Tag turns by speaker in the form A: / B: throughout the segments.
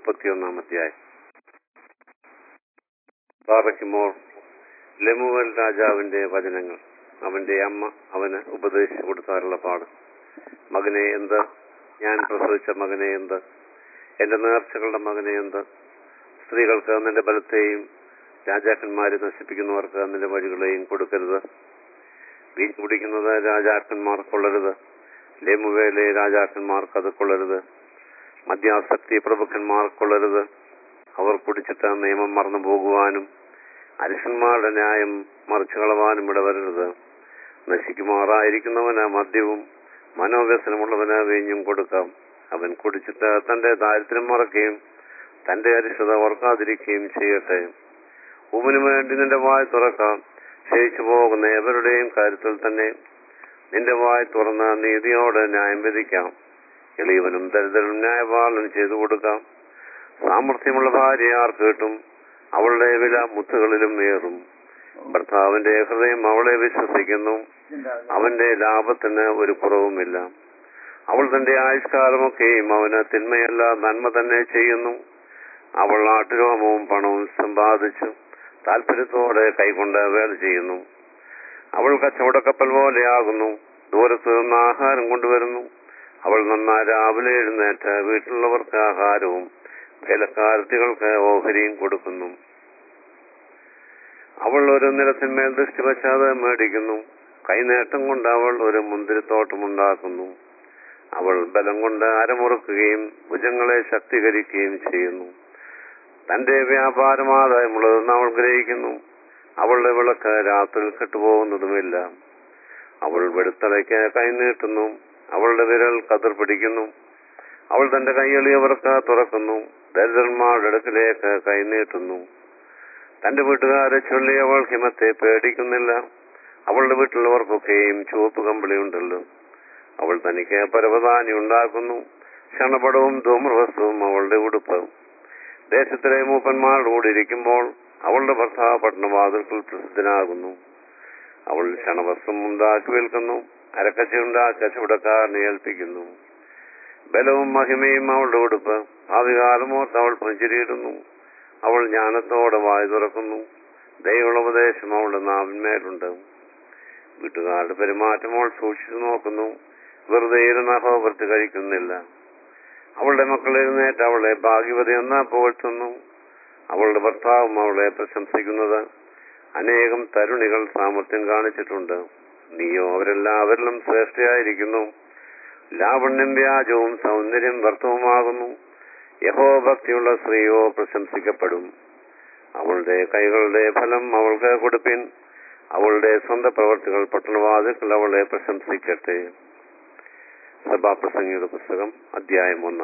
A: മുപ്പത്തിയൊന്നാം അധ്യായം ബാറയ്ക്കുമോർ ലെമുവൽ രാജാവിന്റെ വചനങ്ങൾ അവന്റെ അമ്മ അവന് ഉപദേശിച്ചു കൊടുത്താറുള്ള പാട് മകനെ എന്ത് ഞാൻ പ്രസവിച്ച മകനെ എന്ത് എന്റെ നേർച്ചകളുടെ മകനെ എന്ത് സ്ത്രീകൾക്ക് നിന്റെ ബലത്തെയും രാജാക്കന്മാരെ നശിപ്പിക്കുന്നവർക്ക് നിന്റെ വഴികളെയും കൊടുക്കരുത് വീഞ്ഞു കുടിക്കുന്നത് രാജാക്കന്മാർ കൊള്ളരുത് ലെമുവേലെ രാജാക്കന്മാർക്ക് അത് കൊള്ളരുത് മദ്യാസക്തി പ്രഭുക്കന്മാർ കൊള്ളരുത് അവർ കുടിച്ചിട്ട് നിയമം മറന്നു പോകുവാനും അരിശന്മാരുടെ ന്യായം മറിച്ചു കളവാനും ഇടവരരുത് നശിക്കുമാറായിരിക്കുന്നവന് മദ്യവും മനോവ്യസനമുള്ളവന് വീഞ്ഞും കൊടുക്കാം അവൻ കുടിച്ചിട്ട് തന്റെ ദാരിദ്ര്യം മറക്കുകയും തന്റെ അരിഷ്ടത ഓർക്കാതിരിക്കുകയും ചെയ്യട്ടെ ഉമിനു വേണ്ടി നിന്റെ വായ തുറക്കാം ക്ഷയിച്ചു പോകുന്ന എവരുടെയും കാര്യത്തിൽ തന്നെ നിന്റെ വായ തുറന്ന് നീതിയോടെ ന്യായം വിധിക്കാം എളിയവനും ദരിദ്രനും ന്യായപാലനം ചെയ്തു കൊടുക്കാം സാമർഥ്യമുള്ള ഭാര്യ ആർക്ക് കിട്ടും അവളുടെ വില മുത്തുകളിലും ഏറും ഭർത്താവിന്റെ ഹൃദയം അവളെ വിശ്വസിക്കുന്നു അവന്റെ ലാഭത്തിന് ഒരു കുറവുമില്ല അവൾ തന്റെ ആയുഷ്കാലമൊക്കെയും അവന് തിന്മയല്ല നന്മ തന്നെ ചെയ്യുന്നു അവൾ നാട്ടുരോമവും പണവും സമ്പാദിച്ചു താല്പര്യത്തോടെ കൈകൊണ്ട് വേല ചെയ്യുന്നു അവൾ കച്ചവടക്കപ്പൽ പോലെയാകുന്നു ദൂരത്ത് നിന്ന് ആഹാരം കൊണ്ടുവരുന്നു അവൾ നന്നായി രാവിലെ എഴുന്നേറ്റ് വീട്ടിലുള്ളവർക്ക് ആഹാരവും വേലക്കാരത്തികൾക്ക് ഓഹരിയും കൊടുക്കുന്നു അവൾ ഒരു നിലത്തിന്മേൽ ദൃഷ്ടി വച്ചാതെ മേടിക്കുന്നു കൈനേട്ടം കൊണ്ട് അവൾ ഒരു മുന്തിരിത്തോട്ടമുണ്ടാക്കുന്നു അവൾ ബലം കൊണ്ട് അരമുറുക്കുകയും ഭുജങ്ങളെ ശക്തീകരിക്കുകയും ചെയ്യുന്നു തന്റെ വ്യാപാരം ആദായമുള്ളതെന്ന് അവൾ ഗ്രഹിക്കുന്നു അവളുടെ വിളക്ക് രാത്രി കെട്ടുപോകുന്നതുമില്ല അവൾ വെടുത്തലയ്ക്ക് കൈനീട്ടുന്നു അവളുടെ വിരൽ കതിർ പിടിക്കുന്നു അവൾ തന്റെ കൈയെളിയവർക്ക് തുറക്കുന്നു ദരിദ്രന്മാരുടെ അടുക്കിലേക്ക് കൈനീട്ടുന്നു തന്റെ വീട്ടുകാരെ ചൊല്ലി അവൾ ഹിമത്തെ പേടിക്കുന്നില്ല അവളുടെ വീട്ടിലുള്ളവർക്കൊക്കെയും ചുവപ്പ് കമ്പിളിയുണ്ടല്ലോ അവൾ തനിക്ക് പരവതാനി ഉണ്ടാക്കുന്നു ക്ഷണപടവും ധൂമ്രവസ്തുവും അവളുടെ ഉടുപ്പ് ദേശത്തിലെ മൂപ്പന്മാരുടെ കൂടെ ഇരിക്കുമ്പോൾ അവളുടെ ഭർത്താവ് പട്ടണവാതിൽക്കൽ പ്രസിദ്ധനാകുന്നു അവൾ ക്ഷണവസ്ത്രം ഉണ്ടാക്കി വിൽക്കുന്നു അരക്കച്ച ഉണ്ടാക്കി കച്ചവടക്കാരനെ ഏൽപ്പിക്കുന്നു ബലവും മഹിമയും അവളുടെ ഉടുപ്പ് ആദ്യകാലമോർത്ത് അവൾ പുഞ്ചിരിയിടുന്നു അവൾ ജ്ഞാനത്തോടെ വായു തുറക്കുന്നു ദൈവോപദേശം അവളുടെ നാവിന്മേലുണ്ട് വീട്ടുകാരുടെ പെരുമാറ്റം അവൾ സൂക്ഷിച്ചു നോക്കുന്നു വെറുതെ ഇരുന്ന് അഹോപൃത്തി കഴിക്കുന്നില്ല അവളുടെ മക്കൾ എഴുന്നേറ്റ് അവളെ ഭാഗ്യവതി എന്ന പുകഴ്ത്തുന്നു അവളുടെ ഭർത്താവും അവളെ പ്രശംസിക്കുന്നത് അനേകം തരുണികൾ സാമർത്ഥ്യം കാണിച്ചിട്ടുണ്ട് നീയോ അവരെല്ലാവരിലും ശ്രേഷ്ഠയായിരിക്കുന്നു ലാവണ്യം വ്യാജവും സൗന്ദര്യം വ്യർത്ഥവുമാകുന്നു യഹോഭക്തിയുള്ള സ്ത്രീയോ പ്രശംസിക്കപ്പെടും അവളുടെ കൈകളുടെ ഫലം അവൾക്ക് കൊടുപ്പിൻ അവളുടെ സ്വന്തം പ്രവർത്തികൾ പട്ടണവാതിൽ അവളെ പ്രശംസിക്കട്ടെ സഭാപ്രസംഗിയുടെ പുസ്തകം അധ്യായം ഒന്ന്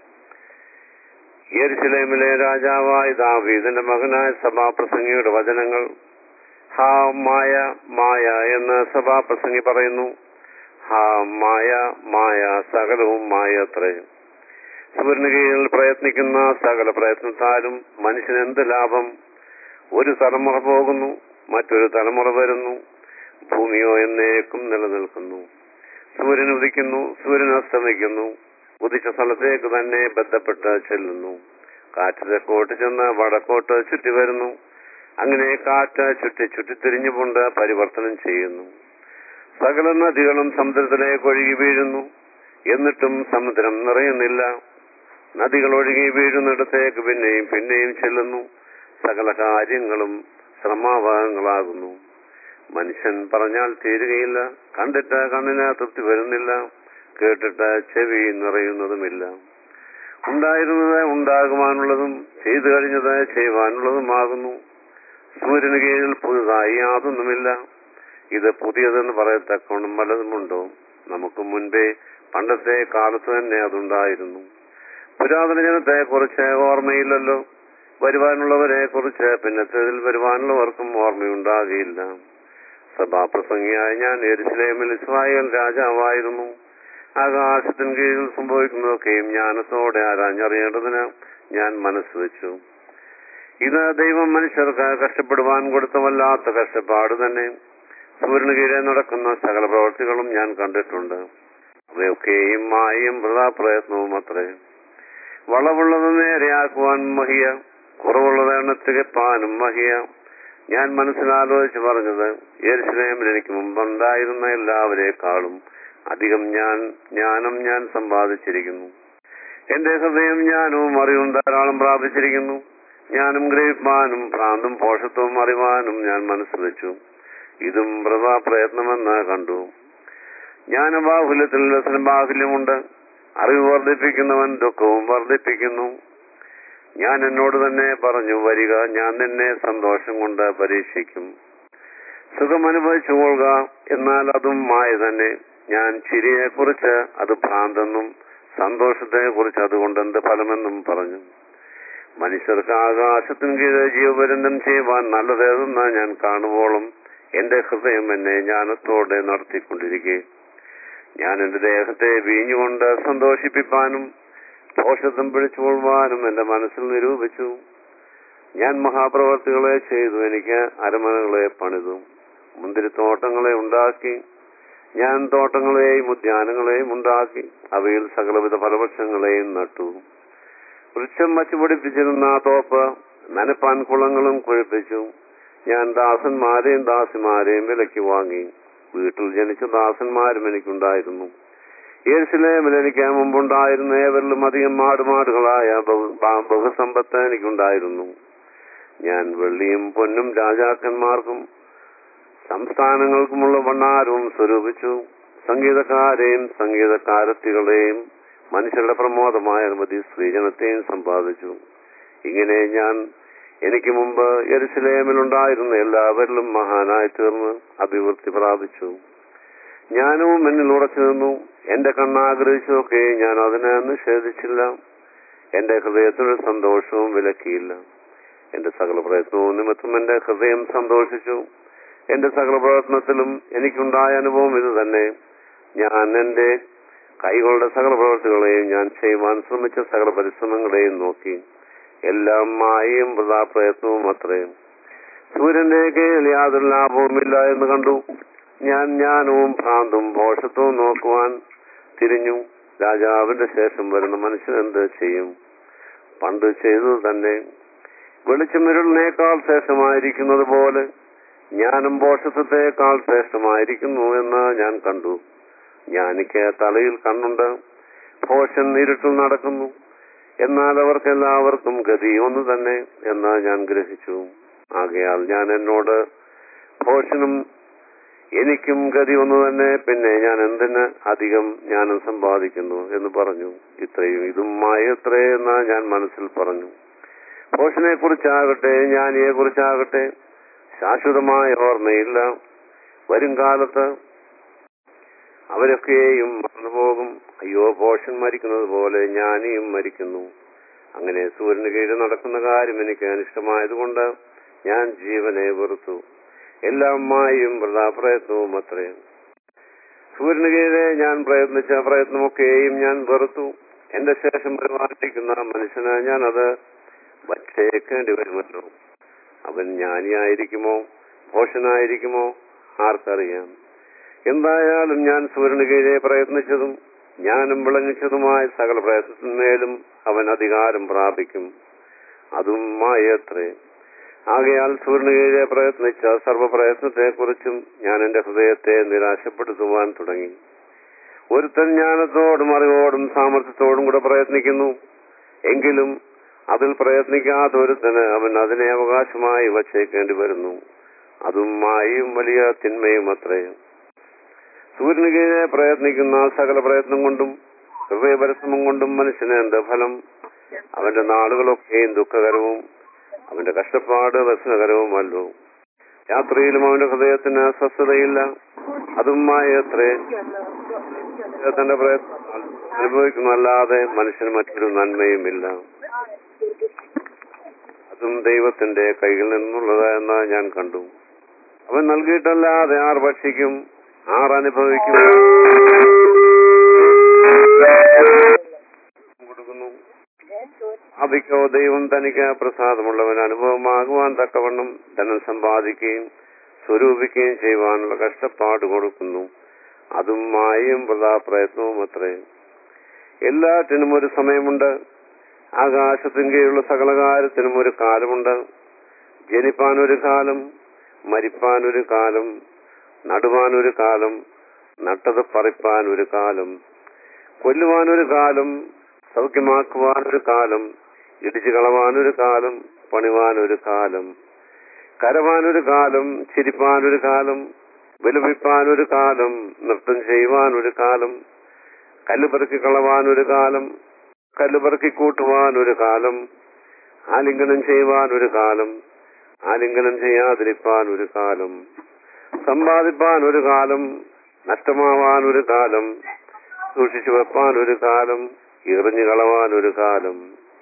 A: യെരുസലേമിലെ രാജാവായ ദാവീദിന്റെ മകനായ സഭാപ്രസംഗിയുടെ വചനങ്ങൾ ഹാ മായ മായ എന്ന് സഭാപ്രസംഗി പറയുന്നു ഹാ മായ മായ സകലവും മായ അത്രേ സൂര്യന് കീഴിൽ പ്രയത്നിക്കുന്ന സകല പ്രയത്നത്താലും മനുഷ്യന് എന്ത് ലാഭം ഒരു തലമുറ പോകുന്നു മറ്റൊരു തലമുറ വരുന്നു ഭൂമിയോ എന്നേക്കും നിലനിൽക്കുന്നു സൂര്യൻ ഉദിക്കുന്നു സൂര്യൻ അസ്തമിക്കുന്നു ഉദിച്ച സ്ഥലത്തേക്ക് തന്നെ ബന്ധപ്പെട്ട് ചെല്ലുന്നു കാറ്റ് തെക്കോട്ട് ചെന്ന് വടക്കോട്ട് ചുറ്റി വരുന്നു അങ്ങനെ കാറ്റ് ചുറ്റി ചുറ്റിത്തിരിഞ്ഞുകൊണ്ട് പരിവർത്തനം ചെയ്യുന്നു സകല നദികളും സമുദ്രത്തിലേക്ക് ഒഴുകി വീഴുന്നു എന്നിട്ടും സമുദ്രം നിറയുന്നില്ല നദികൾ ഒഴുകി വീഴുന്നിടത്തേക്ക് പിന്നെയും പിന്നെയും ചെല്ലുന്നു സകല കാര്യങ്ങളും ശ്രമാഭാഗങ്ങളാകുന്നു മനുഷ്യൻ പറഞ്ഞാൽ തീരുകയില്ല കണ്ടിട്ട് കണ്ണിന് തൃപ്തി വരുന്നില്ല കേട്ടിട്ട് ചെവി നിറയുന്നതുമില്ല ഉണ്ടായിരുന്നത് ഉണ്ടാകുവാനുള്ളതും ചെയ്തു കഴിഞ്ഞത് ചെയ്യുവാനുള്ളതുമാകുന്നു സൂര്യന് കീഴിൽ പുതുതായി യാതൊന്നുമില്ല ഇത് പുതിയതെന്ന് പറയത്തക്കോണം വല്ലതുമുണ്ടോ നമുക്ക് മുൻപേ പണ്ടത്തെ കാലത്ത് തന്നെ അതുണ്ടായിരുന്നു പുരാതന ജനത്തെ കുറിച്ച് ഓർമ്മയില്ലല്ലോ വരുവാനുള്ളവരെ കുറിച്ച് പിന്നത്തേതിൽ വരുവാനുള്ളവർക്കും ഓർമ്മയുണ്ടാകില്ല സഭാപ്രസംഗിയായ ഞാൻ എരുസലേമിൽ ഇസ്രായേൽ രാജാവായിരുന്നു ആകാശത്തിന് കീഴിൽ സംഭവിക്കുന്നതൊക്കെയും ജ്ഞാനത്തോടെ ആരാഞ്ഞറിയേണ്ടതിന് ഞാൻ മനസ്സ് വെച്ചു ഇത് ദൈവം മനുഷ്യർക്ക് കഷ്ടപ്പെടുവാൻ കൊടുത്തവല്ലാത്ത കഷ്ടപ്പാട് തന്നെ സൂര്യന് കീഴെ നടക്കുന്ന സകല പ്രവർത്തികളും ഞാൻ കണ്ടിട്ടുണ്ട് അവയൊക്കെയും മായയും വൃഥാ പ്രയത്നവും അത്രേ വളവുള്ളത് നേരെയാക്കുവാൻ മഹിയ കുറവുള്ളത് എണ്ണ തികപ്പാനും മഹിയ ഞാൻ മനസ്സിലാലോചിച്ച് പറഞ്ഞത് യെരുശലേമിൽ എനിക്ക് മുമ്പുണ്ടായിരുന്ന എല്ലാവരെക്കാളും അധികം ഞാൻ ജ്ഞാനം ഞാൻ സമ്പാദിച്ചിരിക്കുന്നു എന്റെ ഹൃദയം ജ്ഞാനവും അറിവും ധാരാളം പ്രാപിച്ചിരിക്കുന്നു ജ്ഞാനം ഗ്രഹിപ്പാനും ഭ്രാന്തും പോഷത്വവും അറിവാനും ഞാൻ മനസ്സ് വെച്ചു ഇതും വൃഥാ പ്രയത്നമെന്ന് കണ്ടു ജ്ഞാനബാഹുല്യത്തിൽ വ്യസനം ബാഹുല്യമുണ്ട് അറിവ് വർദ്ധിപ്പിക്കുന്നവൻ ദുഃഖവും വർദ്ധിപ്പിക്കുന്നു ഞാൻ എന്നോട് തന്നെ പറഞ്ഞു വരിക ഞാൻ നിന്നെ സന്തോഷം കൊണ്ട് പരീക്ഷിക്കും സുഖം അനുഭവിച്ചു കൊള്ളുക എന്നാൽ അതും മായ തന്നെ ഞാൻ ചിരിയെ കുറിച്ച് അത് ഭ്രാന്തെന്നും സന്തോഷത്തെ കുറിച്ച് അതുകൊണ്ട് എന്ത് ഫലമെന്നും പറഞ്ഞു മനുഷ്യർക്ക് ആകാശത്തിന് കീഴെ ജീവപര്യന്തം ചെയ്യുവാൻ നല്ലതേതെന്ന് ഞാൻ കാണുവോളം എന്റെ ഹൃദയം എന്നെ ജ്ഞാനത്തോടെ നടത്തിക്കൊണ്ടിരിക്കെ ഞാൻ എന്റെ ദേഹത്തെ വീഞ്ഞുകൊണ്ട് സന്തോഷിപ്പിപ്പാനും ദോഷത്വം പിടിച്ചുകൊള്ളുവാനും എന്റെ മനസ്സിൽ നിരൂപിച്ചു ഞാൻ മഹാപ്രവർത്തികളെ ചെയ്തു എനിക്ക് അരമനകളെ പണിതു മുന്തിരിത്തോട്ടങ്ങളെ ഉണ്ടാക്കി ഞാൻ തോട്ടങ്ങളെയും ഉദ്യാനങ്ങളെയും ഉണ്ടാക്കി അവയിൽ സകലവിധ ഫലവൃക്ഷങ്ങളെയും നട്ടു വൃക്ഷം വച്ചുപിടിപ്പിച്ചിരുന്ന ആ തോപ്പ് നനപ്പാൻ കുളങ്ങളും കുഴിപ്പിച്ചു ഞാൻ ദാസന്മാരെയും ദാസിമാരെയും വിലയ്ക്ക് വാങ്ങി വീട്ടിൽ ജനിച്ച ദാസന്മാരും എനിക്കുണ്ടായിരുന്നു യേശുലേമിൽ എനിക്ക് മുമ്പുണ്ടായിരുന്ന ഏവരിലും അധികം മാടുമാടുകളായ ബഹു- ബ- ബഹുസമ്പത്ത് എനിക്കുണ്ടായിരുന്നു ഞാൻ വെള്ളിയും പൊന്നും രാജാക്കന്മാർക്കും സംസ്ഥാനങ്ങൾക്കുമുള്ള വണ്ണാരവും സ്വരൂപിച്ചു സംഗീതക്കാരെയും സംഗീതക്കാരത്തികളെയും മനുഷ്യരുടെ പ്രമോദമായ അനുമതി സ്ത്രീജനത്തെയും സമ്പാദിച്ചു ഇങ്ങനെ ഞാൻ എനിക്ക് മുമ്പ് യെരുസലേമിലുണ്ടായിരുന്ന എല്ലാവരിലും മഹാനായി തീർന്ന് അഭിവൃദ്ധി പ്രാപിച്ചു ജ്ഞാനവും എന്നിൽ ഉറച്ചു നിന്നു എന്റെ കണ്ണാഗ്രഹിച്ചതൊക്കെ ഞാൻ അതിനെ നിഷേധിച്ചില്ല എന്റെ ഹൃദയത്തിനൊരു സന്തോഷവും വിലക്കിയില്ല എന്റെ സകല പ്രയത്നവും നിമിത്തം എന്റെ ഹൃദയം സന്തോഷിച്ചു എന്റെ സകല പ്രയത്നത്തിലും എനിക്കുണ്ടായ അനുഭവം ഇത് തന്നെ ഞാൻ എന്റെ കൈകളുടെ സകല പ്രവർത്തികളെയും ഞാൻ ചെയ്യുവാൻ ശ്രമിച്ച സകല പരിശ്രമങ്ങളെയും നോക്കി എല്ലാം മായയും വൃഥാ പ്രയത്നവും അത്രയും സൂര്യന്റെ കീഴിൽ യാതൊരു ലാഭവുമില്ല എന്ന് കണ്ടു ഞാൻ ജ്ഞാനവും ഭ്രാന്തും ഭോഷത്വവും നോക്കുവാൻ തിരിഞ്ഞു രാജാവിന്റെ ശേഷം വരുന്ന മനുഷ്യൻ എന്ത് ചെയ്യും പണ്ട് ചെയ്തത് തന്നെ വെളിച്ചമിരുളിനേക്കാൾ ശ്രേഷ്ഠമായിരിക്കുന്നത് പോലെ ജ്ഞാനം ഭോഷത്വത്തെക്കാൾ ശ്രേഷ്ഠമായിരിക്കുന്നു എന്ന് ഞാൻ കണ്ടു ജ്ഞാനിക്ക് തലയിൽ കണ്ണുണ്ട് ഭോഷൻ ഇരുട്ടിൽ നടക്കുന്നു എന്നാൽ അവർക്കെല്ലാവർക്കും ഗതി ഒന്ന് തന്നെ എന്ന് ഞാൻ ഗ്രഹിച്ചു ആകയാൽ ഞാൻ എന്നോട് ഭോഷനും എനിക്കും ഗതി ഒന്ന് തന്നെ പിന്നെ ഞാൻ എന്തിന് അധികം ജ്ഞാനം സമ്പാദിക്കുന്നു എന്ന് പറഞ്ഞു ഇത്രയും ഇതും മായത്രേ എന്ന് ഞാൻ മനസ്സിൽ പറഞ്ഞു ഭോഷനെ കുറിച്ചാകട്ടെ ജ്ഞാനിയെ കുറിച്ചാകട്ടെ ശാശ്വതമായ ഓർമ്മയില്ല വരും കാലത്ത് അവരൊക്കെയും മറന്നുപോകും അയ്യോ ഭോഷൻ മരിക്കുന്നത് പോലെ ജ്ഞാനിയും മരിക്കുന്നു അങ്ങനെ സൂര്യന് കീഴിൽ നടക്കുന്ന കാര്യം എനിക്ക് അനിഷ്ടമായതുകൊണ്ട് ഞാൻ ജീവനെ വെറുത്തു എല്ലാം മായും വൃഥാ പ്രയത്നവും അത്രയും സൂര്യന് കീഴെ ഞാൻ പ്രയത്നിച്ച പ്രയത്നമൊക്കെയും ഞാൻ വെറുത്തു എന്റെ ശേഷം വരുവാനിരിക്കുന്ന മനുഷ്യന് ഞാൻ അത് വച്ചേക്കേണ്ടി വരുമല്ലോ അവൻ ജ്ഞാനിയായിരിക്കുമോ ഭോഷനായിരിക്കുമോ ആർക്കറിയാം എന്തായാലും ഞാൻ സൂര്യന് കീഴെ പ്രയത്നിച്ചതും ജ്ഞാനം വിളങ്ങിച്ചതുമായ സകല പ്രയത്നത്തിന്മേലും അവൻ അധികാരം പ്രാപിക്കും അതും മായത്രേ ആകയാൽ സൂര്യന് കീഴെ പ്രയത്നിച്ച സർവപ്രയത്നത്തെക്കുറിച്ചും ഞാൻ എന്റെ ഹൃദയത്തെ നിരാശപ്പെടുത്തുവാൻ തുടങ്ങി ഒരുത്തൻ ജ്ഞാനത്തോടും അറിവോടും സാമർഥ്യത്തോടും കൂടെ പ്രയത്നിക്കുന്നു എങ്കിലും അതിൽ പ്രയത്നിക്കാത്ത ഒരുത്തന് അവൻ അതിനെ അവകാശമായി വച്ചേക്കേണ്ടി വരുന്നു അതും മായും വലിയ തിന്മയും അത്രയും സൂര്യന് കീഴെ പ്രയത്നിക്കുന്ന സകല പ്രയത്നം കൊണ്ടും ഹൃദയപരിശ്രമം കൊണ്ടും മനുഷ്യന് എന്ത് ഫലം അവന്റെ നാളുകളൊക്കെയും ദുഃഖകരവും അവന്റെ കഷ്ടപ്പാട് വ്യസനകരവുമല്ലോ രാത്രിയിലും അവന്റെ ഹൃദയത്തിന് സ്വസ്ഥതയില്ല അതും മായത്രേ തന്റെ പ്രയത്നം അനുഭവിക്കുന്നല്ലാതെ മനുഷ്യന് മറ്റൊരു നന്മയുമില്ല അതും ദൈവത്തിന്റെ കയ്യിൽ നിന്നുള്ളത് എന്ന് ഞാൻ കണ്ടു അവൻ നൽകിയിട്ടല്ലാതെ ആർ ഭക്ഷിക്കും ആർ അനുഭവിക്കും കൊടുക്കുന്നു അവിക്കോ ദൈവം തനിക്ക് പ്രസാദമുള്ളവൻ അനുഭവമാകുവാൻ തക്കവണ്ണം ധനം സമ്പാദിക്കുകയും സ്വരൂപിക്കുകയും ചെയ്യുവാനുള്ള കഷ്ടപ്പാട് കൊടുക്കുന്നു അതും മായയും വൃഥാ പ്രയത്നവും അത്രേ എല്ലാറ്റിനും ഒരു സമയമുണ്ട് ആകാശത്തിൻ കീഴിലുള്ള സകല കാര്യത്തിനും ഒരു കാലമുണ്ട് ജനിപ്പാൻ ഒരു കാലം മരിപ്പാൻ ഒരു കാലം നടുവാൻ ഒരു കാലം നട്ടത് പറിപ്പാൻ ഒരു കാലം കൊല്ലുവാൻ ഒരു കാലം സൗഖ്യമാക്കുവാൻ ഒരു കാലം ഇടിച്ചു കളവാൻ ഒരു കാലം പണിവാൻ ഒരു കാലം കരവാൻ ഒരു കാലം ചിരിപ്പാൻ ഒരു കാലം വിലപിപ്പാൻ ഒരു കാലം നൃത്തം ചെയ്യുവാൻ ഒരു കാലം കല്ലുപെറുക്കി കളവാൻ ഒരു കാലം കല്ലുപെറുക്കി കൂട്ടുവാൻ ഒരു കാലം ആലിംഗനം ചെയ്യുവാൻ ഒരു കാലം ആലിംഗനം ചെയ്യാതിരിപ്പാൻ ഒരു കാലം സമ്പാദിപ്പാൻ ഒരു കാലം നഷ്ടമാവാൻ ഒരു കാലം സൂക്ഷിച്ചു വെപ്പാൻ ഒരു കാലം എറിഞ്ഞു കളവാൻ ഒരു കാലം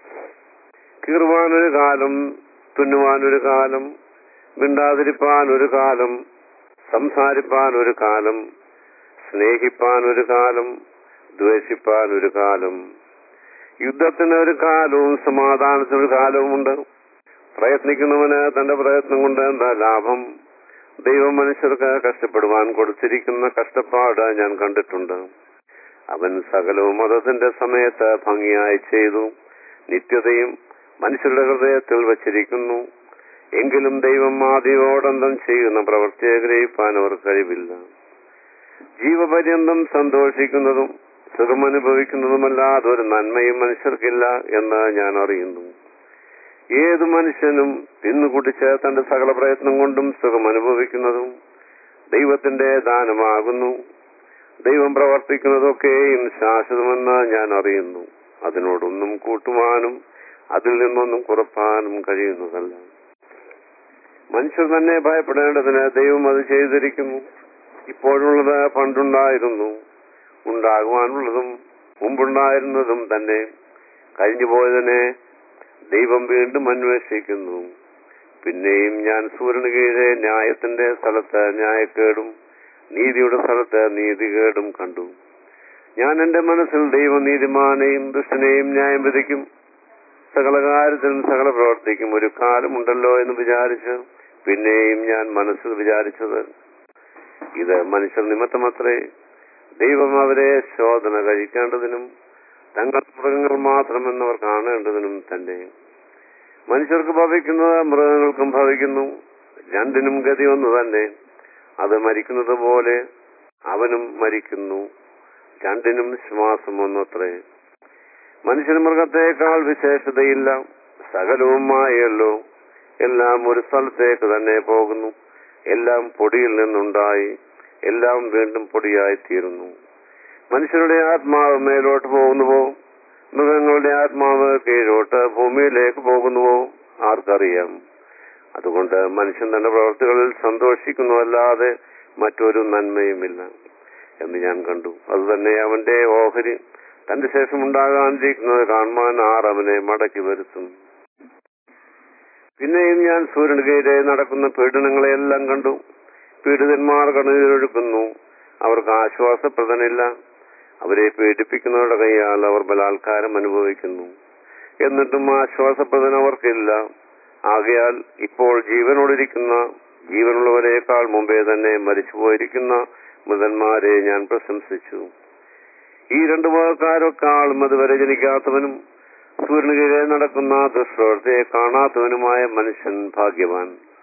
A: കീറുവാൻ ഒരു കാലം തുന്നുവാൻ ഒരു കാലം മിണ്ടാതിരിപ്പാൻ ഒരു കാലം സംസാരിപ്പാൻ ഒരു കാലം സ്നേഹിപ്പാൻ ഒരു കാലം ദ്വേഷിപ്പാൻ ഒരു കാലം യുദ്ധത്തിന് ഒരു കാലവും സമാധാനത്തിന് ഒരു കാലവുമുണ്ട് പ്രയത്നിക്കുന്നവന് തന്റെ പ്രയത്നം കൊണ്ട് എന്താ ലാഭം ദൈവം മനുഷ്യർക്ക് കഷ്ടപ്പെടുവാൻ കൊടുത്തിരിക്കുന്ന കഷ്ടപ്പാട് ഞാൻ കണ്ടിട്ടുണ്ട് അവൻ സകലവും മതത്തിന്റെ സമയത്ത് ഭംഗിയായി ചെയ്തു നിത്യതയും മനുഷ്യരുടെ ഹൃദയത്തിൽ വച്ചിരിക്കുന്നു എങ്കിലും ദൈവം ആദ്യോടന്തം ചെയ്യുന്ന പ്രവൃത്തിയെ ഗ്രഹിപ്പാൻ അവർ കഴിവില്ല ജീവപര്യന്തം സന്തോഷിക്കുന്നതും സുഖമനുഭവിക്കുന്നതുമല്ലാതെ ഒരു നന്മയും മനുഷ്യർക്കില്ല എന്ന് ഞാൻ അറിയുന്നു ഏതു മനുഷ്യനും തിന്നുകുടിച്ച് തന്റെ സകല പ്രയത്നം കൊണ്ടും സുഖം അനുഭവിക്കുന്നതും ദൈവത്തിന്റെ ദാനമാകുന്നു ദൈവം പ്രവർത്തിക്കുന്നതൊക്കെയും ശാശ്വതമെന്ന് ഞാൻ അറിയുന്നു അതിനോടൊന്നും കൂട്ടുവാനും അതിൽ നിന്നൊന്നും കുറപ്പാനും കഴിയുന്നതല്ല മനുഷ്യർ തന്നെ ഭയപ്പെടേണ്ടതിന് ദൈവം അത് ചെയ്തിരിക്കുന്നു ഇപ്പോഴുള്ളത് പണ്ടുണ്ടായിരുന്നു ഉണ്ടാകുവാനുള്ളതും മുമ്പുണ്ടായിരുന്നതും തന്നെ കഴിഞ്ഞുപോയതിനെ ദൈവം വീണ്ടും അന്വേഷിക്കുന്നു പിന്നെയും ഞാൻ സൂര്യന് കീഴെ ന്യായത്തിന്റെ സ്ഥലത്ത് ന്യായക്കേടും നീതിയുടെ സ്ഥലത്ത് നീതികേടും കണ്ടു ഞാൻ എന്റെ മനസ്സിൽ ദൈവം നീതിമാനെയും ദുഷ്ടനെയും ന്യായം വിധിക്കും സകല കാര്യത്തിലും സകല പ്രവർത്തിക്കും ഒരു കാലമുണ്ടല്ലോ എന്ന് വിചാരിച്ച് പിന്നെയും ഞാൻ മനസ്സിൽ വിചാരിച്ചത് ഇത് മനുഷ്യർ നിമിത്തമത്രേ ദൈവം അവരെ ശോധന കഴിക്കേണ്ടതിനും തങ്ങൾ മൃഗങ്ങൾ മാത്രമെന്നവർ കാണേണ്ടതിനും തന്നെ മനുഷ്യർക്ക് ഭവിക്കുന്നത് മൃഗങ്ങൾക്കും ഭവിക്കുന്നു രണ്ടിനും ഗതി ഒന്ന് തന്നെ അത് മരിക്കുന്നത് പോലെ അവനും മരിക്കുന്നു രണ്ടിനും ശ്വാസം ഒന്നത്രേ മനുഷ്യന് മൃഗത്തേക്കാൾ വിശേഷതയില്ല സകലവും മായല്ലോ എല്ലാം ഒരു സ്ഥലത്തേക്ക് തന്നെ പോകുന്നു എല്ലാം പൊടിയിൽ നിന്നുണ്ടായി എല്ലാം വീണ്ടും പൊടിയായി തീരുന്നു മനുഷ്യരുടെ ആത്മാവ് മേലോട്ട് പോകുന്നുവോ മൃഗങ്ങളുടെ ആത്മാവ് കീഴോട്ട് ഭൂമിയിലേക്ക് പോകുന്നുവോ ആർക്കറിയാം അതുകൊണ്ട് മനുഷ്യൻ തന്റെ പ്രവർത്തികളിൽ സന്തോഷിക്കുന്നുവല്ലാതെ മറ്റൊരു നന്മയുമില്ല എന്ന് ഞാൻ കണ്ടു അതുതന്നെ അവന്റെ ഓഹരി തന്റെ ശേഷം ഉണ്ടാകാനിരിക്കുന്നത് കാണുവാൻ ആർ അവനെ മടക്കി വരുത്തും പിന്നെയും ഞാൻ സൂര്യന് കീഴെ നടക്കുന്ന പീഡനങ്ങളെയെല്ലാം കണ്ടു പീഡിതന്മാർ കണ്ണീരൊഴുക്കുന്നു അവർക്ക് ആശ്വാസപ്രദനില്ല അവരെ പീഡിപ്പിക്കുന്നവരുടെ കൈയാൽ അവർ ബലാത്കാരം അനുഭവിക്കുന്നു എന്നിട്ടും ആശ്വാസപ്രദൻ അവർക്കില്ല ആകയാൽ ഇപ്പോൾ ജീവനോടിരിക്കുന്ന ജീവനുള്ളവരെക്കാൾ മുമ്പേ തന്നെ മരിച്ചുപോയിരിക്കുന്ന മൃതന്മാരെ ഞാൻ പ്രശംസിച്ചു ഈ രണ്ടു വകക്കാരൊക്കാളും അതുവരെ ജനിക്കാത്തവനും സൂര്യന് കീഴെ നടക്കുന്ന ദുഷ്പ്രവൃത്തിയെ കാണാത്തവനുമായ മനുഷ്യൻ ഭാഗ്യവാൻ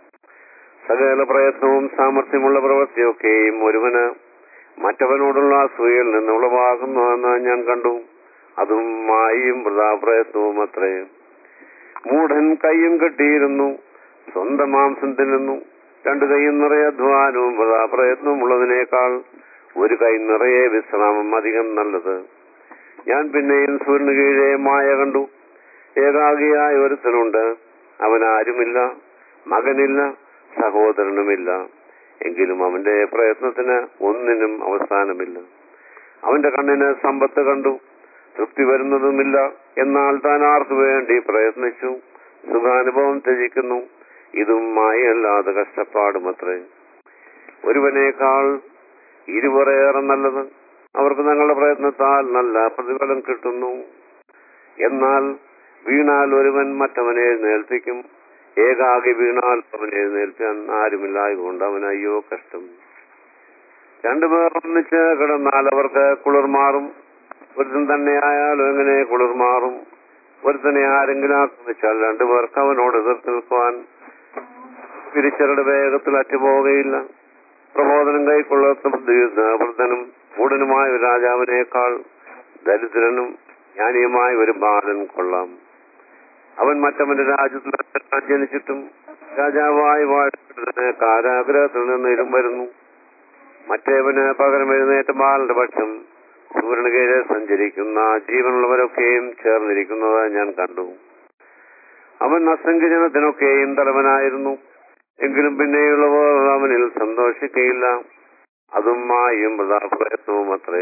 A: സകല പ്രയത്നവും സാമർഥ്യമുള്ള പ്രവൃത്തിയൊക്കെയും ഒരുവന് മറ്റവനോടുള്ള അസൂയയിൽ നിന്ന് ഉളവാകുന്നുവെന്ന് ഞാൻ കണ്ടു അതും മായയും വൃതാപ്രയത്നവും അത്രേ മൂഢൻ കൈയും കെട്ടിയിരുന്നു സ്വന്തം മാംസം തിന്നുന്നു രണ്ടു കൈയും നിറയെ അധ്വാനവും വൃതാപ്രയത്നവും ഉള്ളതിനേക്കാൾ ഒരു കൈ നിറയെ വിശ്രാമം അധികം നല്ലത് ഞാൻ പിന്നെയും സൂര്യന് കീഴെ മായ കണ്ടു ഏകാഗിയായ ഒരുത്തനുണ്ട് അവൻ ആരുമില്ല മകനില്ല സഹോദരനുമില്ല എങ്കിലും അവന്റെ പ്രയത്നത്തിന് ഒന്നിനും അവസാനമില്ല അവന്റെ കണ്ണിന് സമ്പത്ത് കണ്ടു തൃപ്തി വരുന്നതുമില്ല എന്നാൽ താൻ ആർക്കു വേണ്ടി പ്രയത്നിച്ചു സുഖാനുഭവം ത്യജിക്കുന്നു ഇതും മായയല്ലാതെ കഷ്ടപ്പാടുമത്രേ ഒരുവനേക്കാൾ ഇരുവറേറെ നല്ലത് അവർക്ക് തങ്ങളുടെ പ്രയത്നത്താൽ നല്ല പ്രതിഫലം കിട്ടുന്നു എന്നാൽ വീണാൽ ഒരുവൻ മറ്റവനെ എഴുന്നേൽപ്പിക്കും ഏകാകി വീണാൽ അവനെ എഴുന്നേൽക്കാൻ ആരുമില്ലായതുകൊണ്ട് അവൻ അയ്യോ കഷ്ടം രണ്ടുപേർ ഒന്നിച്ച് കിടന്നാൽ അവർക്ക് കുളിർമാറും ഒരുത്തൻ തന്നെയായാലും എങ്ങനെ കുളിർമാറും ഒരുത്തനെ ആരെങ്കിലും ആക്രമിച്ചാൽ രണ്ടുപേർക്ക് അവനോട് എതിർത്ത് നിൽക്കുവാൻ പിരിച്ചരുടെ വേഗത്തിൽ അറ്റുപോവുകയില്ല പ്രബോധനം കൈക്കൊള്ളുന്ന വൃദ്ധനും മൂടനുമായ ഒരു രാജാവിനേക്കാൾ ദരിദ്രനും ജ്ഞാനിയുമായ ഒരു ബാലൻ കൊള്ളാം അവൻ മറ്റവന്റെ രാജ്യത്തിൽ ജനിച്ചിട്ടും രാജാവായി വാഴപ്പെട്ടതിന് കാരാഗ്രഹത്തിൽ നിന്ന് ഇരും വരുന്നു മറ്റേവന് പകരം എഴുന്നേറ്റ ബാലന്റെ പക്ഷം സൂര്യന് കീഴെ സഞ്ചരിക്കുന്ന ജീവനുള്ളവരൊക്കെയും ചേർന്നിരിക്കുന്നത് ഞാൻ കണ്ടു അവൻ അസംഖ്യജനത്തിനൊക്കെയും തലവനായിരുന്നു എങ്കിലും പിന്നെയുള്ളവർ അവനിൽ സന്തോഷിക്കയില്ല അതും മായും പ്രതാപയത്വവും അത്രേ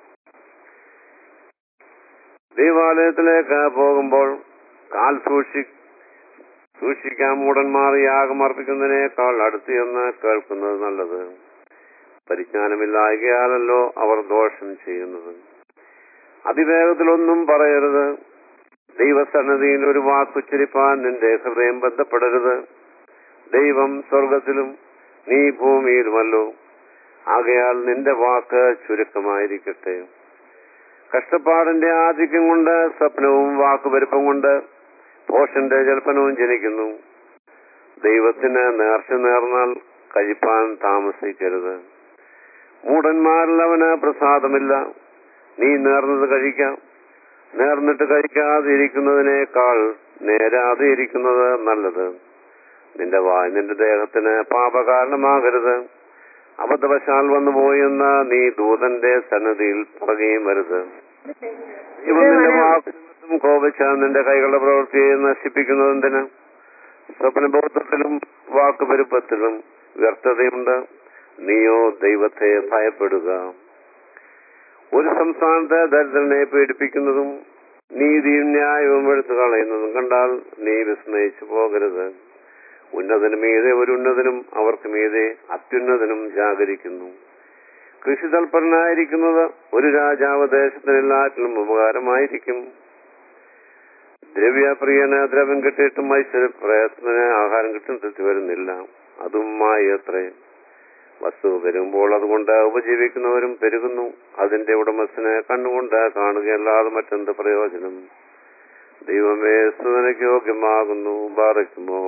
A: ദേവാലയത്തിലേക്ക് പോകുമ്പോൾ കാൽ സൂക്ഷി സൂക്ഷിക്കാൻ മൂടന്മാർ യാഗം അർപ്പിക്കുന്നതിനേക്കാൾ അടുത്ത് എന്ന് കേൾക്കുന്നത് നല്ലത് പരിജ്ഞാനമില്ലായകയാലല്ലോ അവർ ദോഷം ചെയ്യുന്നത് അതിവേഗത്തിലൊന്നും പറയരുത് ദൈവസന്നദ്ധിയിൽ ഒരു വാക്കുച്ചരിപ്പാൻ നിന്റെ ഹൃദയം ബന്ധപ്പെടരുത് ദൈവം സ്വർഗത്തിലും നീ ഭൂമിയിലുമല്ലോ ആകയാൽ നിന്റെ വാക്ക് ചുരുക്കമായിരിക്കട്ടെ കഷ്ടപ്പാടിന്റെ ആധിക്യം കൊണ്ട് സ്വപ്നവും വാക്കുപരുപ്പം കൊണ്ട് പോഷന്റെ ജൽപ്പനവും ജനിക്കുന്നു ദൈവത്തിന് നേർച്ച നേർന്നാൽ കഴിപ്പാൻ താമസിക്കരുത് മൂടന്മാരിൽ അവന് പ്രസാദമില്ല നീ നേർന്നത് കഴിക്കാം നേർന്നിട്ട് കഴിക്കാതെ ഇരിക്കുന്നതിനേക്കാൾ നേരാതെ ഇരിക്കുന്നത് നല്ലത് നിന്റെ വായ് നിന്റെ ദേഹത്തിന് പാപകാരണമാകരുത് അബദ്ധവശാൽ വന്നു പോയെന്ന് നീ ദൂതന്റെ സന്നദ്ധിയിൽ പറയുകയും വരുത് ഇവൻ നിന്റെ വാക്കും കോപിച്ച നിന്റെ കൈകളുടെ പ്രവൃത്തിയെ നശിപ്പിക്കുന്നതെന്തിന് സ്വപ്നബോധത്തിലും വാക്കുപെരുപ്പത്തിലും വ്യർത്ഥതയുണ്ട് നീയോ ദൈവത്തെ ഭയപ്പെടുക ഒരു സംസ്ഥാനത്തെ ദരിദ്രനെ പീഡിപ്പിക്കുന്നതും നീതിയും ന്യായവും എടുത്തു കളയുന്നതും കണ്ടാൽ നീ വിസ്മയിച്ചു പോകരുത് ഉന്നതന് മീതെ ഒരു ഉന്നതനും അവർക്ക് മീതെ അത്യുന്നതനും ജാഗരിക്കുന്നു കൃഷി തൽപരനായിരിക്കുന്നത് ഒരു രാജാവ് ദേശത്തിന് എല്ലാറ്റിലും ഉപകാരമായിരിക്കും ദ്രവ്യപ്രിയന് ദ്രവ്യം കിട്ടിയിട്ടും ഐശ്വര്യ പ്രയത്നന് ആഹാരം കിട്ടും തൃപ്തി വരുന്നില്ല അതും മായത്രേ വസ്തു വരുമ്പോൾ അതുകൊണ്ട് ഉപജീവിക്കുന്നവരും പെരുകുന്നു അതിന്റെ ഉടമസ്ഥനെ കണ്ണുകൊണ്ട് കാണുകയല്ലാതെ മറ്റെന്ത് പ്രയോജനം ദൈവമേ സുതനയ്ക്ക് യോഗ്യമാകുന്നു ബാറയ്ക്കുമോ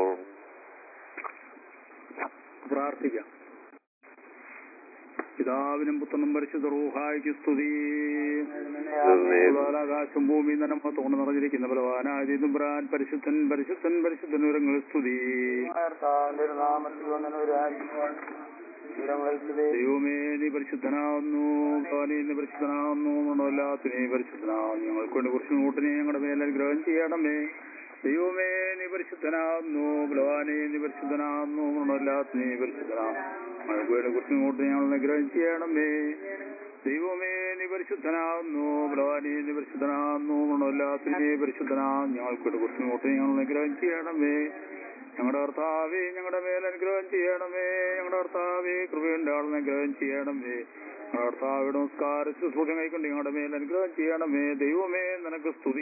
B: പ്രാർത്ഥിക്കാം പിതാവിനും പുത്രനും പരിശുദ്ധ റൂഹായിക്ക് സ്തുതി ആകാശം ഭൂമി നനമത്തോണ്ട് നിറഞ്ഞിരിക്കുന്ന ബലവാനായ തുമ്പ്രാൻ പരിശുദ്ധൻ പരിശുദ്ധൻ പരിശുദ്ധൻ ഉരങ്ങൾ സ്തുതി ദൈവമേ നീ പരിശുദ്ധനാവുന്നു ഭവാനി നീ പരിശുദ്ധനാവുന്നു മണമല്ലാത്ത നീ പരിശുദ്ധനാവുന്നു ഞങ്ങൾക്ക് വേണ്ടി കുറിച്ച് കൂട്ടിനെ ഞങ്ങളുടെ മേൽ അനുഗ്രഹം ചെയ്യണമേ ദൈവമേ നീ പരിശുദ്ധനാവുന്നു ബലവാനെ നീ പരിശുദ്ധനാവുന്നു മണമല്ലാത്ത നീ പരിശുദ്ധനാവുന്നു ഞങ്ങൾക്ക് വേണ്ടി കുറിച്ച് കൂട്ടിനെ ഞങ്ങൾ അനുഗ്രഹം ചെയ്യണമേ ദൈവമേ നീ പരിശുദ്ധനാവുന്നു ബലവാനെ നീ പരിശുദ്ധനാവുന്നു മണമല്ലാത്ത നീ പരിശുദ്ധനാവുന്നു ഞങ്ങൾക്ക് വേണ്ടി കുറിച്ച് കൂട്ടിനെ ഞങ്ങൾ അനുഗ്രഹം ചെയ്യണമേ ഞങ്ങളുടെ കർത്താവേ ഞങ്ങളുടെ മേൽ അനുഗ്രഹം ചെയ്യണമേ ഞങ്ങളുടെ കർത്താവേ കൃപയുടെ ആളിന് അനുഗ്രഹം ചെയ്യണമേ ഞങ്ങളുടെ കർത്താവിടെ നമസ്കാര ശുശ്രൂഷ കൈക്കൊണ്ട് ഞങ്ങളുടെ മേൽ അനുഗ്രഹം ചെയ്യണമേ ദൈവമേ നിനക്ക് സ്തുതി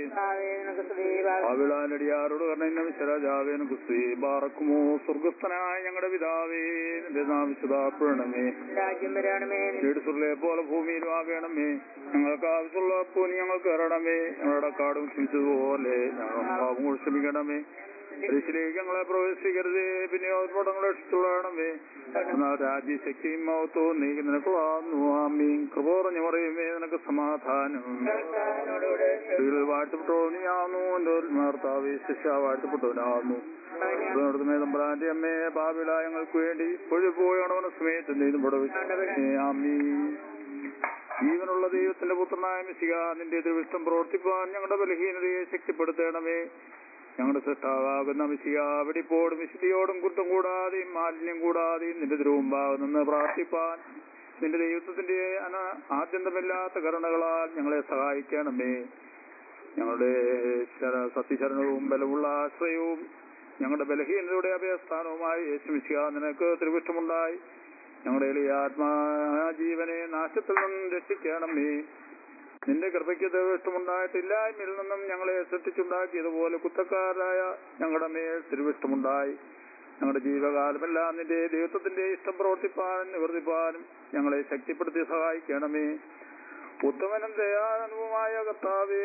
B: അവിളാനടിയാരോട് കർണവിശരാജാവേ നിനക്ക് സ്തുതി ബാറക്കുമോ സ്വർഗസ്ഥനായ ഞങ്ങളുടെ പിതാവേ നിന്റെ നാം വിശുദ്ധാപ്പെടണമേ
C: രാജ്യം വരണമേ
B: ീടുസുള്ളെ പോലെ ഭൂമിയിലും ആകണമേ ഞങ്ങൾക്ക് ആവശ്യമുള്ള പൂനി ഞങ്ങൾക്ക് തരണമേ ഞങ്ങളുടെ കാടും ക്ഷമിച്ചതുപോലെ ഞങ്ങൾ പാപങ്ങൾ ക്ഷമിക്കണമേ പരീക്ഷയിലേക്ക് ഞങ്ങളെ പ്രവേശിക്കരുതേ പിന്നെ പടങ്ങളെ ഇഷ്ടമുള്ളണമേ എന്നാൽ രാജ്യശക്തിയും മഹത്വവും നീ നിനക്ക് വാങ്ങുന്നു ആമീൻ കൃപ പറഞ്ഞു പറയുമേ നിനക്ക് സമാധാനം സ്ത്രീകൾ വാഴ്ത്തപ്പെട്ടോ നീയാവുന്നു എന്റെ നേർത്താവേ ശിക്ഷ വാഴ്ത്തപ്പെട്ടവനാവുന്നു നടത്തുമേ തമ്പ്രാന്റെ അമ്മേ ബാബിള ഞങ്ങൾക്ക് വേണ്ടി ഒഴിപ്പോയണവന സമയത്ത് നീ പടവേ ആമീൻ ജീവനുള്ള ദൈവത്തിന്റെ പുത്രനായ മിശിക നിന്റെ ദൈവം പ്രവർത്തിപ്പാൻ ഞങ്ങളുടെ ബലഹീനതയെ ശക്തിപ്പെടുത്തണമേ ഞങ്ങളുടെ സൃഷ്ടാവാകുന്ന മിശിക വെടിപ്പോടും വിശുദ്ധിയോടും കുറ്റം കൂടാതെയും മാലിന്യം കൂടാതെയും നിന്റെ തിരുവുമ്പാവ് നിന്ന് പ്രാർത്ഥിപ്പാൻ നിന്റെ ദൈവത്വത്തിന്റെ അന ആദ്യന്തമില്ലാത്ത കരുണകളാൽ ഞങ്ങളെ സഹായിക്കണമേ ഞങ്ങളുടെ ശര- സത്യശരണവും ബലമുള്ള ആശ്രയവും ഞങ്ങളുടെ ബലഹീനതയുടെ അഭയസ്ഥാനവുമായി യേശുമിശിക നിനക്ക് തിരുവിഷ്ടമുണ്ടായി ഞങ്ങളുടെ എളിയ ആത്മാ ജീവനെ നാശത്തിൽ നിന്നും രക്ഷിക്കണമേ നിന്റെ കൃപയ്ക്ക് ദൈവഷ്ടമുണ്ടായിട്ടില്ലായ്മയിൽ നിന്നും ഞങ്ങളെ സൃഷ്ടിച്ചുണ്ടാക്കിയതുപോലെ കുറ്റക്കാരായ ഞങ്ങളുടെ മേൽ തിരുവിഷ്ടമുണ്ടായി ഞങ്ങളുടെ ജീവകാലമെല്ലാം നിന്റെ ദൈവത്വത്തിന്റെ ഇഷ്ടം പ്രവർത്തിപ്പാനും നിവർത്തിപ്പാനും ഞങ്ങളെ ശക്തിപ്പെടുത്തി സഹായിക്കണമേ ഉത്തമനും ദയാനുഭവമായ കർത്താവേ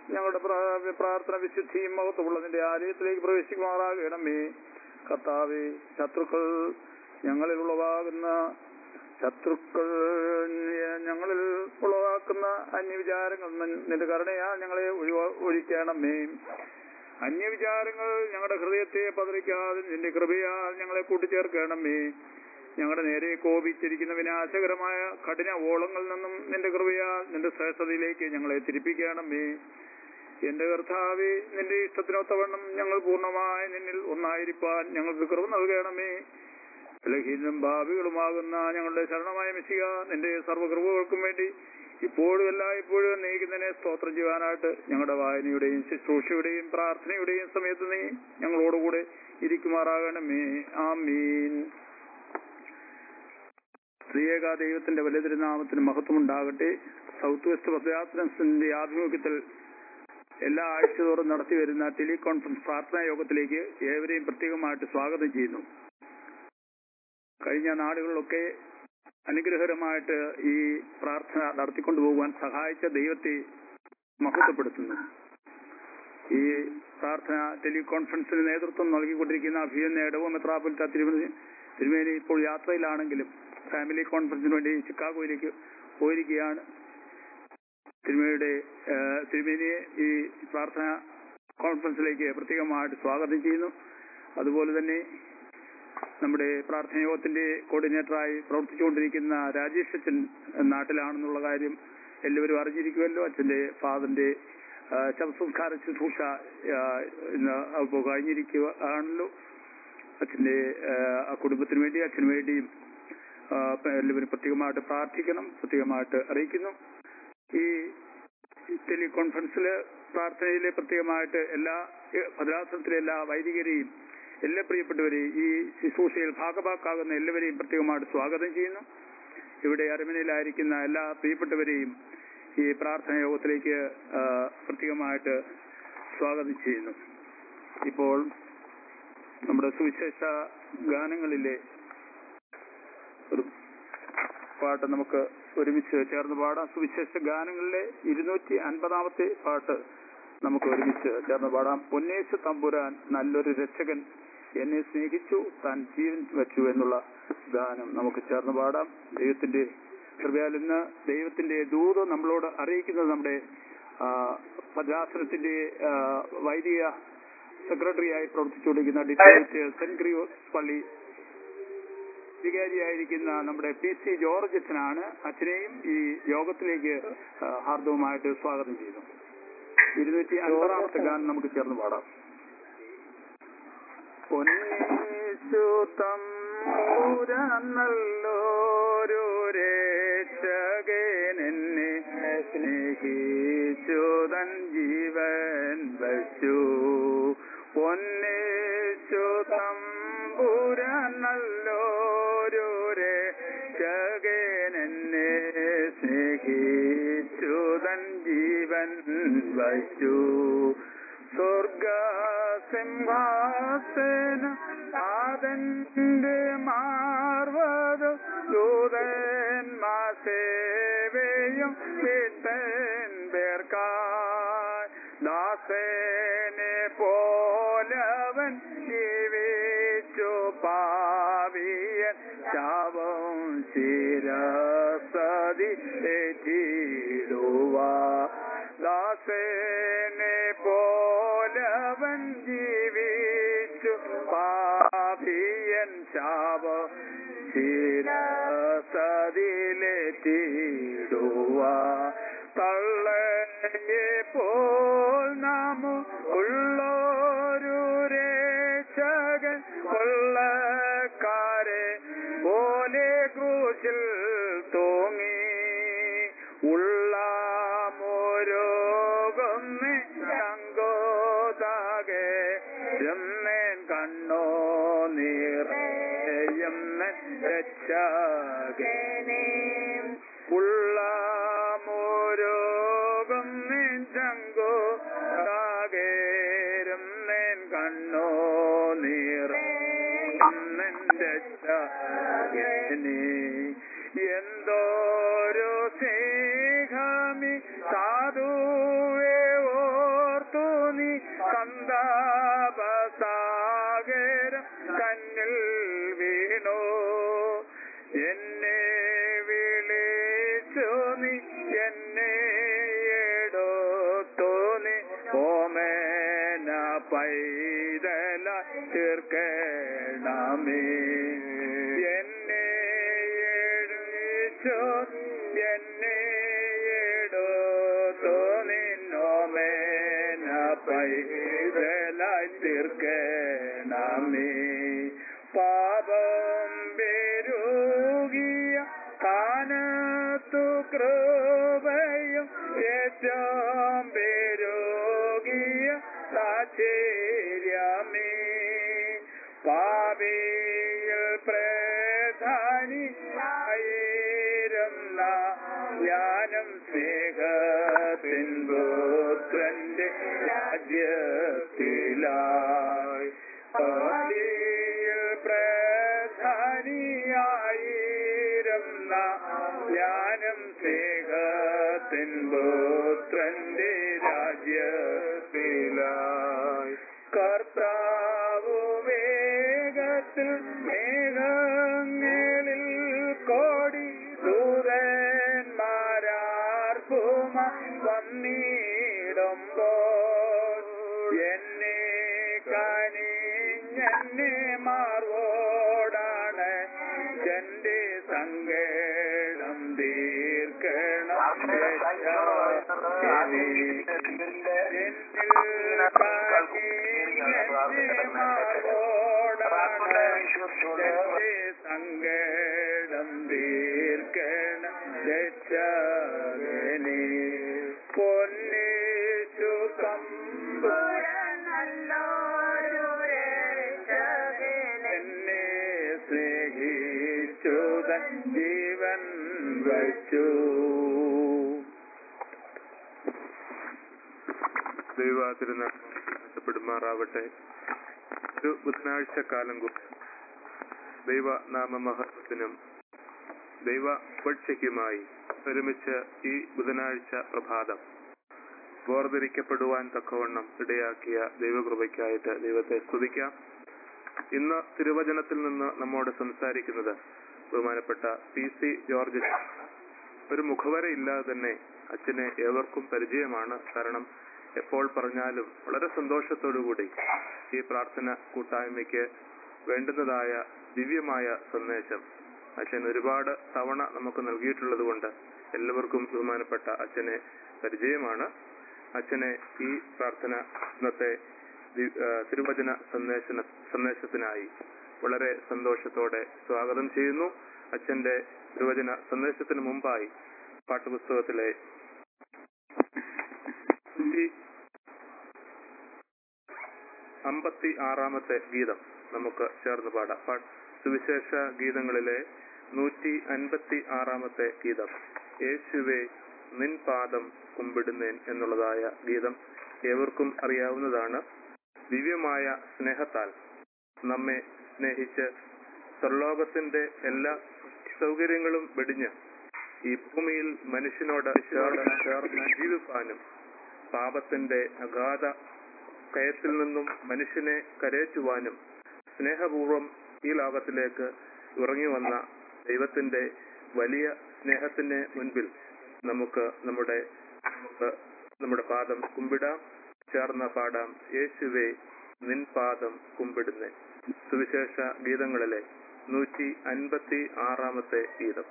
B: ഞങ്ങളുടെ പ്രാ- പ്രാർത്ഥന വിശുദ്ധിയും മഹത്വമുള്ള നിന്റെ ആലയത്തിലേക്ക് പ്രവേശിക്കുമാറാകണമേ കർത്താവെ ശത്രുക്കൾ ഞങ്ങളിൽ ഉളവാകുന്ന ശത്രുക്കൾ ഞങ്ങളിൽ ഉളവാക്കുന്ന അന്യവിചാരങ്ങൾ നിന്റെ കരുണയാൽ ഞങ്ങളെ ഒഴിവാ- ഒഴിക്കണമേ അന്യവിചാരങ്ങൾ ഞങ്ങളുടെ ഹൃദയത്തെ പതറിക്കാതെ നിന്റെ കൃപയാൽ ഞങ്ങളെ കൂട്ടിച്ചേർക്കണമേ ഞങ്ങളുടെ നേരെ കോപിച്ചിരിക്കുന്ന വിനാശകരമായ കഠിന ഓളങ്ങളിൽ നിന്നും നിന്റെ കൃപയാൽ നിന്റെ ശ്രേഷ്ഠതയിലേക്ക് ഞങ്ങളെ തിരിപ്പിക്കണമേ എന്റെ കർത്താവെ നിന്റെ ഇഷ്ടത്തിനൊത്തവണ്ണം ഞങ്ങൾ പൂർണ്ണമായി നിന്നിൽ ഒന്നായിരിക്കാൻ ഞങ്ങൾക്ക് കൃപ നൽകണമേ ബലഹീനും ഭാവികളുമാകുന്ന ഞങ്ങളുടെ ശരണമായ മിശിക നിന്റെ സർവ്വകൃപകൾക്കും വേണ്ടി ഇപ്പോഴും എല്ലായ്പ്പോഴും നയിക്കുന്നതിനെ സ്തോത്രം ചെയ്യാനായിട്ട് ഞങ്ങളുടെ വായനയുടെയും ശുശ്രൂഷയുടെയും പ്രാർത്ഥനയുടെയും സമയത്ത് നീ ഞങ്ങളോടുകൂടെ ഇരിക്കുമാറാകണമേ ആമീൻ ശ്രീയേക ദൈവത്തിന്റെ വലിയ തിരുനാമത്തിന് മഹത്വമുണ്ടാകട്ടെ സൗത്ത് വെസ്റ്റ് പദയാത്രന്റെ ആഭിമുഖ്യത്തിൽ എല്ലാ ആഴ്ചതോറും നടത്തി വരുന്ന ടെലികോൺഫറൻസ് പ്രാർത്ഥനാ യോഗത്തിലേക്ക് ഏവരെയും പ്രത്യേകമായിട്ട് സ്വാഗതം ചെയ്യുന്നു കഴിഞ്ഞ നാളുകളിലൊക്കെ അനുഗ്രഹകരമായിട്ട് ഈ പ്രാർത്ഥന നടത്തിക്കൊണ്ടുപോകുവാൻ സഹായിച്ച ദൈവത്തെ മഹത്വപ്പെടുത്തുന്നു ഈ പ്രാർത്ഥന ടെലികോൺഫറൻസിന് നേതൃത്വം നൽകിക്കൊണ്ടിരിക്കുന്ന അഭിയന്ന ഇടവ മെത്രാപൊലിത്ത തിരുമേനി തിരുമേനി ഇപ്പോൾ യാത്രയിലാണെങ്കിലും ഫാമിലി കോൺഫറൻസിന് വേണ്ടി ചിക്കാഗോയിലേക്ക് പോയിരിക്കുകയാണ് തിരുമേനിയുടെ ഏഹ്, തിരുമേനിയെ ഈ പ്രാർത്ഥന കോൺഫറൻസിലേക്ക് പ്രത്യേകമായിട്ട് സ്വാഗതം ചെയ്യുന്നു അതുപോലെ തന്നെ നമ്മുടെ പ്രാർത്ഥന യോഗത്തിന്റെ കോർഡിനേറ്ററായി പ്രവർത്തിച്ചുകൊണ്ടിരിക്കുന്ന രാജേഷ് അച്ഛൻ നാട്ടിലാണെന്നുള്ള കാര്യം എല്ലാവരും അറിഞ്ഞിരിക്കുമല്ലോ അച്ഛന്റെ ഫാദറിന്റെ ആ, ശവസംസ്കാര ശുശ്രൂഷ ആ, ഇന്ന് ഇപ്പോൾ കഴിഞ്ഞിരിക്കുക ആണല്ലോ അച്ഛന്റെ ആ, ആ കുടുംബത്തിന് വേണ്ടി അച്ഛന് വേണ്ടിയും ആ, എല്ലാവരും പ്രത്യേകമായിട്ട് പ്രാർത്ഥിക്കണം പ്രത്യേകമായിട്ട് അറിയിക്കുന്നു ഈ ടെലികോൺഫറൻസില് പ്രാർത്ഥനയിലെ പ്രത്യേകമായിട്ട് എല്ലാ ഏ, ഭദ്രാസനത്തിലെ എല്ലാ വൈദികരെയും എല്ലാ പ്രിയപ്പെട്ടവരെയും ഈ ശുശ്രൂഷയിൽ ഭാഗഭാക്കാകുന്ന എല്ലാവരെയും പ്രത്യേകമായിട്ട് സ്വാഗതം ചെയ്യുന്നു ഇവിടെ അരമനയിലായിരിക്കുന്ന എല്ലാ പ്രിയപ്പെട്ടവരെയും ഈ പ്രാർത്ഥന യോഗത്തിലേക്ക് ആ, പ്രത്യേകമായിട്ട് സ്വാഗതം ചെയ്യുന്നു ഇപ്പോൾ നമ്മുടെ സുവിശേഷ ഗാനങ്ങളിലെ ഒരു പാട്ട് നമുക്ക് ഒരുമിച്ച് ചേർന്ന് പാടാം സുവിശേഷ ഗാനങ്ങളിലെ ഇരുന്നൂറ്റി അൻപതാമത്തെ പാട്ട് നമുക്ക് ഒരുമിച്ച് ചേർന്ന് പാടാം പൊന്നേശു തമ്പുരാൻ നല്ലൊരു രക്ഷകൻ എന്നെ സ്നേഹിച്ചു താൻ ജീവൻ വെച്ചു എന്നുള്ള ഗാനം നമുക്ക് ചേർന്ന് പാടാം ദൈവത്തിന്റെ കൃപയാൽ ഇന്ന് ദൈവത്തിന്റെ ദൂത് നമ്മളോട് അറിയിക്കുന്നത് നമ്മുടെ ആ, ഭദ്രാസനത്തിന്റെ ആ, വൈദിക സെക്രട്ടറിയായി പ്രവർത്തിച്ചുകൊണ്ടിരിക്കുന്ന ഡിസ്ട്രിക്ട് സെന്റ് ഗ്രീവോസ് പള്ളി വികാരിയായിരിക്കുന്ന നമ്മുടെ പി സി ജോർജ് അച്ഛനാണ് അച്ഛനെയും ഈ യോഗത്തിലേക്ക് ആ, ഹാർദവുമായിട്ട് സ്വാഗതം ചെയ്യുന്നു ഇരുന്നൂറ്റി അൻപതാമത്തെ ഗാനം നമുക്ക് ചേർന്ന് പാടാം പൊന്നേശു തമ്പുരാനല്ലോരു രക്ഷകൻ എന്നെ സ്നേഹിച്ചു തൻ ജീവൻ വച്ചു പൊന്നേശു തമ്പുരാനല്ലോരു രക്ഷകൻ എന്നെ സ്നേഹിച്ചു തൻ ജീവൻ വച്ചു സ്വർഗസിംഹാസനം ആദന്റെ മാർവത ദൂതന്മാർ സേവയും വിട്ടൻ പേർക്കായി ദാസനെ പോലവൻ ജീവിച്ചു പാവിയൻ ശാപം ശിരസതി ഏറ്റിടുവാ ദാസനെ പോലവൻ ജീവിച്ചു പാപിയൻ ശാപ ശിരസതിലേറ്റിടുവ തള്ളയെ പോൽ നാമു ഉള്ളൊരു രക്ഷകൻ കൊള്ളക്കാരെ പോലെ ക്രൂശിൽ തൂങ്ങി ഉള്ള മോരോകൊന്ന് ശങ്കോതാകെ രന്നേൻ കണ്ണോ നീറയുന്ന രക്ഷകനെ ഉള്ള മോരോകൊന്ന് ശങ്കോ താകേരുന്നേൻ കണ്ണോ നീറയുന്ന രക്ഷകനെ എന്തോരോ സ്നേഹമി സാധുവേ ഓ കണ്ണിൽ വീണു എന്നെ വിളിച്ചു നീ എന്നെ എടുത്തു നീ ഓമേന പൈതല തീർക്കണമേ എന്നെ എഴുതിച്ചു എന്നെ എടുത്തു നിന്നോമേന പൈതല തീർക്കണമേ പാപം പെരുകിയ സ്ഥാനത്തു കൃപയും ഏറ്റവും പെരുകിയ സാചേര്യമേ പാപിയിൽ പ്രധാനിയായിരുന്ന ജ്ഞാനം സ്നേഹത്തിൻ പുത്രന്റെ രാജ്യത്തിലായി പാപിയിൽ പ്രധാനിയായിരുന്ന ജ്ഞാനം സ്നേഹത്തിൻ പുത്രന്റെ രാജ്യത്തിലായി കർത്താവു വേഗത്തിൽ മേഘങ്ങളിൽ കോടി ദൂതന്മാരാർക്കുമ വന്നിടുമ്പോൾ എന്നെ കനിഞ്ഞെന്നെ മാർവോടാണ് എന്റെ സങ്കേടം തീർക്കണം സങ്കേടം തീർക്കണം രക്ഷകനെ പൊന്നേശു എന്നെ സ്നേഹിച്ചുതൻ ജീവൻ വച്ചു
C: ദൈവത്തിരുന്നാമപ്പെടുമാറാവട്ടെ ഒരു ബുധനാഴ്ച കാലം കൂടി ദൈവനാമ മഹത്വത്തിനും ദൈവ ഉപക്ഷയ്ക്കുമായി ഒരുമിച്ച് ഈ ബുധനാഴ്ച പ്രഭാതം വേർതിരിക്കപ്പെടുവാൻ തക്കവണ്ണം ഇടയാക്കിയ ദൈവകൃപയ്ക്കായിട്ട് ദൈവത്തെ സ്തുതിക്കാം ഇന്ന് തിരുവചനത്തിൽ നിന്ന് നമ്മോട് സംസാരിക്കുന്നത് ബഹുമാനപ്പെട്ട പി സി ജോർജ് ഒരു മുഖവര ഇല്ലാതെ തന്നെ അച്ഛനെ ഏവർക്കും പരിചയമാണ് കാരണം എപ്പോൾ പറഞ്ഞാലും വളരെ സന്തോഷത്തോടുകൂടി ഈ പ്രാർത്ഥന കൂട്ടായ്മയ്ക്ക് വേണ്ടുന്നതായ ദിവ്യമായ സന്ദേശം അച്ഛൻ ഒരുപാട് തവണ നമുക്ക് നൽകിയിട്ടുള്ളത് കൊണ്ട് എല്ലാവർക്കും ബഹുമാനപ്പെട്ട അച്ഛനെ പരിചയമാണ് അച്ഛനെ ഈ പ്രാർത്ഥന ഇന്നത്തെ ദി- ആ, തിരുവചന സന്ദേശന സന്ദേശത്തിനായി വളരെ സന്തോഷത്തോടെ സ്വാഗതം ചെയ്യുന്നു അച്ഛന്റെ തിരുവചന സന്ദേശത്തിന് മുമ്പായി പാഠപുസ്തകത്തിലെ ഈ അമ്പത്തി ആറാമത്തെ ഗീതം നമുക്ക് ചേർന്ന് പാടാം പാ- സുവിശേഷ ഗീതങ്ങളിലെ നൂറ്റി അൻപത്തി ആറാമത്തെ ഗീതം യേശുവെ നിൻ പാദം കുമ്പിടുന്നേൻ എന്നുള്ളതായ ഗീതം ഏവർക്കും അറിയാവുന്നതാണ് ദിവ്യമായ സ്നേഹത്താൽ നമ്മെ സ്നേഹിച്ച് സർലോകത്തിന്റെ എല്ലാ സൗകര്യങ്ങളും വെടിഞ്ഞ് ഈ ഭൂമിയിൽ മനുഷ്യനോട് ചേർന്ന് ചേർന്ന് ജീവിപ്പാനും പാപത്തിന്റെ അഗാധ കയത്തിൽ നിന്നും മനുഷ്യനെ കരയറ്റുവാനും സ്നേഹപൂർവം ഈ ലോകത്തിലേക്ക് ഇറങ്ങി വന്ന ദൈവത്തിന്റെ വലിയ സ്നേഹത്തിന് മുൻപിൽ നമുക്ക് നമ്മുടെ നമുക്ക് നമ്മുടെ പാദം കുമ്പിടാം ചേർന്ന പാടാം യേശുവേ നിൻ പാദം കുമ്പിടുന്നേ സുവിശേഷ ഗീതങ്ങളിലെ നൂറ്റി അൻപത്തി ആറാമത്തെ ഗീതം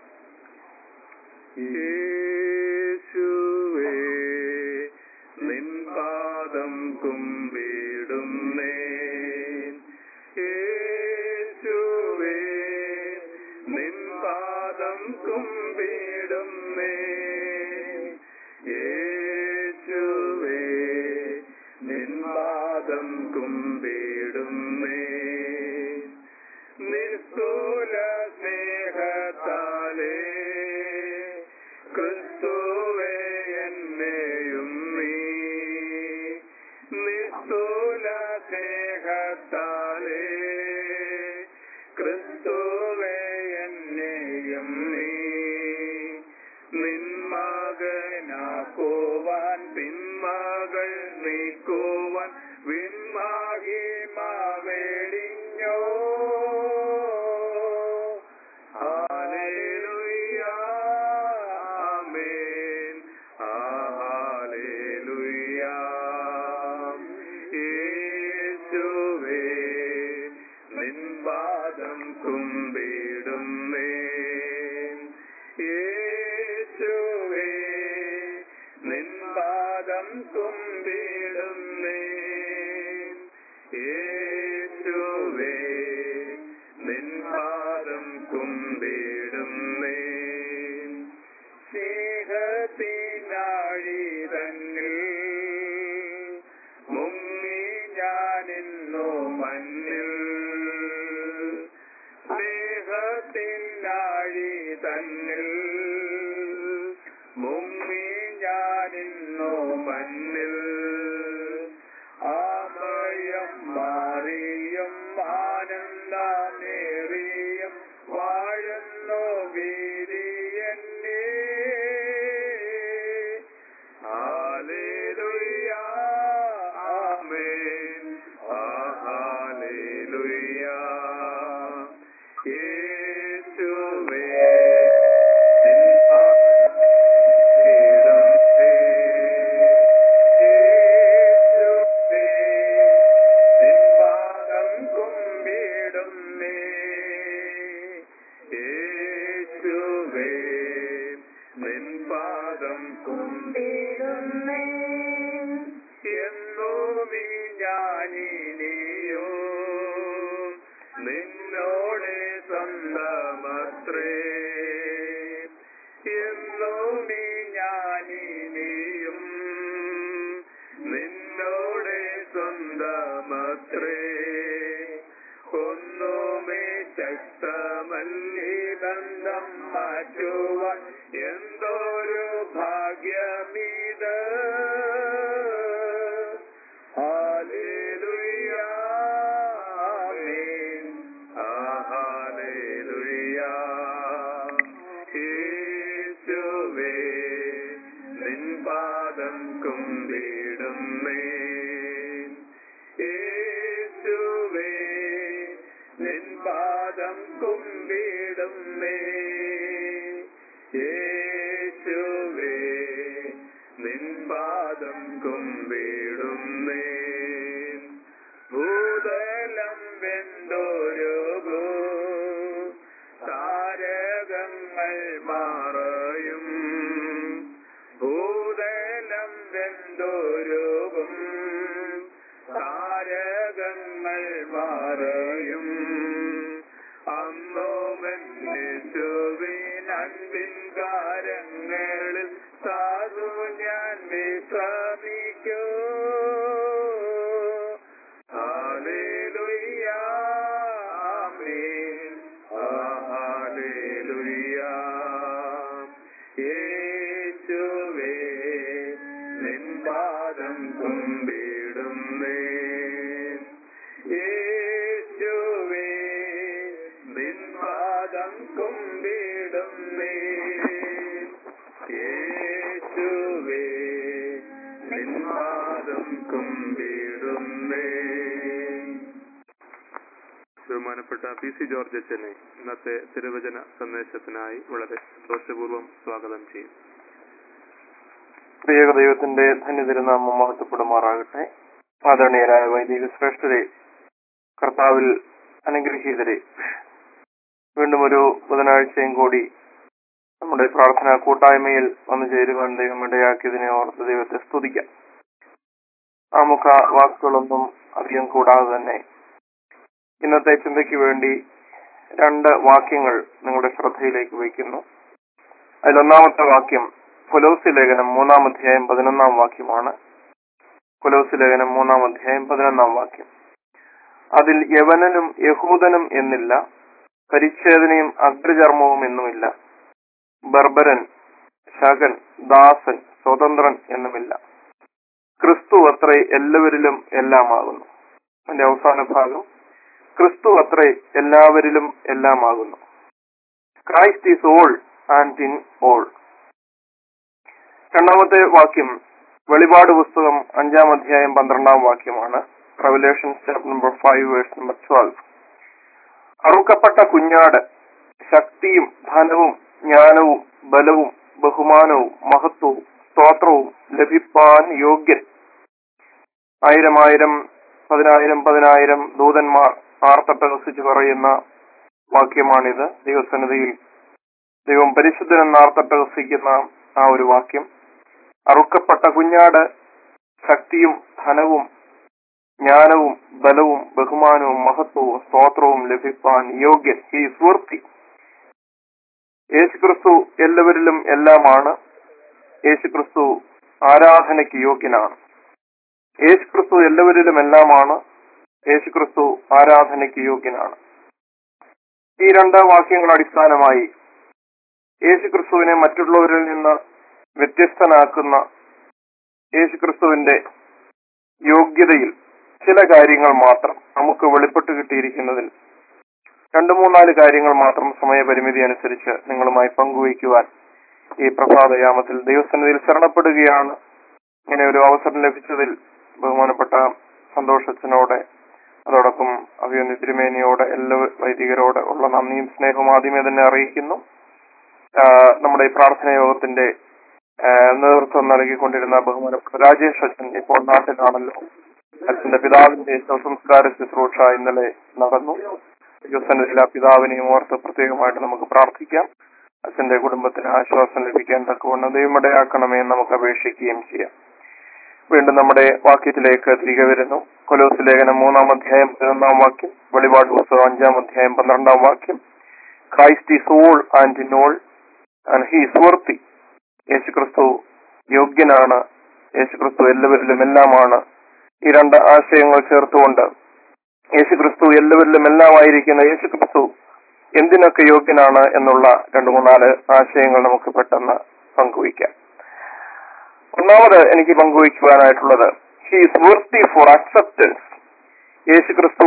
C: യേശുവേ നിൻ പാദം കുമ്പിടുന്നേ യേശുവേ നിൻ പാദം കുമ്പിടുന്നേ യേശുവേ നിൻ പാദം കുമ്പിടുന്നേ നിസ്തൂല സ്നേഹത്താലേ ക്രിസ്തുവേ എന്നെയും നീ നിസ്തൂല സ്നേഹത്താലേ ക്രിസ്തുവേ എന്നെയും നീ നിന്മകനാക്കുവാൻ പിന്മകൾ നീക്കുവാൻ വിൺമാകി മാവേടിഞ്ഞോ മണ്ണിൽ സ്നേഹത്തിനാഴി തന്നിൽ മുങ്ങി ഞാനിന്നു മണ്ണിൽ ആമയം മാറിയും ആനന്ദമേറിയും വാഴുന്നു വീരിയന്നേ ഹല്ലേലൂയ ആമേൻ ആ ഹല്ലേലൂയ യേശുവേ നിൻ പാദത്തിടുന്നേ. യേശുവേ നിൻ പാദം കുമ്പിടുന്നേ. യേശുവേ നിൻ പാദം കുമ്പിടുന്നേ എന്നോ നീ ഞാനിനിയോ നിന്നോടെ സ്വന്തമത്രേ എന്നോ നീ ഞാനിനിയും നിന്നോടെ സ്വന്തമത്രേ ഒന്നുമേ ശക്തമല്ലി ബന്ധം മാറ്റുവാൻ എന്തോരു ഭാഗ്യമീത് ഹല്ലേലൂയ ആമേൻ ആ ഹല്ലേലൂയ യേശുവേ നിൻ പാദം കുമ്പിടുന്നേ യേശുവേ നിൻ പാദം കുമ്പിടുന്നേ യേശുവേ നിൻ പാദം കുമ്പിടുന്നേ ഭൂതലം വെന്തോരുകൂ താരകങ്ങൾ മാറയും ഭൂതലം വെന്തോരുകും താരകങ്ങൾ മാറയും അന്നോമന്യസുവിനൻപിൻ കാരങ്ങളിൽ സാധു ഞാൻ വിശ്രമിക്കൂ ഹല്ലേലൂയ ആമേൻ ആ ഹല്ലേലൂയ യേശുവേ നിൻ പാദം കുമ്പിടുന്നേ യേശുവേ നിൻ പാദം കുമ്പിടുന്നേ യേശുവേ നിൻ പാദം കുമ്പിടുന്നേ
D: ബഹുമാനപ്പെട്ട പി സി ജോർജ് അച്ഛനെ ഇന്നത്തെ തിരുവചന സന്ദേശത്തിനായി വളരെ സന്തോഷപൂർവ്വം സ്വാഗതം ചെയ്യും
E: പ്രിയക ദൈവത്തിന്റെ ധന്യതിരുനാമം മഹത്വപ്പെടുമാറാകട്ടെ ആദരണീയരായ വൈദിക ശ്രേഷ്ഠരെ കർത്താവിൽ അനുഗ്രഹീതരെ വീണ്ടും ഒരു ബുധനാഴ്ചയും കൂടി നമ്മുടെ പ്രാർത്ഥനാ കൂട്ടായ്മയിൽ വന്നു ചേരുവാൻ ദൈവം ഇടയാക്കിയതിനെ ഓർത്ത് ദൈവത്തെ സ്തുതിക്കാം ആമുഖ വാക്കുകളൊന്നും അധികം കൂടാതെ തന്നെ ഇന്നത്തെ ചിന്തയ്ക്ക് വേണ്ടി രണ്ട് വാക്യങ്ങൾ നിങ്ങളുടെ ശ്രദ്ധയിലേക്ക് വയ്ക്കുന്നു അതിലൊന്നാമത്തെ വാക്യം കൊലോസി ലേഖനം മൂന്നാം അധ്യായം പതിനൊന്നാം വാക്യമാണ് കൊലോസി ലേഖനം മൂന്നാം അധ്യായം പതിനൊന്നാം വാക്യം അതിൽ യവനനും യഹൂദനും എന്നില്ല പരിച്ഛേദനയും അഗ്രചർമ്മവും എന്നുമില്ല ബർബരൻ ശകൻ ദാസൻ സ്വതന്ത്രൻ എന്നുമില്ല ക്രിസ്തു അത്രേ എല്ലാവരിലും എല്ലാമാകുന്നു അതിന്റെ അവസാന ഭാഗം ക്രിസ്തു അത്രേ എല്ലാവരിലും എല്ലാമാകുന്നു Christ is all and in all രണ്ടാമത്തെ വാക്യം വെളിപാട് പുസ്തകം അഞ്ചാം അധ്യായം പന്ത്രണ്ടാം വാക്യമാണ് Revelation chapter number five verse number twelve അറുക്കപ്പെട്ട കുഞ്ഞാട് ശക്തിയും ധനവും ജ്ഞാനവും ബലവും ബഹുമാനവും മഹത്വവും സ്തോത്രവും ലഭിപ്പാൻ യോഗ്യൻ ആയിരം ആയിരം പതിനായിരം പതിനായിരം ദൂതന്മാർ ആർത്തട്ടഹസിച്ച് പറയുന്ന വാക്യമാണിത് ദൈവസന്നിധിയിൽ ദൈവം പരിശുദ്ധനെന്ന് ആർത്തട്ടഹസിക്കുന്ന ആ ഒരു വാക്യം അറുക്കപ്പെട്ട കുഞ്ഞാട് ശക്തിയും ധനവും ജ്ഞാനവും ബലവും ബഹുമാനവും മഹത്വവും സ്തോത്രവും ലഭിപ്പാൻ യോഗ്യൻ ഈ സ്വർത്തി യേശുക്രിസ്തു എല്ലാവരിലും എല്ലാമാണ് യേശുക്രിസ്തു ആരാധനയ്ക്ക് യോഗ്യനാണ് യേശുക്രിസ്തു എല്ലാവരിലും എല്ലാമാണ് യേശുക്രിസ്തു ആരാധനയ്ക്ക് യോഗ്യനാണ് ഈ രണ്ട് വാക്യങ്ങൾ അടിസ്ഥാനമായി യേശുക്രിസ്തുവിനെ മറ്റുള്ളവരിൽ നിന്ന് വ്യത്യസ്തനാക്കുന്ന യേശുക്രിസ്തുവിന്റെ യോഗ്യതയിൽ ചില കാര്യങ്ങൾ മാത്രം നമുക്ക് വെളിപ്പെട്ട് കിട്ടിയിരിക്കുന്നതിൽ രണ്ടു മൂന്നാല് കാര്യങ്ങൾ മാത്രം സമയപരിമിതി അനുസരിച്ച് നിങ്ങളുമായി പങ്കുവയ്ക്കുവാൻ ഈ പ്രഭാതയാമത്തിൽ ദൈവസന്നിധിയിൽ ശരണപ്പെടുകയാണ് ഇങ്ങനെ ഒരു അവസരം ലഭിച്ചതിൽ ബഹുമാനപ്പെട്ട സന്തോഷത്തിനോടെ അതോടൊപ്പം അഭിയന്യ തിരുമേനിയോട് എല്ലാ വൈദികരോട് ഉള്ള നന്ദിയും സ്നേഹവും ആദ്യമേ തന്നെ അറിയിക്കുന്നു ആ, നമ്മുടെ ഈ പ്രാർത്ഥന യോഗത്തിന്റെ ആ, നേതൃത്വം നൽകിക്കൊണ്ടിരുന്ന ബഹുമാനപ്പെട്ട രാജേഷ് അച്ഛൻ ഇപ്പോൾ നാട്ടിലാണല്ലോ അച്ഛന്റെ പിതാവിന്റെ ശവസംസ്കാര ശുശ്രൂഷ ഇന്നലെ നടന്നു ദൈവസന്നിധിയിൽ ആ പിതാവിനെയും ഓർത്ത് പ്രത്യേകമായിട്ട് നമുക്ക് പ്രാർത്ഥിക്കാം അച്ഛന്റെ കുടുംബത്തിന് ആശ്വാസം ലഭിക്കാൻ തക്കവണ്ണം ദൈവമിടയാക്കണമേ എന്ന് നമുക്ക് അപേക്ഷിക്കുകയും ചെയ്യാം വീണ്ടും നമ്മുടെ വാക്യത്തിലേക്ക് തിരികെ വരുന്നു കൊലോസ് ലേഖനം മൂന്നാം അധ്യായം പതിനൊന്നാം വാക്യം വെളിപാട് പുസ്തകം അഞ്ചാം അധ്യായം പന്ത്രണ്ടാം വാക്യം Christ is all and in all and he is worthy യേശുക്രിസ്തു യോഗ്യനാണ് യേശുക്രിസ്തു എല്ലാവരിലും എല്ലാമാണ് ഈ രണ്ട് ആശയങ്ങൾ ചേർത്തുകൊണ്ട് യേശുക്രിസ്തു എല്ലാവരിലും എല്ലാമായിരിക്കുന്ന യേശുക്രിസ്തു എന്തിനൊക്കെ യോഗ്യനാണ് എന്നുള്ള രണ്ടു മൂന്നാല് ആശയങ്ങൾ നമുക്ക് പെട്ടെന്ന് പങ്കുവയ്ക്കാം ഒന്നാമത് എനിക്ക് പങ്കുവയ്ക്കുവാനായിട്ടുള്ളത് he is worthy for acceptance യേശുക്രിസ്തു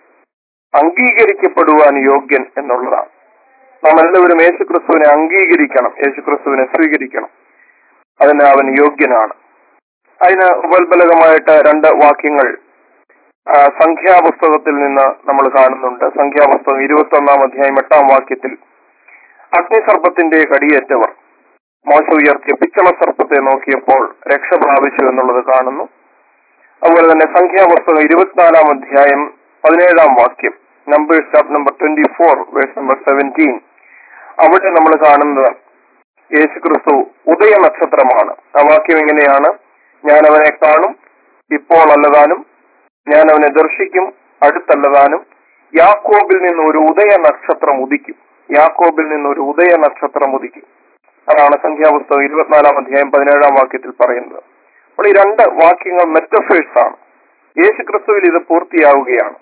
E: അംഗീകരിക്കപ്പെടുവാൻ യോഗ്യൻ എന്നുള്ളതാണ് നാം എല്ലാവരും യേശുക്രിസ്തുവിനെ അംഗീകരിക്കണം യേശുക്രിസ്തുവിനെ സ്വീകരിക്കണം അതിന് അവൻ യോഗ്യനാണ് അതിന് ഉപോത്ബലകമായിട്ട് രണ്ട് വാക്യങ്ങൾ ആ, സംഖ്യാപുസ്തകത്തിൽ നിന്ന് നമ്മൾ കാണുന്നുണ്ട് സംഖ്യാപുസ്തകം ഇരുപത്തി ഒന്നാം അധ്യായം എട്ടാം വാക്യത്തിൽ അഗ്നിസർപ്പത്തിന്റെ കടിയേറ്റവർ മോശ ഉയർത്തിയ പിച്ചള സർപ്പത്തെ നോക്കിയപ്പോൾ രക്ഷ പ്രാപിച്ചു എന്നുള്ളത് കാണുന്നു അതുപോലെ തന്നെ സംഖ്യാപുസ്തകം ഇരുപത്തിനാലാം അധ്യായം പതിനേഴാം വാക്യം Numbers chapter number twenty four verse number seventeen അവിടെ നമ്മൾ കാണുന്നത് യേശുക്രിസ്തു ഉദയ നക്ഷത്രമാണ് ആ വാക്യം എങ്ങനെയാണ് ഞാൻ അവനെ കാണും ഇപ്പോൾ അല്ലതാനും ഞാൻ അവനെ ദർശിക്കും അടുത്തല്ലതാനും യാക്കോബിൽ നിന്ന് ഒരു ഉദയ നക്ഷത്രം ഉദിക്കും യാക്കോബിൽ നിന്ന് ഒരു ഉദയ നക്ഷത്രം ഉദിക്കും അതാണ് സംഖ്യാപുസ്തകം ഇരുപത്തിനാലാം അധ്യായം പതിനേഴാം വാക്യത്തിൽ പറയുന്നത് അപ്പോൾ ഈ രണ്ട് വാക്യങ്ങൾ മെറ്റഫേഴ്സ് ആണ് യേശുക്രിസ്തുവിൽ ഇത് പൂർത്തിയാവുകയാണ്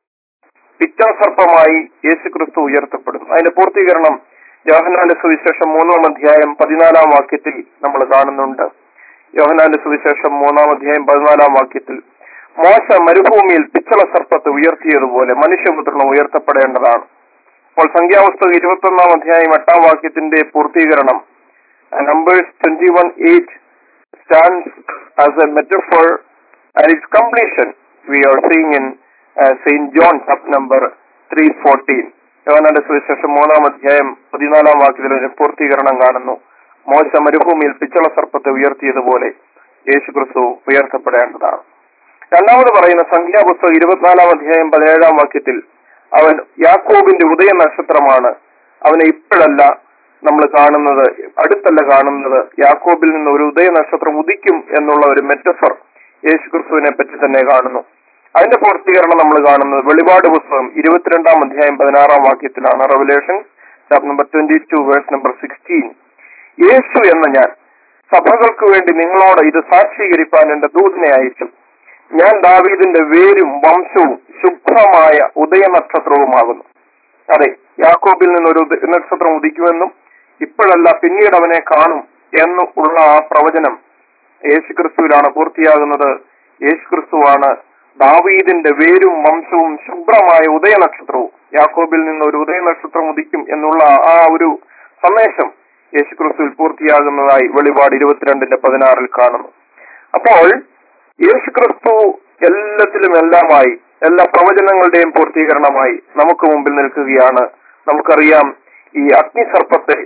E: പിച്ചാസർപ്പമായി യേശുക്രിസ്തു ഉയർത്തപ്പെടുന്നു അതിന്റെ പൂർത്തീകരണം യോഹനാന്റെ സുവിശേഷം മൂന്നാം അധ്യായം പതിനാലാം വാക്യത്തിൽ നമ്മൾ കാണുന്നുണ്ട് യോഹനാന്റെ സുവിശേഷം മൂന്നാം അധ്യായം പതിനാലാം വാക്യത്തിൽ മോശ മരുഭൂമിയിൽ പിച്ചള സർപ്പത്തെ ഉയർത്തിയതുപോലെ മനുഷ്യപുത്രനും ഉയർത്തപ്പെടേണ്ടതാണ് അപ്പോൾ സംഖ്യാപുസ്തകം ഇരുപത്തൊന്നാം അധ്യായം എട്ടാം വാക്യത്തിന്റെ പൂർത്തീകരണം Numbers twenty one eight stands as a metaphor and its completion we are seeing in uh, St. John chapter number 314. യോഹന്നാന്റെ സുവിശേഷം മൂന്നാം അധ്യായം പതിനാലാം വാക്യത്തിൽ ഒരു പൂർത്തീകരണം കാണുന്നു മോശ മരുഭൂമിയിൽ പിച്ചള സർപ്പത്തെ ഉയർത്തിയതുപോലെ യേശുക്രിസ്തു ഉയർത്തപ്പെടേണ്ടതാണ് രണ്ടാമത് പറയുന്ന സംഖ്യാപുസ്തകം ഇരുപത്തിനാലാം അധ്യായം പതിനേഴാം വാക്യത്തിൽ അവൻ യാക്കോബിന്റെ ഉദയ നക്ഷത്രമാണ് അവനെ ഇപ്പോഴല്ല നമ്മൾ കാണുന്നത് അടുത്തല്ല കാണുന്നത് യാക്കോബിൽ നിന്ന് ഒരു ഉദയ നക്ഷത്രം ഉദിക്കും എന്നുള്ള ഒരു മെറ്റഫർ യേശുക്രിസ്തുവിനെ പറ്റി തന്നെ കാണുന്നു അതിന്റെ പൂർത്തീകരണം നമ്മൾ കാണുന്നത് വെളിപാട് പുസ്തകം ഇരുപത്തിരണ്ടാം അധ്യായം പതിനാറാം വാക്യത്തിലാണ് Revelation chapter number twenty two verse number sixteen യേശു എന്ന ഞാൻ സഭകൾക്ക് വേണ്ടി നിങ്ങളോട് ഇത് സാക്ഷീകരിപ്പാൻ എന്റെ ദൂതനെ അയച്ചു ഞാൻ ദാവീദിന്റെ വേരും വംശവും ശുഭ്രമായ ഉദയ നക്ഷത്രവുമാകുന്നു അതെ യാക്കോബിൽ നിന്ന് ഒരു ഉദ- നക്ഷത്രം ഉദിക്കുമെന്നും ഇപ്പോഴല്ല പിന്നീട് അവനെ കാണും എന്ന് ഉള്ള ആ പ്രവചനം യേശുക്രിസ്തുവിലാണ് പൂർത്തിയാകുന്നത് യേശുക്രിസ്തുവാണ് ദാവീദിന്റെ വേരും വംശവും ശുഭ്രമായ ഉദയ നക്ഷത്രവും യാക്കോബിൽ നിന്ന് ഒരു ഉദയ നക്ഷത്രം ഉദിക്കും എന്നുള്ള ആ ഒരു സന്ദേശം യേശുക്രിസ്തുവിൽ പൂർത്തിയാകുന്നതായി വെളിപാട് ഇരുപത്തിരണ്ടിന്റെ പതിനാറിൽ കാണുന്നു അപ്പോൾ യേശുക്രിസ്തു എല്ലാത്തിലും എല്ലാമായി എല്ലാ പ്രവചനങ്ങളുടെയും പൂർത്തീകരണമായി നമുക്ക് മുമ്പിൽ നിൽക്കുകയാണ് നമുക്കറിയാം ഈ അഗ്നിസർപ്പത്തെ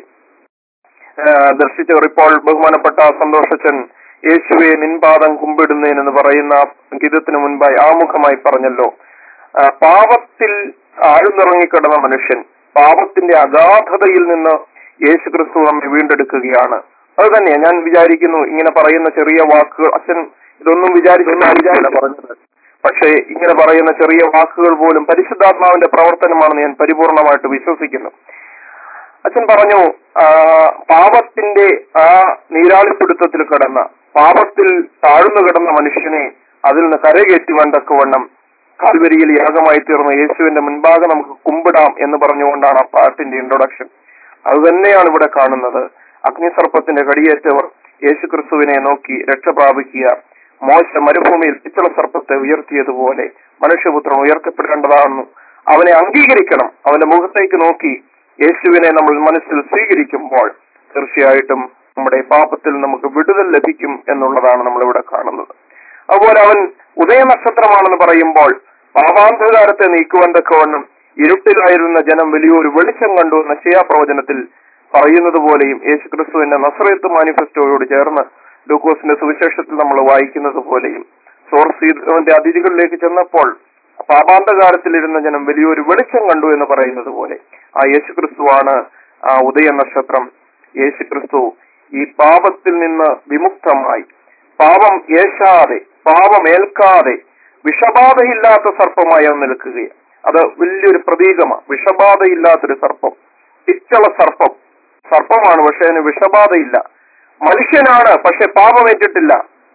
E: ആ, ദർശിച്ചവർ ഇപ്പോൾ ബഹുമാനപ്പെട്ട സന്തോഷച്ചൻ യേശുവെ നിൻപാദം കുമ്പിടുന്നേനെന്ന് പറയുന്ന ഗീതത്തിന് മുൻപായി ആമുഖമായി പറഞ്ഞല്ലോ ആ, പാപത്തിൽ ആഴ്ന്നിറങ്ങിക്കിടന്ന മനുഷ്യൻ പാപത്തിന്റെ അഗാധതയിൽ നിന്ന് യേശുക്രിസ്തു നമ്മെ വീണ്ടെടുക്കുകയാണ് അത് തന്നെ ഞാൻ വിചാരിക്കുന്നു ഇങ്ങനെ പറയുന്ന ചെറിയ വാക്കുകൾ അച്ഛൻ ഇതൊന്നും വിചാരിച്ചൊന്നും വിചാരില്ല പറഞ്ഞത് പക്ഷേ ഇങ്ങനെ പറയുന്ന ചെറിയ വാക്കുകൾ പോലും പരിശുദ്ധാത്മാവിന്റെ പ്രവർത്തനമാണെന്ന് ഞാൻ പരിപൂർണമായിട്ട് വിശ്വസിക്കുന്നു അച്ഛൻ പറഞ്ഞു ആ, പാപത്തിന്റെ ആ നീരാളിപ്പിടുത്തത്തിൽ കിടന്ന പാപത്തിൽ താഴ്ന്നു കിടന്ന മനുഷ്യനെ അതിൽ നിന്ന് കരകയറ്റുവാൻ തക്കവണ്ണം കാൽവരിയിൽ യാഗമായി തീർന്ന യേശുവിന്റെ മുൻപാകെ നമുക്ക് കുമ്പിടാം എന്ന് പറഞ്ഞുകൊണ്ടാണ് ആ പാട്ടിന്റെ ഇൻട്രൊഡക്ഷൻ അത് തന്നെയാണ് ഇവിടെ കാണുന്നത് അഗ്നിസർപ്പത്തിന്റെ കടിയേറ്റവർ യേശു ക്രിസ്തുവിനെ നോക്കി രക്ഷ പ്രാപിക്കുക മോശ മരുഭൂമിയിൽ പിച്ചള സർപ്പത്തെ ഉയർത്തിയതുപോലെ മനുഷ്യപുത്രൻ ഉയർത്തപ്പെടേണ്ടതാണെന്നു അവനെ അംഗീകരിക്കണം അവന്റെ മുഖത്തേക്ക് നോക്കി യേശുവിനെ നമ്മൾ മനസ്സിൽ സ്വീകരിക്കുമ്പോൾ തീർച്ചയായിട്ടും നമ്മുടെ പാപത്തിൽ നമുക്ക് വിടുതൽ ലഭിക്കും എന്നുള്ളതാണ് നമ്മൾ ഇവിടെ കാണുന്നത് അതുപോലെ അവൻ ഉദയനക്ഷത്രമാണെന്ന് പറയുമ്പോൾ പാപാന്ധകാരത്തെ നീക്കുവാൻ തക്കവണ്ണം ഇരുട്ടിലായിരുന്ന ജനം വലിയൊരു വെളിച്ചം കണ്ടു എന്ന ശിയാപ്രവചനത്തിൽ പറയുന്നത് പോലെയും യേശു ക്രിസ്തുവിന്റെ നസ്രയത്ത് മാനിഫെസ്റ്റോയോട് ചേർന്ന് ലൂക്കോസിന്റെ സുവിശേഷത്തിൽ നമ്മൾ വായിക്കുന്നത് പോലെയും സോർസീന്റെ അതിഥികളിലേക്ക് ചെന്നപ്പോൾ പാപാന്തകാലത്തിലിരുന്ന ജനം വലിയൊരു വെളിച്ചം കണ്ടു എന്ന് പറയുന്നത് പോലെ ആ യേശു ക്രിസ്തുവാണ് ആ ഉദയ നക്ഷത്രം യേശു ക്രിസ്തു ഈ പാപത്തിൽ നിന്ന് വിമുക്തമായി പാപം ഏശാതെ പാപമേൽക്കാതെ വിഷബാധയില്ലാത്ത സർപ്പമായി അവൻ നിൽക്കുകയാണ് അത് വലിയൊരു പ്രതീകമാണ് വിഷബാധയില്ലാത്തൊരു സർപ്പം പിച്ചള സർപ്പം സർപ്പമാണ് പക്ഷെ അതിന് വിഷബാധയില്ല മനുഷ്യനാണ് പക്ഷെ പാപമേറ്റിട്ടില്ല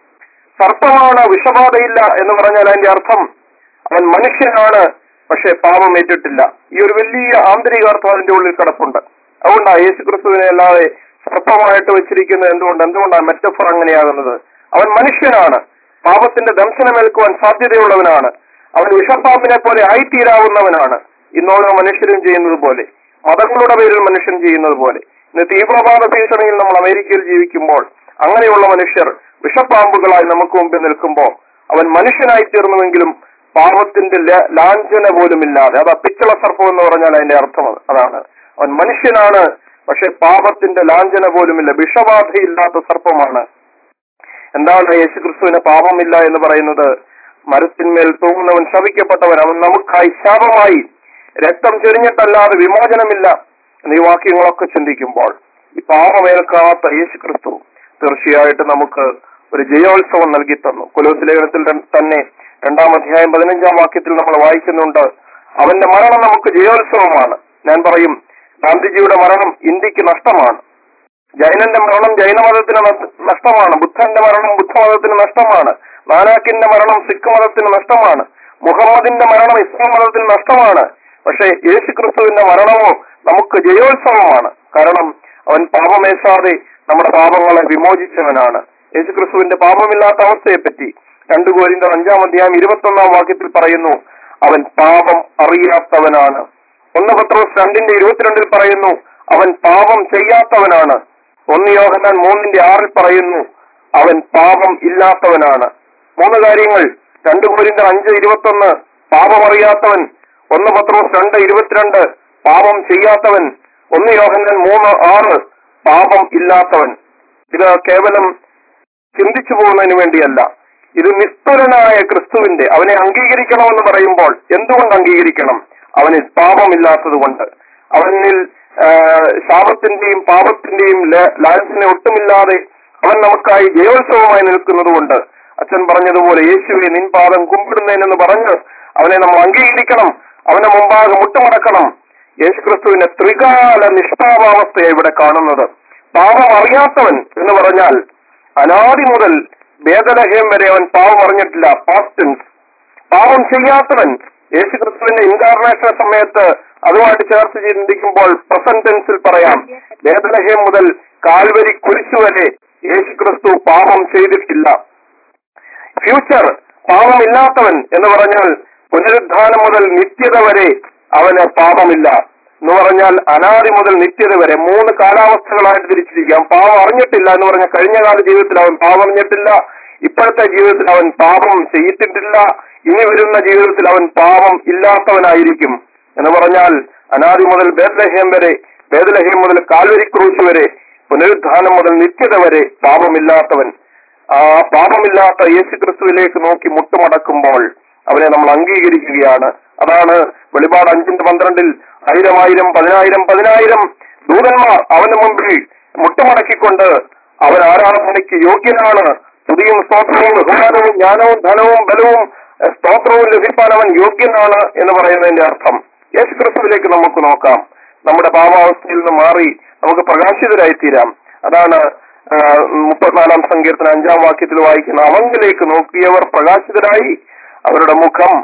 E: സർപ്പമാണ് വിഷബാധയില്ല എന്ന് പറഞ്ഞാൽ അതിന്റെ അർത്ഥം അവൻ മനുഷ്യനാണ് പക്ഷെ പാപമേറ്റിട്ടില്ല ഈ ഒരു വലിയ ആന്തരികാർത്ഥം അതിന്റെ ഉള്ളിൽ കിടപ്പുണ്ട് അതുകൊണ്ടാണ് യേശു ക്രിസ്തുവിനെ അല്ലാതെ സർപ്പമായിട്ട് വെച്ചിരിക്കുന്നത് എന്തുകൊണ്ട് എന്തുകൊണ്ടാണ് മെറ്റഫർ അങ്ങനെയാകുന്നത് അവൻ മനുഷ്യനാണ് പാപത്തിന്റെ ദംശനമേൽക്കുവാൻ സാധ്യതയുള്ളവനാണ് അവൻ വിഷപ്പാമ്പിനെ പോലെ ആയിത്തീരാവുന്നവനാണ് ഇന്നോളം മനുഷ്യരും ചെയ്യുന്നത് പോലെ മതങ്ങളുടെ പേരിൽ മനുഷ്യൻ ചെയ്യുന്നത് പോലെ ഇന്ന് തീവ്രവാദ ഭീഷണിയിൽ നമ്മൾ അമേരിക്കയിൽ ജീവിക്കുമ്പോൾ അങ്ങനെയുള്ള മനുഷ്യർ വിഷപ്പാമ്പുകളായി നമുക്ക് മുമ്പിൽ നിൽക്കുമ്പോൾ അവൻ മനുഷ്യനായി തീർന്നുവെങ്കിലും പാപത്തിന്റെ ല- ലാഞ്ചന പോലുമില്ലാതെ അത് പിച്ചള സർപ്പം എന്ന് പറഞ്ഞാൽ അതിന്റെ അർത്ഥം അത് അതാണ് അവൻ മനുഷ്യനാണ് പക്ഷെ പാപത്തിന്റെ ലാഞ്ചന പോലുമില്ല വിഷബാധയില്ലാത്ത സർപ്പമാണ് എന്താണ് യേശുക്രിസ്തുവിന് പാപമില്ല എന്ന് പറയുന്നത് മരത്തിന്മേൽ തൂങ്ങുന്നവൻ ശവിക്കപ്പെട്ടവൻ അവൻ നമുക്കായി ശാപമായി രക്തം ചൊരിഞ്ഞിട്ടല്ലാതെ വിമോചനമില്ല എന്നീ വാക്യങ്ങളൊക്കെ ചിന്തിക്കുമ്പോൾ ഈ പാപമേൽക്കാത്ത യേശുക്രിസ്തു തീർച്ചയായിട്ടും നമുക്ക് ഒരു ജയോത്സവം നൽകി തന്നു കുലോസ് ലേഖനത്തിൽ ര- തന്നെ രണ്ടാം അധ്യായം പതിനഞ്ചാം വാക്യത്തിൽ നമ്മൾ വായിക്കുന്നുണ്ട് അവന്റെ മരണം നമുക്ക് ജയോത്സവമാണ് ഞാൻ പറയും ഗാന്ധിജിയുടെ മരണം ഇന്ത്യക്ക് നഷ്ടമാണ് ജൈനന്റെ മരണം ജൈനമതത്തിന് നഷ്ട- നഷ്ടമാണ് ബുദ്ധന്റെ മരണം ബുദ്ധമതത്തിന് നഷ്ടമാണ് നാനാക്കിന്റെ മരണം സിഖ് മതത്തിന് നഷ്ടമാണ് മുഹമ്മദിന്റെ മരണം ഇസ്ലാം മതത്തിന് നഷ്ടമാണ് പക്ഷേ യേശു ക്രിസ്തുവിന്റെ മരണമോ നമുക്ക് ജയോത്സവമാണ് കാരണം അവൻ പാപമേശാതെ നമ്മുടെ പാപങ്ങളെ വിമോചിച്ചവനാണ് യേശു ക്രിസ്തുവിന്റെ പാപമില്ലാത്ത അവസ്ഥയെപ്പറ്റി രണ്ടു കോരിന്റെ അഞ്ചാം അധ്യായം ഇരുപത്തൊന്നാം വാക്യത്തിൽ പറയുന്നു അവൻ പാപം അറിയാത്തവനാണ് ഒന്ന് പത്രോസ് രണ്ടിന്റെ ഇരുപത്തിരണ്ടിൽ പറയുന്നു അവൻ പാപം ചെയ്യാത്തവനാണ് ഒന്ന് യോഹന്നാൻ മൂന്നിന്റെ ആറിൽ പറയുന്നു അവൻ പാപം ഇല്ലാത്തവനാണ് മൂന്ന് കാര്യങ്ങൾ രണ്ടു കോരിന്റെ അഞ്ച് ഇരുപത്തൊന്ന് പാപം അറിയാത്തവൻ ഒന്ന് പത്രോസ് രണ്ട് ഇരുപത്തിരണ്ട് പാപം ചെയ്യാത്തവൻ ഒന്ന് യോഹന്നാൻ മൂന്ന് ആറ് പാപം ഇല്ലാത്തവൻ ഇത് കേവലം ചിന്തിച്ചു പോകുന്നതിന് വേണ്ടിയല്ല ഇത് നിസ്തുലനായ ക്രിസ്തുവിന്റെ അവനെ അംഗീകരിക്കണമെന്ന് പറയുമ്പോൾ എന്തുകൊണ്ട് അംഗീകരിക്കണം അവന് പാപമില്ലാത്തത് കൊണ്ട് അവനിൽ ആ, ശാപത്തിന്റെയും പാപത്തിന്റെയും ല- ലാൻസിനെ ഒട്ടുമില്ലാതെ അവൻ നമുക്കായി ജയോത്സവമായി നിൽക്കുന്നത് കൊണ്ട് അച്ഛൻ പറഞ്ഞതുപോലെ യേശുവെ നിൻ പാദം കുമ്പിടുന്നതിനെന്ന് പറഞ്ഞ് അവനെ നമ്മൾ അംഗീകരിക്കണം അവനെ മുമ്പാകെ മുട്ടുമടക്കണം യേശുക്രിസ്തുവിന്റെ ത്രികാല നിഷ്പാപാവസ്ഥയെ ഇവിടെ കാണുന്നത് പാപം അറിയാത്തവൻ എന്ന് പറഞ്ഞാൽ അനാദി മുതൽ വേദലഹയം വരെ അവൻ പാപം അറിഞ്ഞിട്ടില്ല പാസ്റ്റൻസ് പാപം ചെയ്യാത്തവൻ യേശുക്രിസ്തുവിന്റെ ഇൻകാർണേഷൻ സമയത്ത് അതുമായിട്ട് ചേർത്ത് ചിന്തിക്കുമ്പോൾ പ്രസന്റ് ടെൻസിൽ പറയാം വേദലഹയം മുതൽ കാൽവരി കുരിശു വരെ യേശുക്രിസ്തു പാപം ചെയ്തിട്ടില്ല ഫ്യൂച്ചർ പാപമില്ലാത്തവൻ എന്ന് പറഞ്ഞാൽ പുനരുദ്ധാനം മുതൽ നിത്യത വരെ അവന് പാപമില്ല എന്ന് പറഞ്ഞാൽ അനാദി മുതൽ നിത്യത വരെ മൂന്ന് കാലാവസ്ഥകളായിട്ട് തിരിച്ചിരിക്കാം പാപം അറിഞ്ഞിട്ടില്ല എന്ന് പറഞ്ഞ കഴിഞ്ഞ കാല ജീവിതത്തിൽ അവൻ പാപം അറിഞ്ഞിട്ടില്ല ഇപ്പോഴത്തെ ജീവിതത്തിൽ അവൻ പാപം ചെയ്തിട്ടില്ല ഇനി വരുന്ന ജീവിതത്തിൽ അവൻ പാപം ഇല്ലാത്തവനായിരിക്കും എന്ന് പറഞ്ഞാൽ അനാദി മുതൽ ബേദ്ലഹേം വരെ ബേദ്ലഹേം മുതൽ കാൽവരി ക്രൂശ് വരെ പുനരുദ്ധാനം മുതൽ നിത്യത വരെ പാപമില്ലാത്തവൻ ആ പാപമില്ലാത്ത യേശു ക്രിസ്തുവിലേക്ക് നോക്കി മുട്ടുമടക്കുമ്പോൾ അവനെ നമ്മൾ അംഗീകരിക്കുകയാണ് അതാണ് വെളിപാട് അഞ്ചിന്റെ പന്ത്രണ്ടിൽ ആയിരം ആയിരം പതിനായിരം പതിനായിരം ദൂതന്മാർ അവന് മുമ്പിൽ മുട്ടുമടക്കിക്കൊണ്ട് അവൻ ആരാധനയ്ക്ക് യോഗ്യനാണ് സ്തുതിയും സ്തോത്രവും ബഹുമാനവും ജ്ഞാനവും ധനവും ബലവും എഹ്, സ്തോത്രവും ലഭിക്കാൻ അവൻ യോഗ്യനാണ് എന്ന് പറയുന്നതിന്റെ അർത്ഥം യേശു ക്രിസ്തുവിലേക്ക് നമുക്ക് നോക്കാം നമ്മുടെ പാപാവസ്ഥയിൽ നിന്ന് മാറി നമുക്ക് പ്രകാശിതരായി തീരാം അതാണ് ആ, മുപ്പത്തിനാലാം സങ്കീർത്തന അഞ്ചാം വാക്യത്തിൽ വായിക്കുന്ന അവങ്കിലേക്ക് നോക്കിയവർ പ്രകാശിതരായി അവരുടെ മുഖം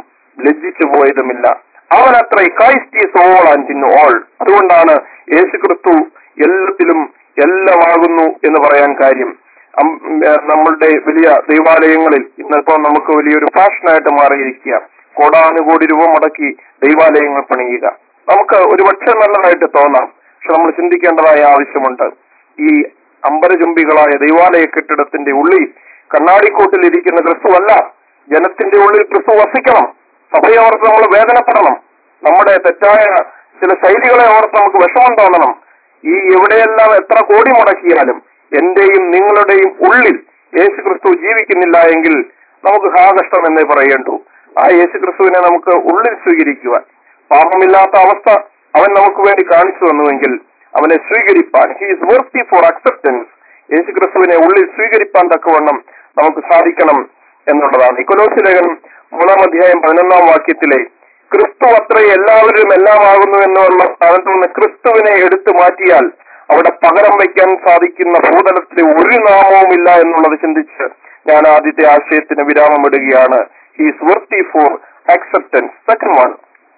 E: ലജ്ജിച്ചു പോയതുമില്ല അവൻ അത്ര Christ is all and in all അതുകൊണ്ടാണ് യേശു ക്രിസ്തു എല്ലാത്തിലും എല്ലാമാകുന്നു എന്ന് പറയാൻ കാര്യം അം- ഏ, നമ്മളുടെ വലിയ ദൈവാലയങ്ങളിൽ ഇന്നിപ്പോ നമുക്ക് വലിയൊരു ഫാഷനായിട്ട് മാറിയിരിക്കുക കോടാനുകോടി രൂപ മുടക്കി ദൈവാലയങ്ങൾ പണിയുക നമുക്ക് ഒരുപക്ഷെ നല്ലതായിട്ട് തോന്നാം പക്ഷെ നമ്മൾ ചിന്തിക്കേണ്ടതായ ആവശ്യമുണ്ട് ഈ അമ്പരചുംബികളായ ദൈവാലയ കെട്ടിടത്തിന്റെ ഉള്ളിൽ കണ്ണാടിക്കൂട്ടിൽ ഇരിക്കുന്ന ക്രിസ്തു അല്ല ജനത്തിന്റെ ഉള്ളിൽ ക്രിസ്തു വസിക്കണം സഭയെ ഓർത്ത് നമ്മൾ വേദനപ്പെടണം നമ്മുടെ തെറ്റായ ചില ശൈലികളെ ഓർത്ത് നമുക്ക് വിഷമം തോന്നണം ഈ എവിടെയെല്ലാം എത്ര കോടി മുടക്കിയാലും എന്റെയും നിങ്ങളുടെയും ഉള്ളിൽ യേശു ക്രിസ്തു ജീവിക്കുന്നില്ല എങ്കിൽ നമുക്ക് ഹാകഷ്ടം എന്നേ പറയേണ്ടു ആ യേശു ക്രിസ്തുവിനെ നമുക്ക് ഉള്ളിൽ സ്വീകരിക്കുവാൻ പാപമില്ലാത്ത അവസ്ഥ അവൻ നമുക്ക് വേണ്ടി കാണിച്ചു തന്നുവെങ്കിൽ അവനെ സ്വീകരിപ്പാൻ he is worthy for acceptance യേശു ക്രിസ്തുവിനെ ഉള്ളിൽ സ്വീകരിപ്പാൻ തക്കവണ്ണം നമുക്ക് സാധിക്കണം എന്നുള്ളതാണ് ഇക്കൊലോസി ലേഖനം മൂന്നാം അധ്യായം പതിനൊന്നാം വാക്യത്തിലെ ക്രിസ്തു അത്ര എല്ലാവരും എല്ലാമാകുന്നു എന്നുള്ള സ്ഥാനത്ത് നിന്ന് ക്രിസ്തുവിനെ എടുത്തു മാറ്റിയാൽ അവിടെ പകരം വയ്ക്കാൻ സാധിക്കുന്ന ഭൂതലത്തിൽ ഒരു നാമവുമില്ല എന്നുള്ളത് ചിന്തിച്ച് ഞാൻ ആദ്യത്തെ ആശയത്തിന് വിരാമമിടുകയാണ് he's worthy for acceptance second one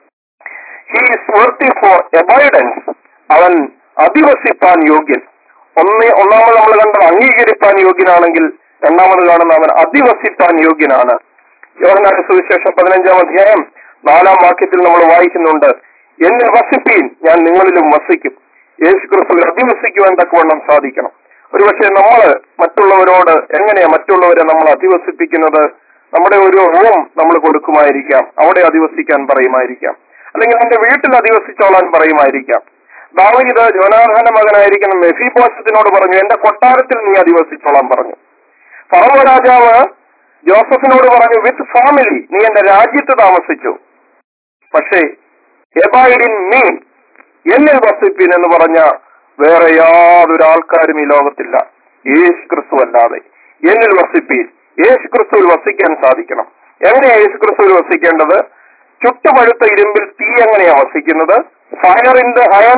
E: he's worthy for abidance അവൻ അധിവസിപ്പാൻ യോഗ്യൻ ഒന്ന് ഒന്നാമത് നമ്മൾ കണ്ടത് അംഗീകരിപ്പാൻ യോഗ്യനാണെങ്കിൽ രണ്ടാമത് കാണുന്ന അവൻ അധിവസിപ്പാൻ യോഗ്യനാണ് യോഹനാന്റെ സുവിശേഷം പതിനഞ്ചാം അധ്യായം നാലാം വാക്യത്തിൽ നമ്മൾ വായിക്കുന്നുണ്ട് എന്നെ വസിപ്പീൻ ഞാൻ നിങ്ങളിലും വസിക്കും യേശു ക്രിസ്തുവിൽ അധിവസിക്കുവാൻ തക്കവണ്ണം സാധിക്കണം ഒരുപക്ഷെ നമ്മൾ മറ്റുള്ളവരോട് എങ്ങനെയാ മറ്റുള്ളവരെ നമ്മൾ അധിവസിപ്പിക്കുന്നത് നമ്മുടെ ഒരു റൂം നമ്മൾ കൊടുക്കുമായിരിക്കാം അവിടെ അധിവസിക്കാൻ പറയുമായിരിക്കാം അല്ലെങ്കിൽ എന്റെ വീട്ടിൽ അധിവസിച്ചോളാൻ പറയുമായിരിക്കാം ദാവീദ് ജോനാഥാന്റെ മകനായിരിക്കണം മെഫിബോസത്തിനോട് പറഞ്ഞു എന്റെ കൊട്ടാരത്തിൽ നീ അധിവസിച്ചോളാൻ പറഞ്ഞു ഫറവോ രാജാവ് ജോസഫിനോട് പറഞ്ഞു വിത്ത് ഫാമിലി നീ എന്റെ രാജ്യത്ത് താമസിച്ചു പക്ഷേ എബൈഡിൻ മീ എന്നിൽ വസിപ്പിൻ എന്ന് പറഞ്ഞ വേറെ യാതൊരു ആൾക്കാരും ഈ ലോകത്തില്ല യേശു ക്രിസ്തു അല്ലാതെ എന്നിൽ വസിപ്പീൻ യേശു ക്രിസ്തുവിൽ വസിക്കാൻ സാധിക്കണം എങ്ങനെയാ യേശു ക്രിസ്തുവിൽ വസിക്കേണ്ടത് ചുട്ടുപഴുത്ത ഇരുമ്പിൽ തീ എങ്ങനെയാ വസിക്കുന്നത് fire in the iron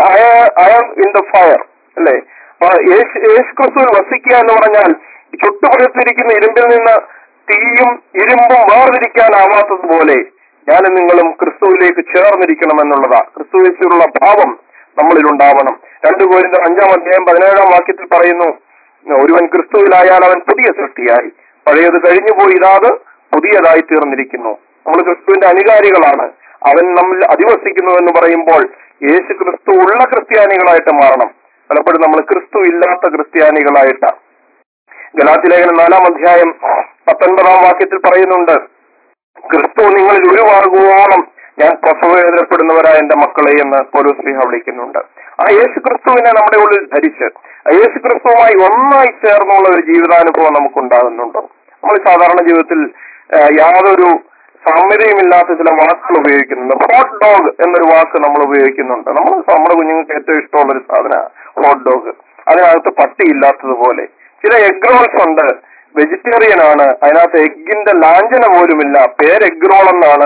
E: iron in the fire അല്ലേ അപ്പൊ യേശു യേശു ക്രിസ്തുവിൽ വസിക്കുക എന്ന് പറഞ്ഞാൽ ചുട്ടുപഴുത്തിരിക്കുന്ന ഇരുമ്പിൽ നിന്ന് തീയും ഇരുമ്പും വേർതിരിക്കാനാവാത്തതുപോലെ ഞാനും നിങ്ങളും ക്രിസ്തുവിലേക്ക് ചേർന്നിരിക്കണം എന്നുള്ളതാ ക്രിസ്തുവിലുള്ള ഭാവം നമ്മളിൽ ഉണ്ടാവണം രണ്ടു കോരിന്റെ അഞ്ചാം അധ്യായം പതിനേഴാം വാക്യത്തിൽ പറയുന്നു ഒരുവൻ ക്രിസ്തുവിലായാൽ അവൻ പുതിയ സൃഷ്ടിയായി പഴയത് കഴിഞ്ഞുപോയി ഇതാത് പുതിയതായി തീർന്നിരിക്കുന്നു നമ്മൾ ക്രിസ്തുവിന്റെ അനുകാരികളാണ് അവൻ നമ്മിൽ അധിവസിക്കുന്നു എന്ന് പറയുമ്പോൾ യേശു ക്രിസ്തു ഉള്ള ക്രിസ്ത്യാനികളായിട്ട് മാറണം പലപ്പോഴും നമ്മൾ ക്രിസ്തു ഇല്ലാത്ത ക്രിസ്ത്യാനികളായിട്ടാണ് ഗലാത്തി ലേഖനം നാലാം അധ്യായം പത്തൊൻപതാം വാക്യത്തിൽ പറയുന്നുണ്ട് ക്രിസ്തു നിങ്ങളിൽ ഉരുവാകുവോളം ഞാൻ പ്രസവവേദനപ്പെടുന്നവരായ എന്റെ മക്കളെ എന്ന് പോലീസ് വിളിക്കുന്നുണ്ട് ആ യേശു ക്രിസ്തുവിനെ നമ്മുടെ ഉള്ളിൽ ധരിച്ച് ആ യേശു ക്രിസ്തുവുമായി ഒന്നായി ചേർന്നുള്ള ഒരു ജീവിതാനുഭവം നമുക്കുണ്ടാകുന്നുണ്ടോ നമ്മൾ സാധാരണ ജീവിതത്തിൽ ആ, യാതൊരു സാമ്യതയുമില്ലാത്ത ചില വാക്കുകൾ ഉപയോഗിക്കുന്നുണ്ട് ഹോട്ട് ഡോഗ് എന്നൊരു വാക്ക് നമ്മൾ ഉപയോഗിക്കുന്നുണ്ട് നമ്മൾ നമ്മുടെ കുഞ്ഞുങ്ങൾക്ക് ഏറ്റവും ഇഷ്ടമുള്ള ഒരു സാധന ഹോട്ട് ഡോഗ് അതിനകത്ത് പട്ടിയില്ലാത്തതുപോലെ ചില എഗ് റോൾസ് ഉണ്ട് വെജിറ്റേറിയൻ ആണ് അതിനകത്ത് എഗ്ഗിന്റെ ലാഞ്ചന പോലുമില്ല പേര് എഗ് റോൾ എന്നാണ്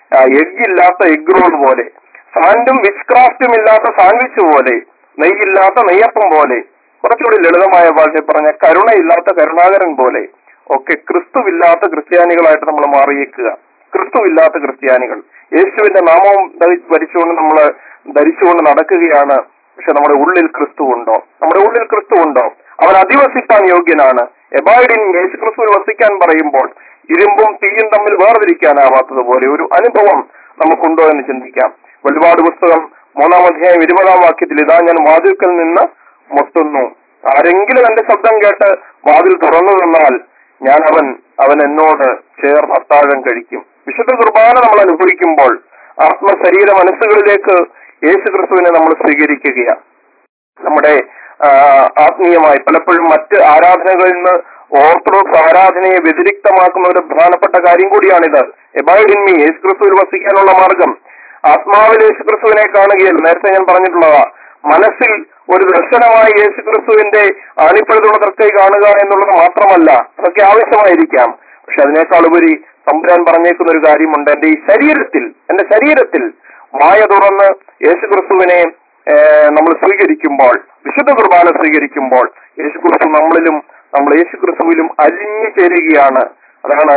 E: എഗ് ഇല്ലാത്ത എഗ് റോൾ പോലെ സാൻഡും വിച്ച് ക്രാഫ്റ്റും ഇല്ലാത്ത സാൻഡ്വിച്ച് പോലെ നെയ്യില്ലാത്ത നെയ്യപ്പം പോലെ കുറച്ചുകൂടി ലളിതമായ ഭാഷയിൽ പറഞ്ഞ കരുണയില്ലാത്ത കരുണാകരൻ പോലെ ഒക്കെ ക്രിസ്തുവില്ലാത്ത ക്രിസ്ത്യാനികളായിട്ട് നമ്മൾ മാറിയേക്കുക ക്രിസ്തുവില്ലാത്ത ക്രിസ്ത്യാനികൾ യേശുവിന്റെ നാമവും ധരി- ധരിച്ചുകൊണ്ട് നമ്മൾ ധരിച്ചുകൊണ്ട് നടക്കുകയാണ് പക്ഷെ നമ്മുടെ ഉള്ളിൽ ക്രിസ്തു ഉണ്ടോ നമ്മുടെ ഉള്ളിൽ ക്രിസ്തു ഉണ്ടോ അവൻ അധിവസിക്കാൻ യോഗ്യനാണ് എബൈഡിൻ യേശു ക്രിസ്തുവിൽ വസിക്കാൻ പറയുമ്പോൾ ഇരുമ്പും തീയും തമ്മിൽ വേർതിരിക്കാനാവാത്തതുപോലെ ഒരു അനുഭവം നമുക്കുണ്ടോ എന്ന് ചിന്തിക്കാം വെളിപാട് പുസ്തകം മൂന്നാം അധ്യായം ഇരുപതാം വാക്യത്തിൽ ഇതാ ഞാൻ വാതിൽക്കൽ നിന്ന് മുട്ടുന്നു ആരെങ്കിലും എന്റെ ശബ്ദം കേട്ട് വാതിൽ തുറന്നു തന്നാൽ ഞാൻ അവൻ അവൻ എന്നോട് ചേർന്ന് അത്താഴം കഴിക്കും വിശുദ്ധ കുർബാന നമ്മൾ അനുഭവിക്കുമ്പോൾ ആത്മശരീര മനസ്സുകളിലേക്ക് യേശു ക്രിസ്തുവിനെ നമ്മൾ സ്വീകരിക്കുകയാണ് നമ്മുടെ ആ, ആത്മീയമായി പലപ്പോഴും മറ്റ് ആരാധനകളിൽ നിന്ന് ഓർത്തഡോക്സ് ആരാധനയെ വ്യതിരിക്തമാക്കുന്ന ഒരു പ്രധാനപ്പെട്ട കാര്യം കൂടിയാണിത് എബൈഡ് ഇൻ മീ യേശു ക്രിസ്തുവിൽ വസിക്കാനുള്ള മാർഗം ആത്മാവിൽ യേശു ക്രിസ്തുവിനെ കാണുകയല്ല നേരത്തെ ഞാൻ പറഞ്ഞിട്ടുള്ളതാ മനസ്സിൽ ഒരു ദർശനമായി യേശു ക്രിസ്തുവിന്റെ ആണിപ്പഴുതുള്ള തൃക്കൈ കാണുക എന്നുള്ളത് മാത്രമല്ല അതൊക്കെ ആവശ്യമായിരിക്കാം പക്ഷെ അതിനേക്കാൾ ഉപരി തമ്പുരാൻ പറഞ്ഞേക്കുന്ന ഒരു കാര്യമുണ്ട് എന്റെ ഈ ശരീരത്തിൽ എന്റെ ശരീരത്തിൽ വായ തുറന്ന് യേശു ക്രിസ്തുവിനെ നമ്മൾ സ്വീകരിക്കുമ്പോൾ വിശുദ്ധ കുർബാന സ്വീകരിക്കുമ്പോൾ യേശു ക്രിസ്തു നമ്മളിലും നമ്മൾ യേശു ക്രിസ്തുവിലും അലിഞ്ഞു ചേരുകയാണ് അതാണ്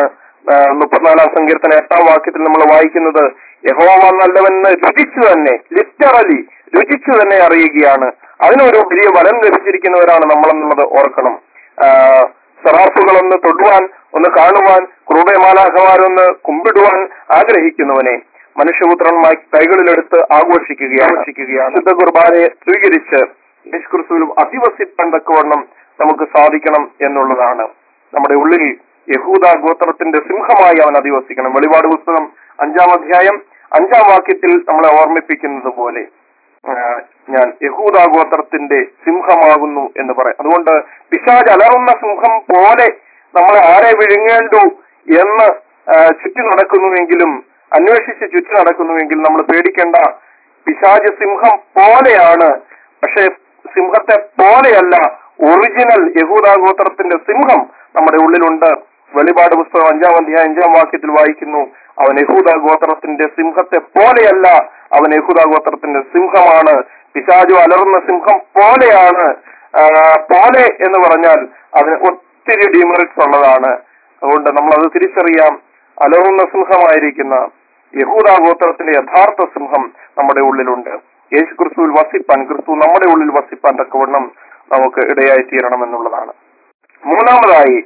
E: ആ, മുപ്പത്തിനാലാം സങ്കീർത്തന എട്ടാം വാക്യത്തിൽ നമ്മൾ വായിക്കുന്നത് യഹോവ നല്ലവെന്ന് രുചിച്ചു തന്നെ ലിറ്ററലി രുചിച്ചു തന്നെ അറിയുകയാണ് അതിനൊരു വലിയ വരം ലഭിച്ചിരിക്കുന്നവരാണ് നമ്മളെന്നുള്ളത് ഓർക്കണം ആ, സെറാഫുകളൊന്ന് തൊടുവാൻ ഒന്ന് കാണുവാൻ ക്രൂപമാലാഹമാരൊന്ന് കുമ്പിടുവാൻ ആഗ്രഹിക്കുന്നവനെ മനുഷ്യപുത്രൻ മ- കൈകളിലെടുത്ത് ആഘോഷിക്കുകയാണ് ആഘോഷിക്കുകയാണ് ശുദ്ധ കുർബാനയെ സ്വീകരിച്ച് യേശുക്രിസ്തുവിൽ അധിവസിപ്പാൻ തക്കവണ്ണം നമുക്ക് സാധിക്കണം എന്നുള്ളതാണ് നമ്മുടെ ഉള്ളിൽ യഹൂദ ഗോത്രത്തിന്റെ സിംഹമായി അവൻ അധിവസിക്കണം വെളിപാട് പുസ്തകം അഞ്ചാം അധ്യായം അഞ്ചാം വാക്യത്തിൽ നമ്മളെ ഓർമ്മിപ്പിക്കുന്നത് പോലെ ആ, ഞാൻ യഹൂദ ഗോത്രത്തിന്റെ സിംഹമാകുന്നു എന്ന് പറയാം അതുകൊണ്ട് പിശാജ് അലറുന്ന സിംഹം പോലെ നമ്മളെ ആരെ വിഴുങ്ങേണ്ടു എന്ന് ആ, ചുറ്റി നടക്കുന്നുവെങ്കിലും അന്വേഷിച്ച് ചുറ്റി നടക്കുന്നുവെങ്കിൽ നമ്മൾ പേടിക്കേണ്ട പിശാജ് സിംഹം പോലെയാണ് പക്ഷെ സിംഹത്തെ പോലെയല്ല ഒറിജിനൽ യഹൂദാഗോത്രത്തിന്റെ സിംഹം നമ്മുടെ ഉള്ളിലുണ്ട് വെളിപാട് പുസ്തകം അഞ്ചാം അധ്യായം അഞ്ചാം വാക്യത്തിൽ വായിക്കുന്നു അവൻ യഹൂദ ഗോത്രത്തിന്റെ സിംഹത്തെ പോലെയല്ല അവൻ യഹൂദ ഗോത്രത്തിന്റെ സിംഹമാണ് പിശാചു അലറുന്ന സിംഹം പോലെയാണ് ആ, പോലെ എന്ന് പറഞ്ഞാൽ അതിന് ഒത്തിരി ഡിമെറിറ്റ്സ് ഉള്ളതാണ് അതുകൊണ്ട് നമ്മൾ അത് തിരിച്ചറിയാം അലറുന്ന സിംഹമായിരിക്കുന്ന യഹൂദ ഗോത്രത്തിന്റെ യഥാർത്ഥ സിംഹം നമ്മുടെ ഉള്ളിലുണ്ട് യേശു ക്രിസ്തുവിൽ വസിപ്പാൻ ക്രിസ്തു നമ്മുടെ ഉള്ളിൽ വസിപ്പാൻ തക്കവണ്ണം നമുക്ക് ഇടയായി തീരണം എന്നുള്ളതാണ് മൂന്നാമതായി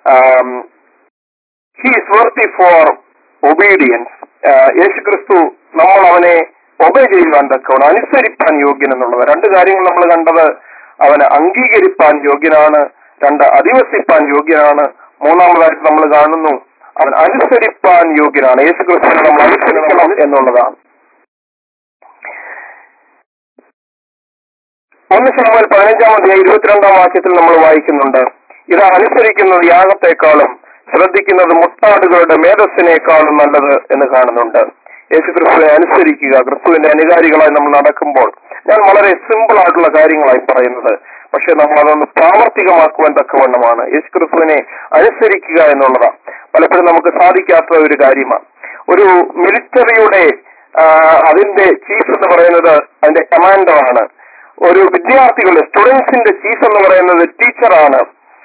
E: ഹീസ് വർത്തി ഫോർ ഒബീഡിയൻസ് യേശു ക്രിസ്തു നമ്മൾ അവനെ ഒബേ ചെയ്യുവാൻ തക്കവണ്ണം അനുസരിപ്പാൻ യോഗ്യൻ എന്നുള്ളത് രണ്ട് കാര്യങ്ങൾ നമ്മൾ കണ്ടത് അവനെ അംഗീകരിപ്പാൻ യോഗ്യനാണ് രണ്ട് അധിവസിപ്പാൻ യോഗ്യനാണ് മൂന്നാമതായിട്ട് നമ്മൾ കാണുന്നു അവൻ അനുസരിപ്പാൻ യോഗ്യനാണ് യേശു ക്രിസ്തുവിനെ നമ്മൾ അനുസരിക്കണം എന്നുള്ളതാണ് ഒന്ന് ശതമാനം പതിനഞ്ചാം അധ്യായം ഇരുപത്തിരണ്ടാം വാക്യത്തിൽ നമ്മൾ വായിക്കുന്നുണ്ട് ഇത് അനുസരിക്കുന്നത് യാഗത്തെക്കാളും ശ്രദ്ധിക്കുന്നത് മുട്ടാടുകളുടെ മേധസ്സിനേക്കാളും നല്ലത് എന്ന് കാണുന്നുണ്ട് യേശു ക്രിസ്തുവിനെ അനുസരിക്കുക ക്രിസ്തുവിന്റെ അനുകാരികളായി നമ്മൾ നടക്കുമ്പോൾ ഞാൻ വളരെ സിമ്പിൾ ആയിട്ടുള്ള കാര്യങ്ങളായി പറയുന്നത് പക്ഷെ നമ്മൾ അതൊന്ന് പ്രാവർത്തികമാക്കുവാൻ തക്കവണ്ണമാണ് യേശു ക്രിസ്തുവിനെ അനുസരിക്കുക എന്നുള്ളതാണ് പലപ്പോഴും നമുക്ക് സാധിക്കാത്ത ഒരു കാര്യമാണ് ഒരു മിലിറ്ററിയുടെ ആ, അതിന്റെ ചീഫ് എന്ന് പറയുന്നത് അതിന്റെ കമാൻഡറാണ് ഒരു വിദ്യാർത്ഥികളുടെ സ്റ്റുഡൻസിന്റെ ചീഫ് എന്ന് പറയുന്നത് ടീച്ചറാണ്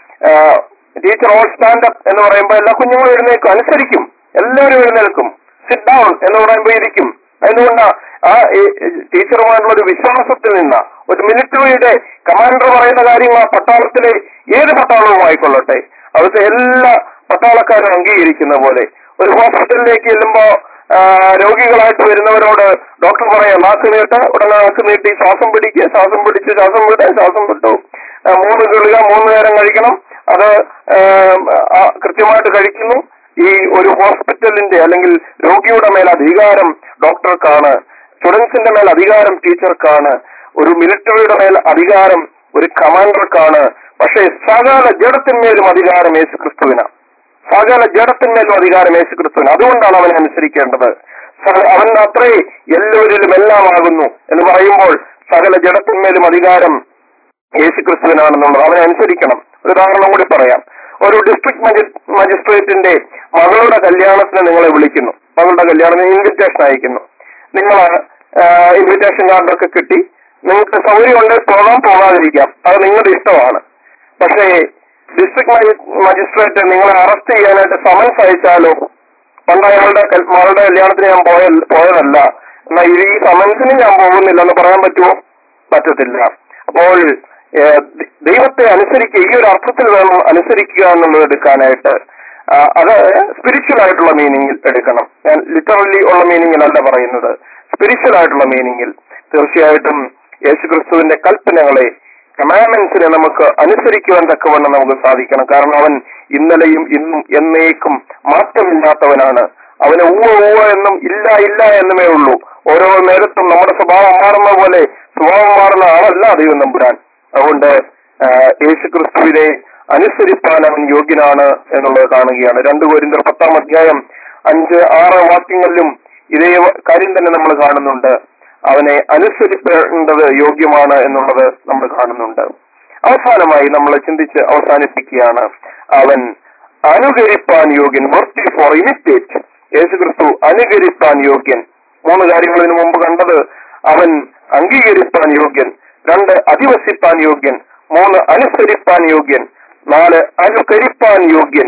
E: ടീച്ചർ ഓൾ സ്റ്റാൻഡ് അപ്പ് എന്ന് പറയുമ്പോൾ എല്ലാ കുഞ്ഞുങ്ങളും എഴുന്നേൽക്കും അനുസരിക്കും എല്ലാവരും എഴുന്നേൽക്കും സിറ്റ് ഡൗൺ എന്ന് പറയുമ്പോൾ ഇരിക്കും അതുകൊണ്ട് ആ ടീച്ചറുമായിട്ടുള്ള ഒരു വിശ്വാസത്തിൽ നിന്ന ഒരു മിലിറ്ററിയുടെ കമാൻഡർ പറയുന്ന കാര്യങ്ങൾ ആ പട്ടാളത്തിലെ ഏത് പട്ടാളവും ആയിക്കൊള്ളട്ടെ അവിടുത്തെ എല്ലാ പട്ടാളക്കാരും അംഗീകരിക്കുന്ന പോലെ ഒരു ഹോസ്പിറ്റലിലേക്ക് ചെല്ലുമ്പോ ആ, രോഗികളായിട്ട് വരുന്നവരോട് ഡോക്ടർ പറയാം നാക്ക് നീട്ട് ഉടനെ നാക്ക് നീട്ടി ശ്വാസം പിടിക്കുക ശ്വാസം പിടിച്ച് ശ്വാസം വിട്ട് ശ്വാസം വിട്ടു ആ, മൂന്ന് ഗുളിക മൂന്ന് നേരം കഴിക്കണം അത് ആ, ആ, കൃത്യമായിട്ട് കഴിക്കുന്നു ഈ ഒരു ഹോസ്പിറ്റലിന്റെ അല്ലെങ്കിൽ രോഗിയുടെ മേൽ അധികാരം ഡോക്ടർക്കാണ് സ്റ്റുഡൻസിന്റെ മേൽ അധികാരം ടീച്ചർക്കാണ് ഒരു മിലിറ്ററിയുടെ മേൽ അധികാരം ഒരു കമാൻഡർക്കാണ് പക്ഷേ സകല ജഡത്തിന്മേലും അധികാരം യേശു ക്രിസ്തുവിനാണ് സകല ജഡത്തിന്മേലും അധികാരം യേശു ക്രിസ്തുവിന് അതുകൊണ്ടാണ് അവനെ അനുസരിക്കേണ്ടത് സ- അവൻ അത്രേ എല്ലാവരിലും എല്ലാമാകുന്നു എന്ന് പറയുമ്പോൾ സകല ജഡത്തിന്മേലും അധികാരം യേശു ക്രിസ്തുവിനാണെന്നുള്ളത് അവനെ അനുസരിക്കണം ഒരു ഉദാഹരണം കൂടി പറയാം ഒരു ഡിസ്ട്രിക്ട് മജിസ്ട്രേറ്റിന്റെ മകളുടെ കല്യാണത്തിന് നിങ്ങളെ വിളിക്കുന്നു മകളുടെ കല്യാണത്തിന് ഇൻവിറ്റേഷൻ അയക്കുന്നു നിങ്ങൾ ഇൻവിറ്റേഷൻ കാർഡൊക്കെ കിട്ടി നിങ്ങൾക്ക് സൗകര്യമുണ്ട് പോകാം പോകാതിരിക്കാം അത് നിങ്ങളുടെ ഇഷ്ടമാണ് പക്ഷേ ഡിസ്ട്രിക്ട് മജിസ്ട്രേറ്റ് നിങ്ങളെ അറസ്റ്റ് ചെയ്യാനായിട്ട് സമൻസ് അയച്ചാലോ പണ്ട് അയാളുടെ കൽ- മകളുടെ കല്യാണത്തിന് ഞാൻ പോയ പോയതല്ല എന്നാൽ ഈ സമൻസിന് ഞാൻ പോകുന്നില്ല എന്ന് പറയാൻ പറ്റുമോ പറ്റത്തില്ല അപ്പോൾ ഏഹ്, ദ- ദൈവത്തെ അനുസരിക്കുക ഈ ഒരു അർത്ഥത്തിൽ വേണം അനുസരിക്കുക എന്നുള്ളത് എടുക്കാനായിട്ട് ആ, അത് സ്പിരിച്വൽ ആയിട്ടുള്ള മീനിങ്ങിൽ എടുക്കണം ഞാൻ ലിറ്ററലി ഉള്ള മീനിങ്ങിലല്ല പറയുന്നത് സ്പിരിച്വൽ ആയിട്ടുള്ള മീനിങ്ങിൽ തീർച്ചയായിട്ടും യേശുക്രിസ്തുവിന്റെ കൽപ്പനകളെ കമാൻമെന്റ്സിനെ നമുക്ക് അനുസരിക്കുവാൻ തക്കവണ്ണം നമുക്ക് സാധിക്കണം കാരണം അവൻ ഇന്നലെയും ഇന്നും എന്നേക്കും മാറ്റമില്ലാത്തവനാണ് അവന് ഊവ ഊവ എന്നും ഇല്ല ഇല്ല എന്നുമേ ഉള്ളൂ ഓരോ നേരത്തും നമ്മുടെ സ്വഭാവം മാറുന്ന പോലെ സ്വഭാവം മാറുന്ന ആളല്ല ദൈവം നമ്പുരാൻ അതുകൊണ്ട് ആ, യേശുക്രിസ്തുവിനെ അനുസരിപ്പാൻ അവൻ യോഗ്യനാണ് എന്നുള്ളത് കാണുകയാണ് രണ്ടു കോരിന്തർ പത്താം അധ്യായം അഞ്ച് ആറ് വാക്യങ്ങളിലും ഇതേ കാര്യം തന്നെ നമ്മൾ കാണുന്നുണ്ട് അവനെ അനുസരിക്കേണ്ടത് യോഗ്യമാണ് എന്നുള്ളത് നമ്മൾ കാണുന്നുണ്ട് അവസാനമായി നമ്മൾ ചിന്തിച്ച് അവസാനിപ്പിക്കുകയാണ് അവൻ അനുകരിപ്പാൻ യോഗ്യൻ വർത്തി ഫോർ ഇമിറ്റേറ്റ് യേശുക്രിസ്തു അനുകരിപ്പാൻ യോഗ്യൻ മൂന്ന് കാര്യങ്ങൾ ഇതിനു മുമ്പ് കണ്ടത് അവൻ അംഗീകരിപ്പാൻ യോഗ്യൻ രണ്ട് അധിവസിപ്പാൻ യോഗ്യൻ മൂന്ന് അനുസരിപ്പാൻ യോഗ്യൻ നാല് അനുകരിപ്പാൻ യോഗ്യൻ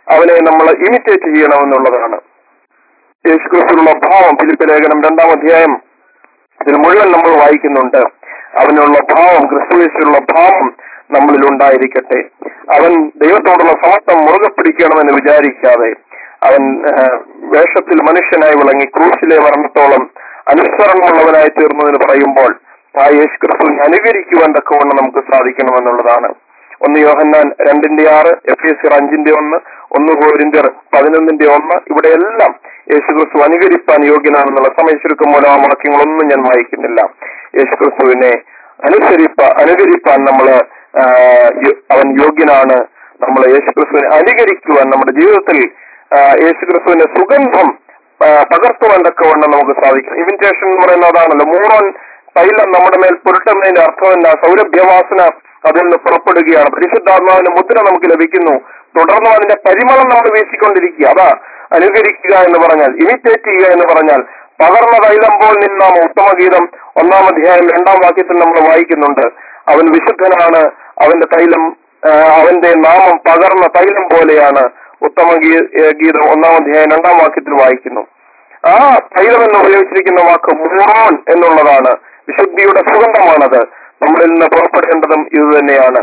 E: അവനെ നമ്മൾ ഇമിറ്റേറ്റ് ചെയ്യണമെന്നുള്ളതാണ് യേശുക്രിസ്തുവിനുള്ള ഭാവം ഫിലിപ്പ് ലേഖനം രണ്ടാം അധ്യായം ഇതിൽ മുഴുവൻ നമ്മൾ വായിക്കുന്നുണ്ട് അവനുള്ള ഭാവം ക്രിസ്തുവേശുള്ള ഭാവം നമ്മളിൽ ഉണ്ടായിരിക്കട്ടെ അവൻ ദൈവത്തോടുള്ള സമത്വം മുറുകെ പിടിക്കണമെന്ന് വിചാരിക്കാതെ അവൻ ആ, വേഷത്തിൽ മനുഷ്യനായി വിളങ്ങി ക്രൂശിലെ മരണത്തോളം അനുസരണമുള്ളവനായി തീർന്നു എന്ന് പറയുമ്പോൾ ആ യേശു ക്രിസ്തുവിനെ അനുകരിക്കുവാൻ തക്കവണ്ണം നമുക്ക് സാധിക്കണമെന്നുള്ളതാണ് ഒന്ന് യോഹന്നാൻ രണ്ടിന്റെ ആറ് എഫ് എസ് സിർ അഞ്ചിന്റെ ഒന്ന് ഒന്ന് കോരിന്റർ പതിനൊന്നിന്റെ ഒന്ന് ഇവിടെയെല്ലാം യേശുക്രിസ്തു അനുകരിപ്പാൻ യോഗ്യനാണെന്നുള്ള സമയച്ചുരുക്കം മൂലം ആ വാക്യങ്ങളൊന്നും ഞാൻ വായിക്കുന്നില്ല യേശുക്രിസ്തുവിനെ അനുസരിപ്പ അനുകരിപ്പാൻ നമ്മള് ആ, യോ- അവൻ യോഗ്യനാണ് നമ്മൾ യേശുക്രിസ്തുവിനെ അനുകരിക്കുവാൻ നമ്മുടെ ജീവിതത്തിൽ ആ, യേശുക്രിസ്തുവിന്റെ സുഗന്ധം ആ, പകർത്തുവാൻ തക്കവണ്ണം നമുക്ക് സാധിക്കും ഇമിറ്റേഷൻ എന്ന് പറയുന്നത് അതാണല്ലോ മൂറോൻ തൈലം നമ്മുടെ മേൽ പുരട്ടുന്നതിന്റെ അർത്ഥമല്ല സൗരഭ്യവാസന അതിൽ നിന്ന് പുറപ്പെടുകയാണ് പരിശുദ്ധാത്മാവിന്റെ മുദ്ര നമുക്ക് ലഭിക്കുന്നു തുടർന്നും അതിന്റെ പരിമളം നമ്മൾ വീശിക്കൊണ്ടിരിക്കുക അതാ അനുകരിക്കുക എന്ന് പറഞ്ഞാൽ ഇമിറ്റേറ്റ് ചെയ്യുക എന്ന് പറഞ്ഞാൽ പകർന്ന തൈലം പോൽ നിന്നാം ഉത്തമഗീതം ഒന്നാം അധ്യായം രണ്ടാം വാക്യത്തിൽ നമ്മൾ വായിക്കുന്നുണ്ട് അവൻ വിശുദ്ധനാണ് അവന്റെ തൈലം ആ, അവന്റെ നാമം പകർന്ന തൈലം പോലെയാണ് ഉത്തമ ഗീ- ഏ, ഗീതം ഒന്നാം അധ്യായം രണ്ടാം വാക്യത്തിൽ വായിക്കുന്നു ആ തൈലം എന്ന് ഉപയോഗിച്ചിരിക്കുന്ന വാക്ക് മൂറോൻ എന്നുള്ളതാണ് വിശുദ്ധിയുടെ സുഗന്ധമാണത് നമ്മളിൽ നിന്ന് പുറപ്പെടേണ്ടതും ഇത് തന്നെയാണ്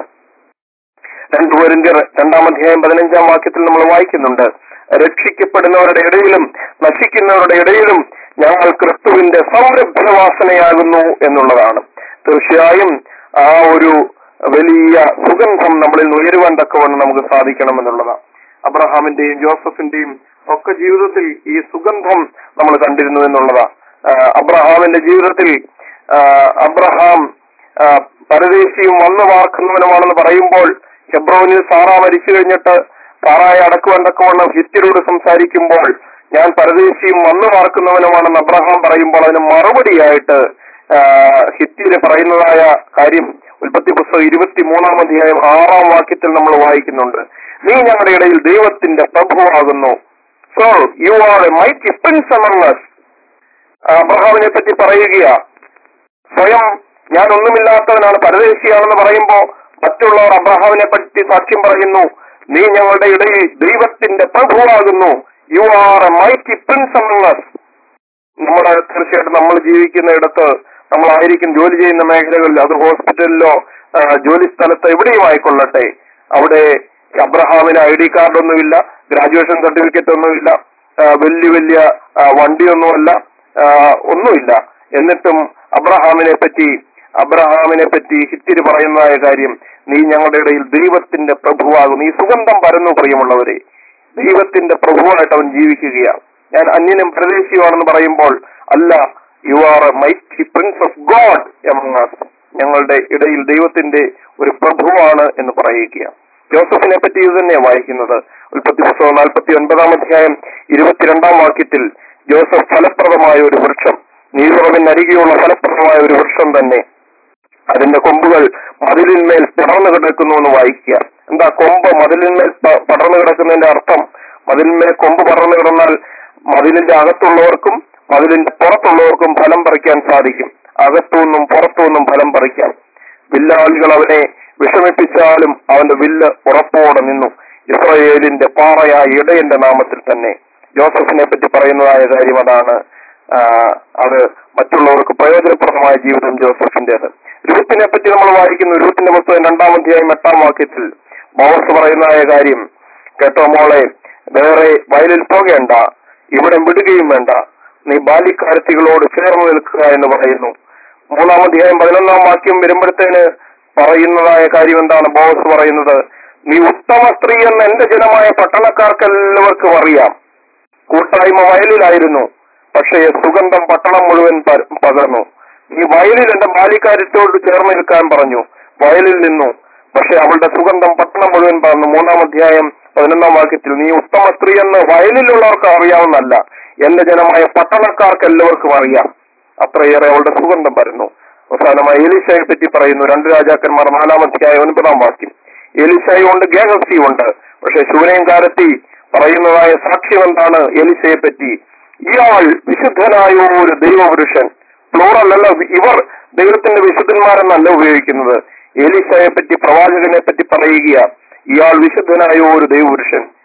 E: രണ്ടു പേരിന്റെ രണ്ടാം അധ്യായം പതിനഞ്ചാം വാക്യത്തിൽ നമ്മൾ വായിക്കുന്നുണ്ട് രക്ഷിക്കപ്പെടുന്നവരുടെ ഇടയിലും നശിക്കുന്നവരുടെ ഇടയിലും ഞങ്ങൾ ക്രിസ്തുവിന്റെ സംരംഭവാസനയാകുന്നു എന്നുള്ളതാണ് തീർച്ചയായും ആ ഒരു വലിയ സുഗന്ധം നമ്മളിൽ നിന്ന് ഉയരുവാൻ തക്കവണ്ണം നമുക്ക് സാധിക്കണമെന്നുള്ളതാണ് അബ്രഹാമിന്റെയും ജോസഫിന്റെയും ഒക്കെ ജീവിതത്തിൽ ഈ സുഗന്ധം നമ്മൾ കണ്ടിരുന്നു എന്നുള്ളതാ ആ, അബ്രഹാമിന്റെ ജീവിതത്തിൽ ആ, അബ്രഹാം ആ, പരദേശിയും വന്നു വാർക്കുന്നവനുമാണെന്ന് പറയുമ്പോൾ ഹെബ്രോനിൽ സാറ മരിച്ചു കഴിഞ്ഞിട്ട് സാറായി അടക്കുവാൻ തക്കവണ്ണം ഹിത്യരോട് സംസാരിക്കുമ്പോൾ ഞാൻ പരദേശിയും വന്നു വാർക്കുന്നവനുമാണെന്ന് അബ്രഹാം പറയുമ്പോൾ അതിന് മറുപടിയായിട്ട് ആ, ഹിത്യര് പറയുന്നതായ കാര്യം ഉൽപ്പത്തി പുസ്തകം ഇരുപത്തി മൂന്നാം അധ്യായം ആറാം വാക്യത്തിൽ നമ്മൾ വായിക്കുന്നുണ്ട് നീ ഞങ്ങളുടെ ഇടയിൽ ദൈവത്തിന്റെ പ്രഭുവാകുന്നു so you are a mighty prince among us അബ്രഹാമിനെ പറ്റി പറയുകയാ സ്വയം ഞാൻ ഒന്നുമില്ലാത്തവനാണ് പരദേശിയാണെന്ന് പറയുമ്പോ മറ്റുള്ളവർ അബ്രഹാമിനെ പറ്റി സാക്ഷ്യം പറയുന്നു നീ ഞങ്ങളുടെ ഇടയിൽ ദൈവത്തിന്റെ പ്രഭുവാകുന്നു you are a mighty prince among us നമ്മുടെ തീർച്ചയായിട്ടും നമ്മൾ ജീവിക്കുന്ന ഇടത്ത് നമ്മളായിരിക്കും ജോലി ചെയ്യുന്ന മേഖലകളിൽ അത് ഹോസ്പിറ്റലിലോ ആ, ജോലി സ്ഥലത്ത് എവിടെയും ആയിക്കൊള്ളട്ടെ അവിടെ അബ്രഹാമിന് ഐ ഡി കാർഡ് ഒന്നുമില്ല ഗ്രാജുവേഷൻ സർട്ടിഫിക്കറ്റ് ഒന്നുമില്ല ആ, വലിയ വലിയ ആ, വണ്ടിയൊന്നുമല്ല ആ, ഒന്നുമില്ല എന്നിട്ടും അബ്രഹാമിനെ പറ്റി അബ്രഹാമിനെ പറ്റി ഹിത്തിരി പറയുന്നതായ കാര്യം നീ ഞങ്ങളുടെ ഇടയിൽ ദൈവത്തിന്റെ പ്രഭുവാകും ഈ സുഗന്ധം പരന്നു പ്രിയമുള്ളവരെ ദൈവത്തിന്റെ പ്രഭുവായിട്ട് അവൻ ജീവിക്കുകയാണ് ഞാൻ അന്യനും പ്രദേശിയുമാണെന്ന് പറയുമ്പോൾ അല്ല you are a mighty prince of God among us ഞങ്ങളുടെ ഇടയിൽ ദൈവത്തിന്റെ ഒരു പ്രഭുവാണ് എന്ന് പറയുക ജോസഫിനെ പറ്റി ഇത് തന്നെയാണ് വായിക്കുന്നത് ഉൽപ്പത്തി പുസ്തകം നാൽപ്പത്തി ഒൻപതാം അധ്യായം ഇരുപത്തിരണ്ടാം വാക്യത്തിൽ ജോസഫ് ഫലപ്രദമായ ഒരു വൃക്ഷം നീരുറവിന് അരികെയുള്ള ഫലപ്രദമായ ഒരു വൃക്ഷം തന്നെ അതിന്റെ കൊമ്പുകൾ മതിലിന്മേൽ പടർന്നു കിടക്കുന്നു എന്ന് വായിക്കുക എന്താ കൊമ്പ് മതിലിന്മേൽ പ- പടർന്നു കിടക്കുന്നതിന്റെ അർത്ഥം മതിലിന്മേൽ കൊമ്പ് പടർന്നു കിടന്നാൽ മതിലിന്റെ അകത്തുള്ളവർക്കും മതിലിന്റെ പുറത്തുള്ളവർക്കും ഫലം പറിക്കാൻ സാധിക്കും അകത്തുനിന്നും പുറത്തുനിന്നും ഫലം പറിക്കാം വില്ലാളികൾ അവനെ വിഷമിപ്പിച്ചാലും അവന്റെ വില്ല് ഉറപ്പോടെ നിന്നു ഇസ്രയേലിന്റെ പാറയായ ഇടയന്റെ നാമത്തിൽ തന്നെ ജോസഫിനെ പറ്റി പറയുന്നതായ കാര്യം അതാണ് ആ, അത് മറ്റുള്ളവർക്ക് പ്രയോജനപ്രദമായ ജീവിതം ജോസഫിന്റേത് രൂത്തിനെ പറ്റി നമ്മൾ വായിക്കുന്നു രൂത്തിന്റെ പുസ്തകം രണ്ടാം അധ്യായം എട്ടാം വാക്യത്തിൽ ബോസ് പറയുന്നതായ കാര്യം കേട്ടോ മോളെ വേറെ വയലിൽ പോകേണ്ട ഇവിടെ വിടുകയും വേണ്ട നീ ബാല്യക്കാരത്തികളോട് ചേർന്ന് നിൽക്കുക എന്ന് പറയുന്നു മൂന്നാം അധ്യായം പതിനൊന്നാം വാക്യം വരുമ്പോഴത്തേന് പറയുന്നതായ കാര്യം എന്താണ് ബോസ് പറയുന്നത് നീ ഉത്തമ സ്ത്രീ എന്ന് എന്റെ ജനമായ പട്ടണക്കാർക്ക് എല്ലാവർക്കും അറിയാം കൂട്ടായ്മ വയലിലായിരുന്നു പക്ഷേ സുഗന്ധം പട്ടണം മുഴുവൻ പ- പകർന്നു നീ വയലിൽ എന്റെ ബാല്യക്കാരത്തോട് ചേർന്ന് നിൽക്കാൻ പറഞ്ഞു വയലിൽ നിന്നു പക്ഷെ അവളുടെ സുഗന്ധം പട്ടണം മുഴുവൻ പകർന്നു മൂന്നാം അധ്യായം പതിനൊന്നാം വാക്യത്തിൽ നീ ഉത്തമ സ്ത്രീ എന്ന് വയലിലുള്ളവർക്ക് അറിയാവുന്നല്ല എന്റെ ജനമായ പട്ടണക്കാർക്ക് എല്ലാവർക്കും അറിയാം അത്രയേറെ അവളുടെ സുഗന്ധം പരന്നു അവസാനമായി എലിശയെ പറ്റി പറയുന്നു രണ്ട് രാജാക്കന്മാർ നാലാം അധ്യായം ഒൻപതാം വാക്യം എലിശയും ഉണ്ട് ഗേഹസിയും ഉണ്ട് പക്ഷെ ശൂനയും കാലത്തി പറയുന്നതായ സാക്ഷ്യം എന്താണ് എലിശയെ പറ്റി ഇയാൾ വിശുദ്ധനായ ഒരു ദൈവപുരുഷൻ പ്ലൂറൽ അല്ല ഇവർ ദൈവത്തിന്റെ വിശുദ്ധന്മാരെന്നല്ല ഉപയോഗിക്കുന്നത് എലിശയെ പറ്റി പ്രവാചകനെ പറ്റി പറയുക ഇയാൾ വിശുദ്ധനായ ഒരു ദൈവപുരുഷൻ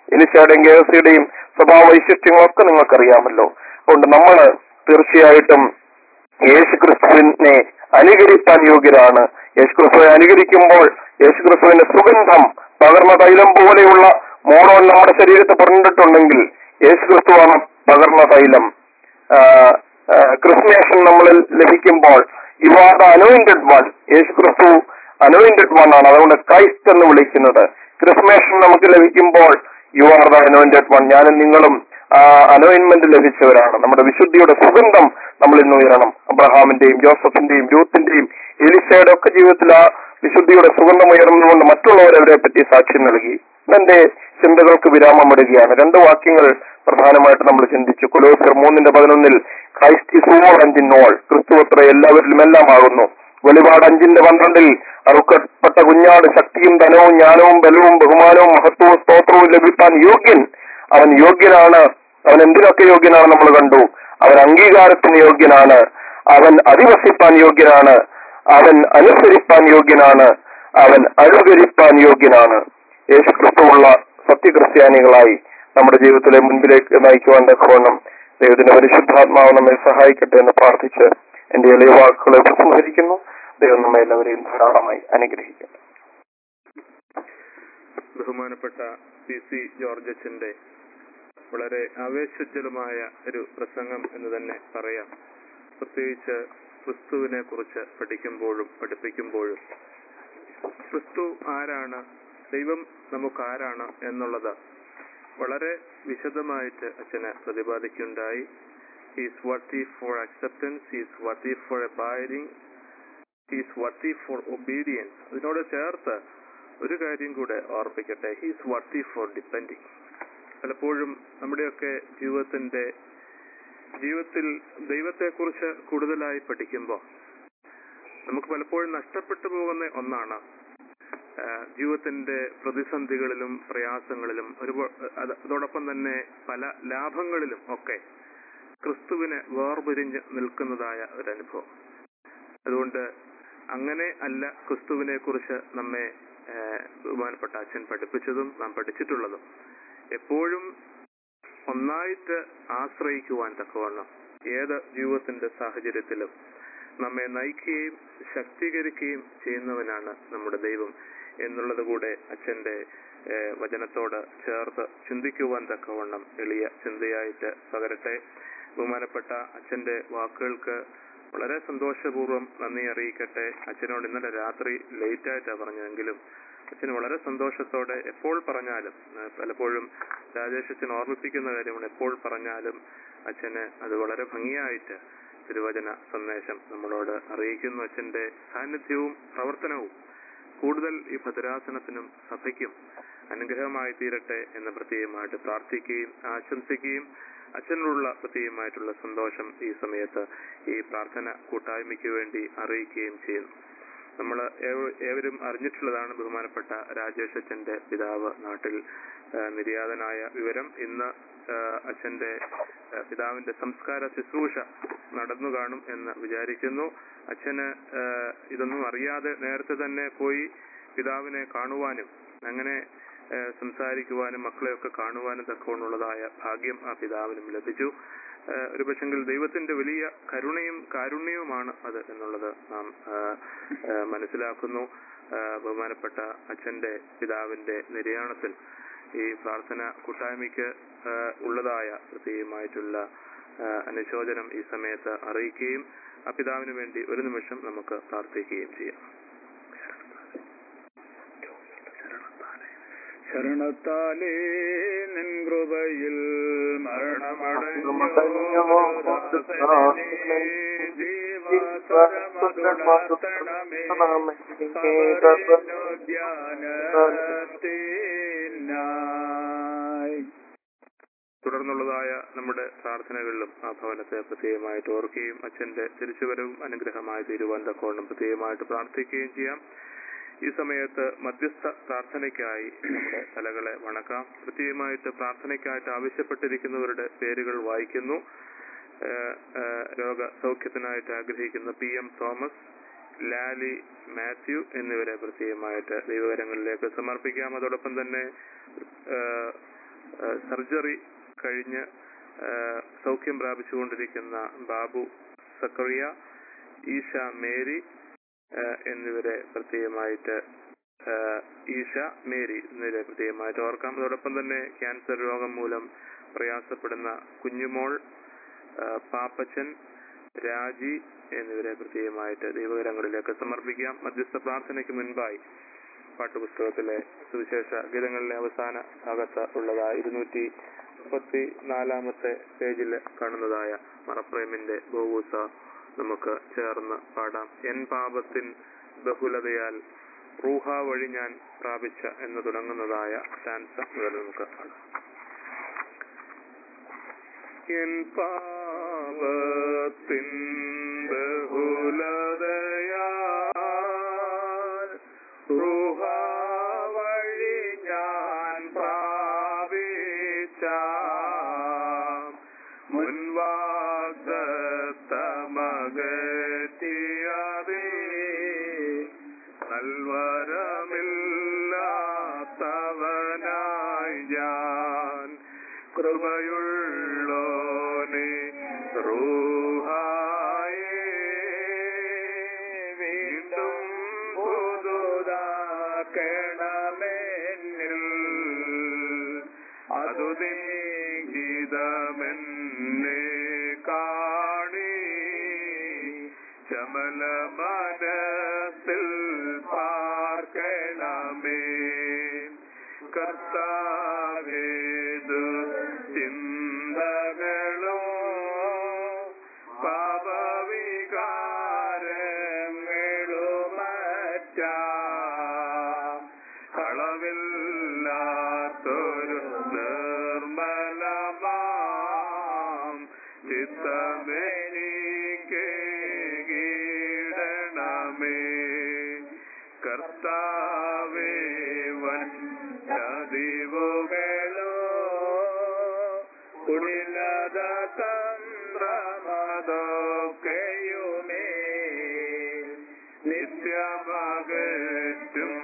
E: എലിശയുടെയും ഗേഹസിയുടെയും സ്വഭാവ വൈശിഷ്ട്യങ്ങളൊക്കെ നിങ്ങൾക്കറിയാമല്ലോ അതുകൊണ്ട് നമ്മൾ തീർച്ചയായിട്ടും യേശു ക്രിസ്തുവിനെ അനുകരിക്കാൻ യോഗ്യരാണ് യേശു ക്രിസ്തുവിനെ അനുകരിക്കുമ്പോൾ യേശു ക്രിസ്തുവിന്റെ സുഗന്ധം പകർന്ന തൈലം പോലെയുള്ള മോണോൻ നമ്മുടെ ശരീരത്തെ പറഞ്ഞിട്ടുണ്ടെങ്കിൽ യേശു ക്രിസ്തുവാണ് പകർന്ന തൈലം ക്രിസ്മേഷൻ നമ്മളിൽ ലഭിക്കുമ്പോൾ you are the anointed one യേശു ക്രിസ്തു അനോയിന്റഡ് വൺ ആണ് അതുകൊണ്ട് ക്രൈസ്റ്റ് എന്ന് വിളിക്കുന്നത് ക്രിസ്മേഷൻ നമുക്ക് ലഭിക്കുമ്പോൾ you are the anointed one ഞാനും നിങ്ങളും ആ അനോയിൻമെന്റ് ലഭിച്ചവരാണ് നമ്മുടെ വിശുദ്ധിയുടെ സുഗന്ധം നമ്മൾ ഇന്ന് ഉയരണം അബ്രഹാമിന്റെയും ജോസഫിന്റെയും രൂത്തിന്റെയും എലിസയുടെ ഒക്കെ ജീവിതത്തിൽ ആ വിശുദ്ധിയുടെ സുഗന്ധം ഉയർന്നുകൊണ്ട് മറ്റുള്ളവർ അവരെ പറ്റി സാക്ഷ്യം നൽകി എന്റെ ചിന്തകൾക്ക് വിരാമം ഇടുകയാണ് രണ്ട് വാക്യങ്ങൾ പ്രധാനമായിട്ട് നമ്മൾ ചിന്തിച്ചു കൊലോസർ മൂന്നിന്റെ പതിനൊന്നിൽ Christ is all and in all ക്രിസ്തു അത്ര എല്ലാവരിലും എല്ലാം ആകുന്നു വെളിപാട് അഞ്ചിന്റെ പന്ത്രണ്ടിൽ അറുക്കപ്പെട്ട കുഞ്ഞാട് ശക്തിയും ധനവും ജ്ഞാനവും ബലവും ബഹുമാനവും മഹത്വവും സ്തോത്രവും ലഭിക്കാൻ യോഗ്യൻ അവൻ യോഗ്യനാണ് അവൻ എന്തിനൊക്കെ യോഗ്യനാണ് നമ്മൾ കണ്ടു അവൻ അംഗീകാരത്തിന് യോഗ്യനാണ് അവൻ അധിവസിപ്പാൻ യോഗ്യനാണ് അവൻ അനുസരിപ്പാൻ യോഗ്യനാണ് അവൻ അനുകരിപ്പാൻ യോഗ്യനാണ് യേശു ക്രിസ്തുവുള്ള സത്യക്രിസ്ത്യാനികളായി നമ്മുടെ ജീവിതത്തിലെ മുൻപിലേക്ക് നയിക്കുവാൻ തക്കവണ്ണം ദൈവത്തിന്റെ പരിശുദ്ധാത്മാവ് നമ്മെ സഹായിക്കട്ടെ എന്ന് പ്രാർത്ഥിച്ച് എന്റെ എളിയ വാക്കുകളെ ഉപസംഹരിക്കുന്നു ദൈവം നമ്മെ എല്ലാവരെയും ധാരാളമായി അനുഗ്രഹിക്കട്ടെ
D: ബഹുമാനപ്പെട്ട പി സി ജോർജ് അച്ഛന്റെ വളരെ ആവേശജലമായ ഒരു പ്രസംഗം എന്ന് തന്നെ പറയാം പ്രത്യേകിച്ച് ക്രിസ്തുവിനെ കുറിച്ച് പഠിക്കുമ്പോഴും പഠിപ്പിക്കുമ്പോഴും ക്രിസ്തു ആരാണ് ദൈവം നമുക്ക് ആരാണ് എന്നുള്ളത് വളരെ വിശദമായിട്ട് അച്ഛന് പ്രതിപാദിക്കുകയുണ്ടായി is worthy for acceptance is worthy for abiding is worthy for obedience അതിനോട് ചേർത്ത് ഒരു കാര്യം കൂടെ ഓർപ്പിക്കട്ടെ ഹീസ് വർത്തി ഫോർ ഡിപ്പെൻഡിങ് പലപ്പോഴും നമ്മുടെയൊക്കെ ജീവിതത്തിന്റെ ജീവിതത്തിൽ ദൈവത്തെക്കുറിച്ച് കൂടുതലായി പഠിക്കുമ്പോൾ നമുക്ക് പലപ്പോഴും നഷ്ടപ്പെട്ടു പോകുന്ന ഒന്നാണ് ആ, ജീവിതത്തിന്റെ പ്രതിസന്ധികളിലും പ്രയാസങ്ങളിലും ഒരു അതോടൊപ്പം തന്നെ പല ലാഭങ്ങളിലും ഒക്കെ ക്രിസ്തുവിനെ വേർപിരിഞ്ഞ് നിൽക്കുന്നതായ ഒരു അനുഭവം അതുകൊണ്ട് അങ്ങനെ അല്ല ക്രിസ്തുവിനെ കുറിച്ച് നമ്മെ ആ, ബഹുമാനപ്പെട്ട അച്ഛൻ പഠിപ്പിച്ചതും നാം പഠിച്ചിട്ടുള്ളതും എപ്പോഴും ഒന്നായിട്ട് ആശ്രയിക്കുവാൻ തക്കവണ്ണം ഏത് ജീവിതത്തിന്റെ സാഹചര്യത്തിലും നമ്മെ നയിക്കുകയും ശക്തീകരിക്കുകയും ചെയ്യുന്നവനാണ് നമ്മുടെ ദൈവം എന്നുള്ളത് കൂടെ അച്ഛന്റെ ഏഹ്, വചനത്തോട് ചേർത്ത് ചിന്തിക്കുവാൻ തക്കവണ്ണം എളിയ ചിന്തയായിട്ട് പകരട്ടെ ബഹുമാനപ്പെട്ട അച്ഛന്റെ വാക്കുകൾക്ക് വളരെ സന്തോഷപൂർവ്വം നന്ദി അറിയിക്കട്ടെ അച്ഛനോട് ഇന്നലെ രാത്രി ലേറ്റ് ആയിട്ടാണ് പറഞ്ഞതെങ്കിലും അച്ഛന് വളരെ സന്തോഷത്തോടെ എപ്പോൾ പറഞ്ഞാലും ആ, പലപ്പോഴും രാജേഷ് അച്ഛൻ ഓർമ്മിപ്പിക്കുന്ന കാര്യമാണ് എപ്പോൾ പറഞ്ഞാലും അച്ഛന് അത് വളരെ ഭംഗിയായിട്ട് തിരുവചന സന്ദേശം നമ്മളോട് അറിയിക്കുന്നു അച്ഛന്റെ സാന്നിധ്യവും പ്രവർത്തനവും കൂടുതൽ ഈ ഭദ്രാസനത്തിനും സഭയ്ക്കും അനുഗ്രഹമായി തീരട്ടെ എന്ന് പ്രത്യേകമായിട്ട് പ്രാർത്ഥിക്കുകയും ആശംസിക്കുകയും അച്ഛനോടുള്ള പ്രത്യേകമായിട്ടുള്ള സന്തോഷം ഈ സമയത്ത് ഈ പ്രാർത്ഥന കൂട്ടായ്മയ്ക്ക് വേണ്ടി അറിയിക്കുകയും ചെയ്യുന്നു നമ്മൾ ഏവരും അറിഞ്ഞിട്ടുള്ളതാണ് ബഹുമാനപ്പെട്ട രാജേഷ് അച്ഛന്റെ പിതാവ് നാട്ടിൽ ആ, നിര്യാതനായ വിവരം ഇന്ന് ആ, അച്ഛന്റെ ആ, പിതാവിന്റെ സംസ്കാര ശുശ്രൂഷ നടന്നു കാണും എന്ന് വിചാരിക്കുന്നു അച്ഛന് ആ, ഇതൊന്നും അറിയാതെ നേരത്തെ തന്നെ പോയി പിതാവിനെ കാണുവാനും അങ്ങനെ ആ, സംസാരിക്കുവാനും മക്കളെയൊക്കെ കാണുവാനും തക്കവണ്ണുള്ളതായ ഭാഗ്യം ആ പിതാവിനും ലഭിച്ചു ആ, ഒരു പക്ഷെങ്കിൽ ദൈവത്തിന്റെ വലിയ കരുണയും കാരുണ്യവുമാണ് അത് എന്നുള്ളത് നാം ആ, ആ, മനസ്സിലാക്കുന്നു ആ, ബഹുമാനപ്പെട്ട അച്ഛന്റെ പിതാവിന്റെ നിര്യാണത്തിൽ ഈ പ്രാർത്ഥന കൂട്ടായ്മയ്ക്ക് ആ, ഉള്ളതായ പ്രത്യേകമായിട്ടുള്ള ആ, അനുശോചനം ഈ സമയത്ത് അറിയിക്കുകയും ആ പിതാവിന് വേണ്ടി ഒരു നിമിഷം നമുക്ക് പ്രാർത്ഥിക്കുകയും ചെയ്യാം
B: ശരണത്താലേ നിൻ കൃപയിൽ ജീവതരമതുണർത്തണമേ
D: തുടർന്നുള്ളതായ നമ്മുടെ പ്രാർത്ഥനകളിലും ആ ഭവനത്തെ പ്രത്യേകമായിട്ട് ഓർക്കുകയും അച്ഛന്റെ തിരിച്ചുവരവും അനുഗ്രഹമായി തീരുവാൻ തക്കോണം പ്രത്യേകമായിട്ട് പ്രാർത്ഥിക്കുകയും ചെയ്യാം ഈ സമയത്ത് മധ്യസ്ഥ പ്രാർത്ഥനയ്ക്കായി നമ്മുടെ തലകളെ വണക്കാം പ്രത്യേകമായിട്ട് പ്രാർത്ഥനയ്ക്കായിട്ട് ആവശ്യപ്പെട്ടിരിക്കുന്നവരുടെ പേരുകൾ വായിക്കുന്നു ഏഹ് ഏഹ് രോഗ സൗഖ്യത്തിനായിട്ട് ആഗ്രഹിക്കുന്ന പി എം തോമസ് ലാലി മാത്യു എന്നിവരെ പ്രത്യേകമായിട്ട് ദൈവകരങ്ങളിലേക്ക് സമർപ്പിക്കാം അതോടൊപ്പം തന്നെ ഏഹ് സർജറി കഴിഞ്ഞ് ആ, സൗഖ്യം പ്രാപിച്ചുകൊണ്ടിരിക്കുന്ന ബാബു സക്കറിയ ഈശ മേരി ആ, എന്നിവരെ പ്രത്യേകമായിട്ട് ആ, ഈശ മേരി എന്നിവരെ പ്രത്യേകമായിട്ട് ഓർക്കാം അതോടൊപ്പം തന്നെ ക്യാൻസർ രോഗം മൂലം പ്രയാസപ്പെടുന്ന കുഞ്ഞുമോൾ ആ, പാപ്പച്ചൻ രാജി എന്നിവരെ പ്രത്യേകമായിട്ട് ദൈവകരങ്ങളിലേക്ക് സമർപ്പിക്കാം മധ്യസ്ഥ പ്രാർത്ഥനയ്ക്ക് മുൻപായി പാട്ടുപുസ്തകത്തിലെ സുവിശേഷ ഗീതങ്ങളിലെ അവസാന ഭാഗത്ത് ഉള്ളതായ ഇരുന്നൂറ്റി മുപ്പത്തി നാലാമത്തെ പേജിൽ കാണുന്നതായ മറപ്രേമിന്റെ ബോവൂസ നമുക്ക് ചേർന്ന് പാടാം എൻ പാപത്തിൻ ബഹുലതയാൽ റൂഹ വഴി ഞാൻ പ്രാപിച്ച എന്ന് തുടങ്ങുന്നതായ സ്റ്റാൻസ മുതൽ നമുക്ക് പാടാം എൻ പാപത്തിൻ ബഹുലതയാൽ റൂഹ വഴി ഞാൻ പ്രാപിച്ച മുൻവാഗ്ദത്തമകറ്റിയതേ നൽവരമില്ലാത്തവനായി ഞാൻ കൃപയുള്ളോനെ റൂഹായേ വീണ്ടും പുതുതാക്കണമെന്നിൽ അതു ഗീതമെന്നെ കാണി ചമല മനസ്സിൽ പാർക്കണമേ കർത്താവേതു ചിന്തകളോ പാപവികാരങ്ങളുമറ്റ കളവില്ലാത്തൊരു നിർമ്മലമാം ചിത്തമെനിക്ക് കീടണമേ കർത്താവേ വൻ ചതിവുകളോ കുടിലത തന്ത്രമതൊക്കെയുമേ നിത്യമകറ്റും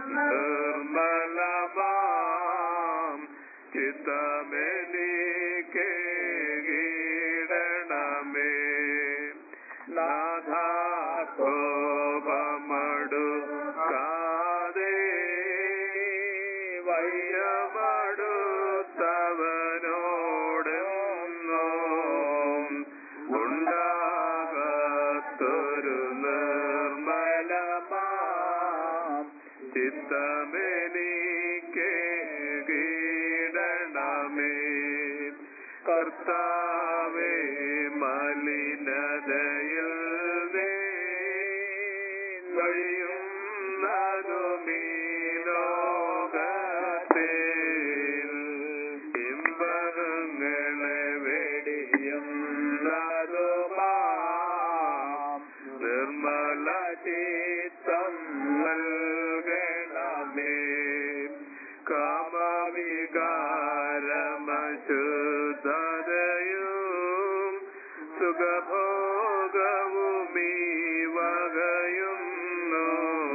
D: നിർമ്മലമാം ചിത്തമെനിക്ക് കീടണമേ നാഥാകോപമടുക്കാതെ വയ്യമടുത്തവനോടെന്നോം ഉണ്ടാകത്തൊരു നിർമ്മലമാം ചിത്തമെനിക്ക് കീടണമേ കർത്താവേ മലിനതയിൽ നീ വഴിയുന്നതുമീ ലോകത്തിൽ ഇമ്പങ്ങളെ വെടിയുന്നതുമാം നിർമ്മല ചിത്തം നൽകണമേ കാമവികാരമശുദ്ധതയും സുഖഭോഗവുമീ വകയുന്നു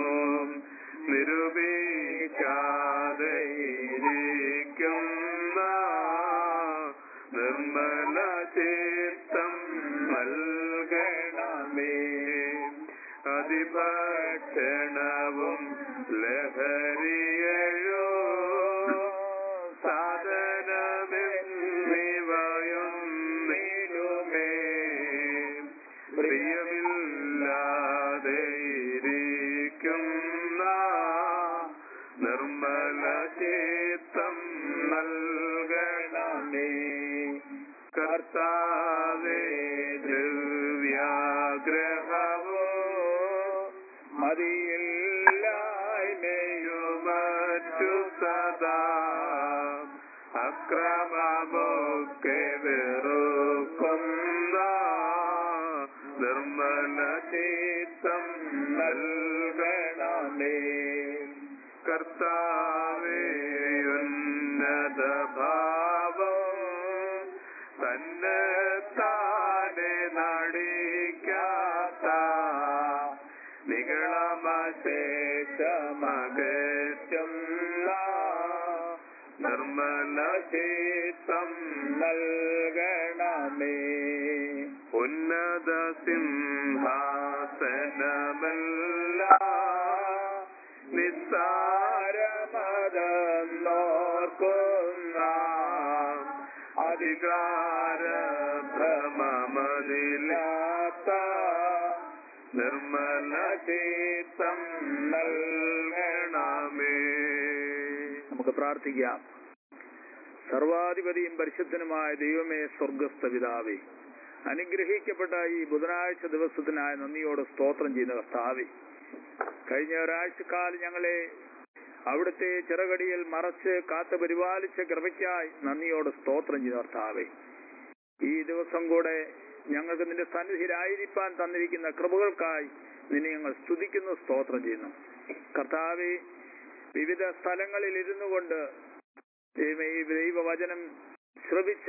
D: നിരൂപിക്കാതെ ഇരിക്കുന്ന നിർമ്മല ചിത്തം നൽകണമേ അതിഭക്ഷണവും ലഹരിയയോ സാധനമെന്നിവയും നീളുമേ പ്രിയമില്ലാതെ ഇരിക്കുന്ന നിർമ്മല ചിത്തം നൽകണമേ കർത്താവേ ദ്രവ്യാഗ്രഹവോ മതിയില്ലായ്മയുമറ്റു സദാ അക്രമമൊക്കെ വെറുക്കുന്ന നിർമ്മല ചിത്തം നൽകണമേ കർത്താവേ ഉന്നത ഭാവം തന്നെ താനെ നടിക്കാത്ത നികളമശേഷമകറ്റും നിർമ്മല
C: ചിത്തം നൽകണമേ
D: ഉന്നത സിംഹാസനമല്ല
C: നിസ്സാരമതെന്നോർക്കുന്ന അധികാര ഭ്രമമതില്ലാത്ത നിർമ്മല ചിത്തം നൽകണമേ
B: നമുക്ക് പ്രാർത്ഥിക്കാം സർവാധിപതിയും പരിശുദ്ധനുമായ ദൈവമേ സ്വർഗസ്ഥ പിതാവേ അനുഗ്രഹിക്കപ്പെട്ട ഈ ബുധനാഴ്ച ദിവസത്തിനായ നന്ദിയോട് സ്തോത്രം ചെയ്യുന്ന കർത്താവേ കഴിഞ്ഞ ഒരാഴ്ചക്കാലം ഞങ്ങളെ അവിടുത്തെ ചിറകടിയിൽ മറച്ച് കാത്തു പരിപാലിച്ച കൃപയ്ക്കായി നന്ദിയോട് സ്തോത്രം ചെയ്യുന്ന കർത്താവേ ഈ ദിവസം കൂടെ ഞങ്ങൾക്ക് നിന്റെ സന്നിധിയിലായിരിക്കാൻ തന്നിരിക്കുന്ന കൃപകൾക്കായി നിന്നെ ഞങ്ങൾ സ്തുതിക്കുന്നു സ്തോത്രം ചെയ്യുന്നു കർത്താവെ വിവിധ സ്ഥലങ്ങളിൽ ഇരുന്നു കൊണ്ട് ദൈവമേ, ഈ ദൈവവചനം ശ്രവിച്ച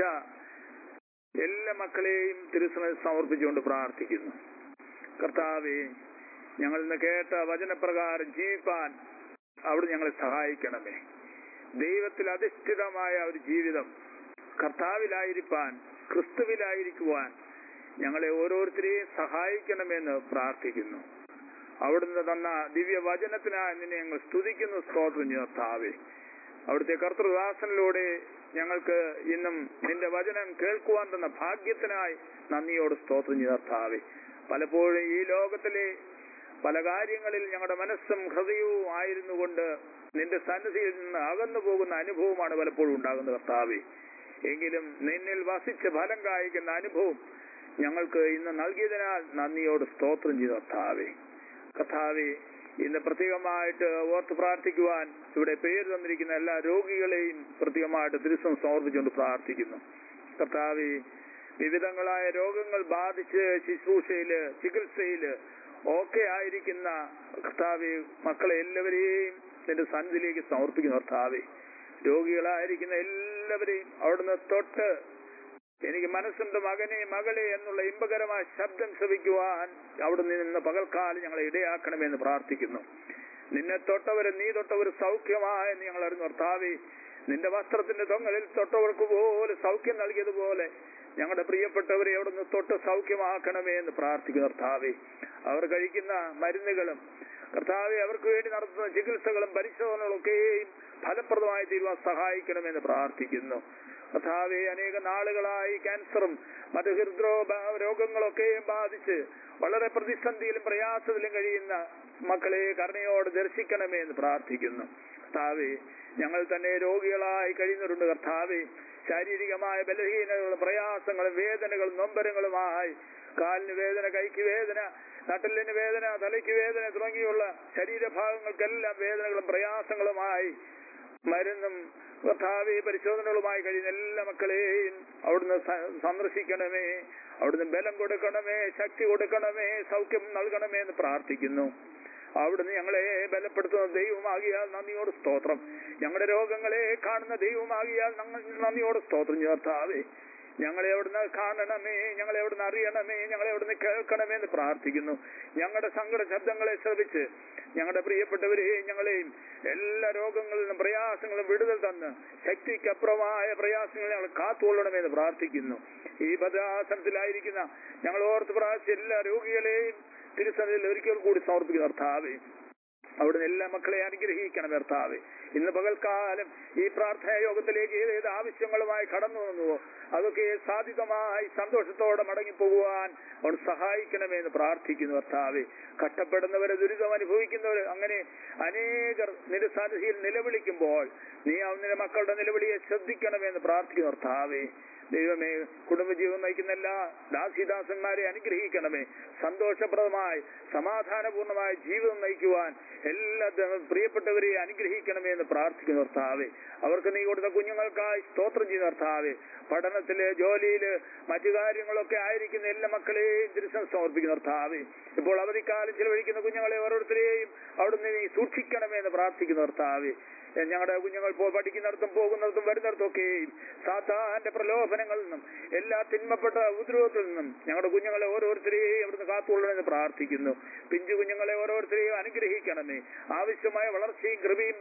B: എല്ലാ മക്കളെയും തിരുസമയം സമർപ്പിച്ചുകൊണ്ട് പ്രാർത്ഥിക്കുന്നു കർത്താവെ ഞങ്ങൾ ഇന്ന് കേട്ട വചനപ്രകാരം ജീവിപ്പാൻ അവിടെ ഞങ്ങളെ സഹായിക്കണമേ ദൈവത്തിൽ അധിഷ്ഠിതമായ ഒരു ജീവിതം കർത്താവിലായിരിക്കാൻ ക്രിസ്തുവിലായിരിക്കുവാൻ ഞങ്ങളെ ഓരോരുത്തരെയും സഹായിക്കണമെന്ന് പ്രാർത്ഥിക്കുന്നു അവിടുന്ന് തന്ന ദിവ്യവചനത്തിനായി നിന്നെ ഞങ്ങൾ സ്തുതിക്കുന്നു സ്തോത്രം ചെയ്യുന്ന കർത്താവേ അവിടുത്തെ കർത്തൃദാസനിലൂടെ ഞങ്ങൾക്ക് ഇന്നും നിന്റെ വചനം കേൾക്കുവാൻ തന്ന ഭാഗ്യത്തിനായി നന്ദിയോട് സ്തോത്രം ചെയ്ത കർത്താവേ പലപ്പോഴും ഈ ലോകത്തിലെ പല കാര്യങ്ങളിൽ ഞങ്ങളുടെ മനസ്സും ഹൃദയവും ആയിരുന്നു കൊണ്ട് നിന്റെ സന്നിധിയിൽ നിന്ന് അകന്നു പോകുന്ന അനുഭവമാണ് പലപ്പോഴും ഉണ്ടാകുന്നത് കർത്താവേ എങ്കിലും നിന്നിൽ വസിച്ച് ഫലം കായ്ക്കുന്ന അനുഭവം ഞങ്ങൾക്ക് ഇന്ന് നൽകിയതിനാൽ നന്ദിയോട് സ്തോത്രം ചെയ്ത കർത്താവേ കർത്താവെ ഇന്ന് പ്രത്യേകമായിട്ട് ഓർത്ത് പ്രാർത്ഥിക്കുവാൻ ഇവിടെ പേര് തന്നിരിക്കുന്ന എല്ലാ രോഗികളെയും പ്രത്യേകമായിട്ട് ദിവസം സമർപ്പിച്ചുകൊണ്ട് പ്രാർത്ഥിക്കുന്നു കർത്താവെ വിവിധങ്ങളായ രോഗങ്ങൾ ബാധിച്ച് ശുശ്രൂഷയില് ചികിത്സയില് ഒക്കെ ആയിരിക്കുന്ന കർത്താവെ മക്കളെ എല്ലാവരെയും നിന്റെ സന്നിധിയിലേക്ക് സമർപ്പിക്കുന്നു കർത്താവെ രോഗികളായിരിക്കുന്ന എല്ലാവരെയും അവിടുന്ന് തൊട്ട് എനിക്ക് മനസ്സുണ്ട് മകനെ മകളെ എന്നുള്ള ഇമ്പകരമായ ശബ്ദം ശ്രവിക്കുവാൻ അവിടുന്ന് നിന്ന് പകൽക്കാലം ഞങ്ങളെ ഇടയാക്കണമെന്ന് പ്രാർത്ഥിക്കുന്നു നിന്നെ തൊട്ടവര് നീ തൊട്ടവര് സൗഖ്യമായെന്ന് ഞങ്ങൾ അറിഞ്ഞു കർത്താവേ നിന്റെ വസ്ത്രത്തിന്റെ തൊങ്ങലിൽ തൊട്ടവർക്ക് പോലെ സൗഖ്യം നൽകിയതുപോലെ ഞങ്ങളുടെ പ്രിയപ്പെട്ടവരെ അവിടുന്ന് തൊട്ട് സൗഖ്യമാക്കണമേ എന്ന് പ്രാർത്ഥിക്കുന്നു കർത്താവേ അവർ കഴിക്കുന്ന മരുന്നുകളും കർത്താവെ അവർക്ക് വേണ്ടി നടത്തുന്ന ചികിത്സകളും പരിശോധനകളും ഒക്കെയും ഫലപ്രദമായി തീരുവാൻ സഹായിക്കണമെന്ന് പ്രാർത്ഥിക്കുന്നു കർത്താവെ അനേക നാളുകളായി ക്യാൻസറും മറ്റ് ഹൃദ്രോ രോഗങ്ങളൊക്കെയും ബാധിച്ച് വളരെ പ്രതിസന്ധിയിലും പ്രയാസത്തിലും കഴിയുന്ന മക്കളെ കരുണയോട് ദർശിക്കണമേ എന്ന് പ്രാർത്ഥിക്കുന്നു കർത്താവെ ഞങ്ങൾ തന്നെ രോഗികളായി കഴിയുന്നവരുണ്ട് കർത്താവെ ശാരീരികമായ ബലഹീനതകളും പ്രയാസങ്ങളും വേദനകളും നൊമ്പരങ്ങളുമായി കാലിന് വേദന കൈക്ക് വേദന നട്ടലിന് വേദന തലയ്ക്ക് വേദന തുടങ്ങിയുള്ള ശരീരഭാഗങ്ങൾക്കെല്ലാം വേദനകളും പ്രയാസങ്ങളുമായി മരുന്നും കർത്താവെ പരിശോധനകളുമായി കഴിയുന്ന എല്ലാ മക്കളെയും അവിടുന്ന് സ- സന്ദർശിക്കണമേ അവിടുന്ന് ബലം കൊടുക്കണമേ ശക്തി കൊടുക്കണമേ സൗഖ്യം നൽകണമേ എന്ന് പ്രാർത്ഥിക്കുന്നു അവിടുന്ന് ഞങ്ങളെ ബലപ്പെടുത്തുന്ന ദൈവമാകിയാൽ നന്ദിയോട് സ്തോത്രം ഞങ്ങളുടെ രോഗങ്ങളെ കാണുന്ന ദൈവമാകിയാൽ ഞങ്ങൾ നന്ദിയോട് സ്തോത്രം കർത്താവേ ഞങ്ങളെ അവിടുന്ന് കാണണമേ ഞങ്ങളെ അവിടുന്ന് അറിയണമേ ഞങ്ങളെ അവിടുന്ന് കേൾക്കണമേ എന്ന് പ്രാർത്ഥിക്കുന്നു ഞങ്ങളുടെ സങ്കട ശബ്ദങ്ങളെ ശ്രവിച്ച് ഞങ്ങളുടെ പ്രിയപ്പെട്ടവരെയും ഞങ്ങളെയും എല്ലാ രോഗങ്ങളിൽ നിന്നും പ്രയാസങ്ങളും വിടുതൽ തന്ന് ശക്തിക്കപ്പുറമായ പ്രയാസങ്ങൾ ഞങ്ങൾ കാത്തുകൊള്ളണമെന്ന് പ്രാർത്ഥിക്കുന്നു ഈ ഭദ്രാസനത്തിലായിരിക്കുന്ന ഞങ്ങൾ ഓർത്ത് പ്രാർത്ഥിച്ച എല്ലാ രോഗികളെയും തിരുസന്നിധിയിൽ ഒരിക്കൽ കൂടി സമർപ്പിക്കുന്ന കർത്താവേ അവിടുന്ന് എല്ലാ മക്കളെ അനുഗ്രഹിക്കണം കർത്താവെ ഇന്ന് പകൽക്കാലം ഈ പ്രാർത്ഥനാ യോഗത്തിലേക്ക് ഏതേത് ആവശ്യങ്ങളുമായി കടന്നു വന്നുവോ അതൊക്കെ സാധിതമായി സന്തോഷത്തോടെ മടങ്ങിപ്പോകുവാൻ അവൻ സഹായിക്കണമെന്ന് പ്രാർത്ഥിക്കുന്നു കർത്താവെ കഷ്ടപ്പെടുന്നവരെ ദുരിതം അനുഭവിക്കുന്നവർ അങ്ങനെ അനേകർ നിന്റെ സന്നിധിയിൽ നിലവിളിക്കുമ്പോൾ നീ അവന്റെ മക്കളുടെ നിലവിളിയെ ശ്രദ്ധിക്കണമെന്ന് പ്രാർത്ഥിക്കുന്നു കർത്താവെ ദൈവമേ കുടുംബജീവിതം നയിക്കുന്ന എല്ലാ ദാസിദാസന്മാരെ അനുഗ്രഹിക്കണമേ സന്തോഷപ്രദമായി സമാധാനപൂർണമായ ജീവിതം നയിക്കുവാൻ എല്ലാ ദ- പ്രിയപ്പെട്ടവരെ അനുഗ്രഹിക്കണമേ എന്ന് പ്രാർത്ഥിക്കുന്നു കർത്താവെ അവർക്ക് നീ കൊടുത്ത കുഞ്ഞുങ്ങൾക്കായി സ്തോത്രം ചെയ്യുന്ന കർത്താവെ പഠനത്തില് ജോലിയില് മറ്റു കാര്യങ്ങളൊക്കെ ആയിരിക്കുന്ന എല്ലാ മക്കളെയും തിരുസം സമർപ്പിക്കുന്ന കർത്താവെ ഇപ്പോൾ അവധിക്കാലം ചിലവഴിക്കുന്ന കുഞ്ഞുങ്ങളെ ഓരോരുത്തരെയും അവിടുന്ന് നീ സൂക്ഷിക്കണമേ എന്ന് പ്രാർത്ഥിക്കുന്ന കർത്താവെ എ, ഞങ്ങളുടെ കുഞ്ഞുങ്ങൾ പോ പഠിക്കുന്നിടത്തും പോകുന്നിടത്തും വരുന്നിടത്തൊക്കെയും സാധാന്റെ പ്രലോഭനങ്ങളിൽ നിന്നും എല്ലാ തിന്മപ്പെട്ട ഉപദ്രവത്തിൽ നിന്നും ഞങ്ങളുടെ കുഞ്ഞുങ്ങളെ ഓരോരുത്തരെയും അവിടുന്ന് കാത്തുകൊള്ളണമെന്ന് പ്രാർത്ഥിക്കുന്നു പിഞ്ചു കുഞ്ഞുങ്ങളെ ഓരോരുത്തരെയും അനുഗ്രഹിക്കണമേ ആവശ്യമായ വളർച്ചയും കൃപയും പരിപാലനയും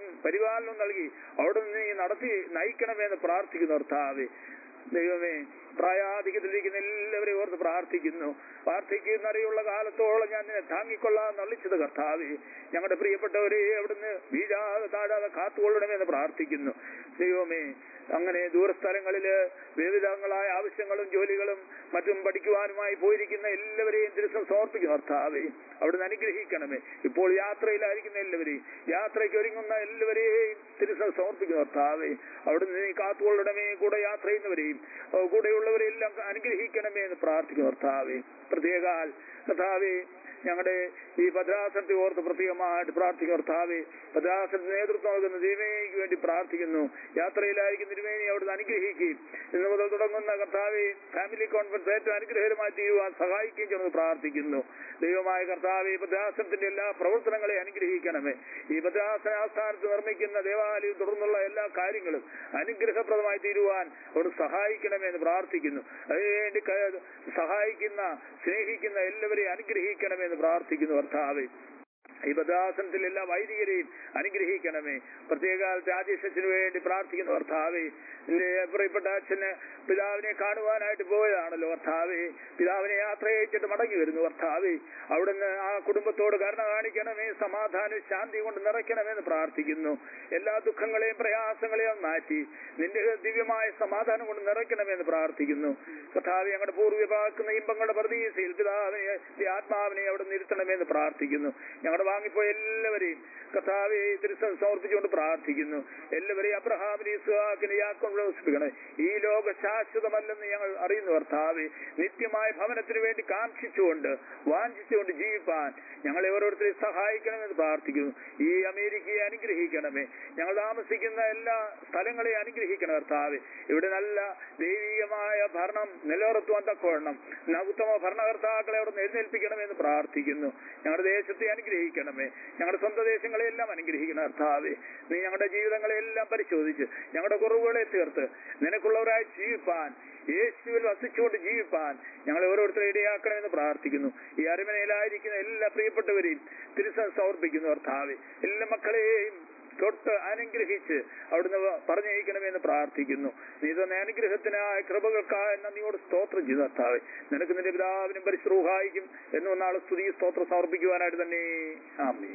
B: പരിപാലനം നൽകി അവിടെ നിന്ന് നീ നടത്തി നയിക്കണമെന്ന് പ്രാർത്ഥിക്കുന്നു കർത്താവേ ദൈവമേ പ്രായാധികത്തിലിരിക്കുന്ന എല്ലാവരെയും ഓർത്ത് പ്രാർത്ഥിക്കുന്നു പ്രാർത്ഥിക്കുന്നറിയുള്ള കാലത്തോളം ഞാൻ നിന്നെ താങ്ങിക്കൊള്ളാൻ നള്ളിച്ചത് കർത്താവേ ഞങ്ങളുടെ പ്രിയപ്പെട്ടവരെ അവിടുന്ന് വീഴാതെ താഴാതെ കാത്തുകൊള്ളണമെന്ന് പ്രാർത്ഥിക്കുന്നു ദൈവമേ അങ്ങനെ ദൂരസ്ഥലങ്ങളില് വിവിധങ്ങളായ ആവശ്യങ്ങളും ജോലികളും മറ്റും പഠിക്കുവാനുമായി പോയിരിക്കുന്ന എല്ലാവരെയും ദിവസം സമർപ്പിക്കുന്നു കർത്താവേ അവിടുന്ന് അനുഗ്രഹിക്കണമേ ഇപ്പോൾ യാത്രയിലായിരിക്കുന്ന എല്ലാവരെയും യാത്രയ്ക്ക് ഒരുങ്ങുന്ന എല്ലാവരെയും തിരുസം സമർപ്പിക്കുന്നു കർത്താവേ അവിടുന്ന് നീ കാത്തുകൊള്ളണമേ കൂടെ യാത്ര ചെയ്യുന്നവരെയും ഏഹ് കൂടെയുള്ളവരെല്ലാം അനുഗ്രഹിക്കണമേ എന്ന് പ്രാർത്ഥിക്കുന്നു കർത്താവേ പ്രത്യേകാൽ കർത്താവേ ഞങ്ങളുടെ ഈ ഭദ്രാസനത്തെ ഓർത്ത് പ്രത്യേകമായിട്ട് പ്രാർത്ഥിക്കും കർത്താവെ ഭദ്രാസനത്തിന് നേതൃത്വം നൽകുന്ന തിരുമേനിക്ക് വേണ്ടി പ്രാർത്ഥിക്കുന്നു യാത്രയിലായിരിക്കുന്ന തിരുമേനി അവിടുന്ന് അനുഗ്രഹിക്കുകയും ഇന്ന് മുതൽ തുടങ്ങുന്ന കർത്താവെ ഫാമിലി കോൺഫറൻസ് ഏറ്റവും അനുഗ്രഹകരമായി തീരുവാൻ സഹായിക്കുകയും ചെയ്യുന്നത് പ്രാർത്ഥിക്കുന്നു ദൈവമായ കർത്താവെ ഭദ്രാസനത്തിന്റെ എല്ലാ പ്രവർത്തനങ്ങളെ അനുഗ്രഹിക്കണമേ ഈ ഭദ്രാസന ആസ്ഥാനത്ത് നിർമ്മിക്കുന്ന ദേവാലയം തുടർന്നുള്ള എല്ലാ കാര്യങ്ങളും അനുഗ്രഹപ്രദമായി തീരുവാൻ അവിടെ സഹായിക്കണമേ എന്ന് പ്രാർത്ഥിക്കുന്നു അതിനുവേണ്ടി ക- സഹായിക്കുന്ന സ്നേഹിക്കുന്ന എല്ലാവരെയും അനുഗ്രഹിക്കണമേ എന്ന് പ്രാർത്ഥിക്കുന്നു കർത്താവെ ഈ ഭദ്രാസനത്തിൽ എല്ലാ വൈദികരെയും അനുഗ്രഹിക്കണമേ പ്രത്യേക രാജേഷ് അച്ഛന് വേണ്ടി പ്രാർത്ഥിക്കുന്ന കർത്താവേ എന്റെ പ്രിയപ്പെട്ട അച്ഛന് പിതാവിനെ കാണുവാനായിട്ട് പോയതാണല്ലോ കർത്താവേ പിതാവിനെ യാത്ര അയച്ചിട്ട് മടങ്ങി വരുന്നു കർത്താവേ അവിടുന്ന് ആ കുടുംബത്തോട് കരുണ കാണിക്കണമേ സമാധാനവും ശാന്തി കൊണ്ട് നിറയ്ക്കണമെന്ന് പ്രാർത്ഥിക്കുന്നു എല്ലാ ദുഃഖങ്ങളെയും പ്രയാസങ്ങളെയും മാറ്റി നിന്റെ ദിവ്യമായ സമാധാനം കൊണ്ട് നിറയ്ക്കണമെന്ന് പ്രാർത്ഥിക്കുന്നു കർത്താവെ ഞങ്ങളുടെ പൂർവ്വപാക്കുന്ന ഇമ്പങ്ങളുടെ പ്രതീക്ഷയിൽ പിതാവിനെ ഈ ആത്മാവിനെ അവിടെ നിർത്തണമെന്ന് പ്രാർത്ഥിക്കുന്നു ഞങ്ങളുടെ വാങ്ങിപ്പോയ എല്ലാവരെയും കർത്താവെ തിരുസം സമർപ്പിച്ചുകൊണ്ട് പ്രാർത്ഥിക്കുന്നു എല്ലാവരെയും അബ്രഹാമിനെ ഇസ്ഹാക്കിനെ യാക്കോബിനെ വിശ്വസിപ്പിക്കണേ ഈ ലോക ശാശ്വതമല്ലെന്ന് ഞങ്ങൾ അറിയുന്നു കർത്താവെ നിത്യമായ ഭവനത്തിന് വേണ്ടി കാക്ഷിച്ചുകൊണ്ട് വാഞ്ചിച്ചുകൊണ്ട് ജീവിപ്പാൻ ഞങ്ങളെ ഓരോരുത്തരെയും സഹായിക്കണമെന്ന് പ്രാർത്ഥിക്കുന്നു ഈ അമേരിക്കയെ അനുഗ്രഹിക്കണമേ ഞങ്ങൾ താമസിക്കുന്ന എല്ലാ സ്ഥലങ്ങളെയും അനുഗ്രഹിക്കണം കർത്താവെ ഇവിടെ നല്ല ദൈവികമായ ഭരണം നിലനിർത്തുവാൻ തക്കവണ്ണം ന- ഉത്തമ ഭരണകർത്താക്കളെ അവിടെ നിന്ന് എഴുന്നേൽപ്പിക്കണമെന്ന് പ്രാർത്ഥിക്കുന്നു ഞങ്ങളുടെ ദേശത്തെ അനുഗ്രഹിക്കണമേ ഞങ്ങളുടെ സ്വന്തം ദേശങ്ങളെല്ലാം അനുഗ്രഹിക്കണം കർത്താവെ നീ ഞങ്ങളുടെ ജീവിതങ്ങളെല്ലാം പരിശോധിച്ച് ഞങ്ങളുടെ കുറവുകളെ തീർത്ത് നിനക്കുള്ളവരായി ജീവിപ്പാൻ യേശുവിൽ വസിച്ചുകൊണ്ട് ജീവിപ്പാൻ ഞങ്ങളെ ഓരോരുത്തരെ ഇടയാക്കണമെന്ന് പ്രാർത്ഥിക്കുന്നു ഈ അരമനയിലായിരിക്കുന്ന എല്ലാ പ്രിയപ്പെട്ടവരെയും തിരുസ സമർപ്പിക്കുന്നു കർത്താവെ എല്ലാ മക്കളെയും തൊട്ട് അനുഗ്രഹിച്ച് അവിടുന്ന് പറഞ്ഞയക്കണമെന്ന് പ്രാർത്ഥിക്കുന്നു നീ തന്നെ അനുഗ്രഹത്തിനായ കൃപകൾക്കായ നന്ദിയോട് സ്തോത്രം ചെയ്തു കർത്താവെ നിനക്ക് നിന്റെ പിതാവിനും പരിശ്രൂഹായിക്കും എന്നും നാളെ സ്തുതി സ്തോത്രം സമർപ്പിക്കുവാനായിട്ട് തന്നെ ആമേ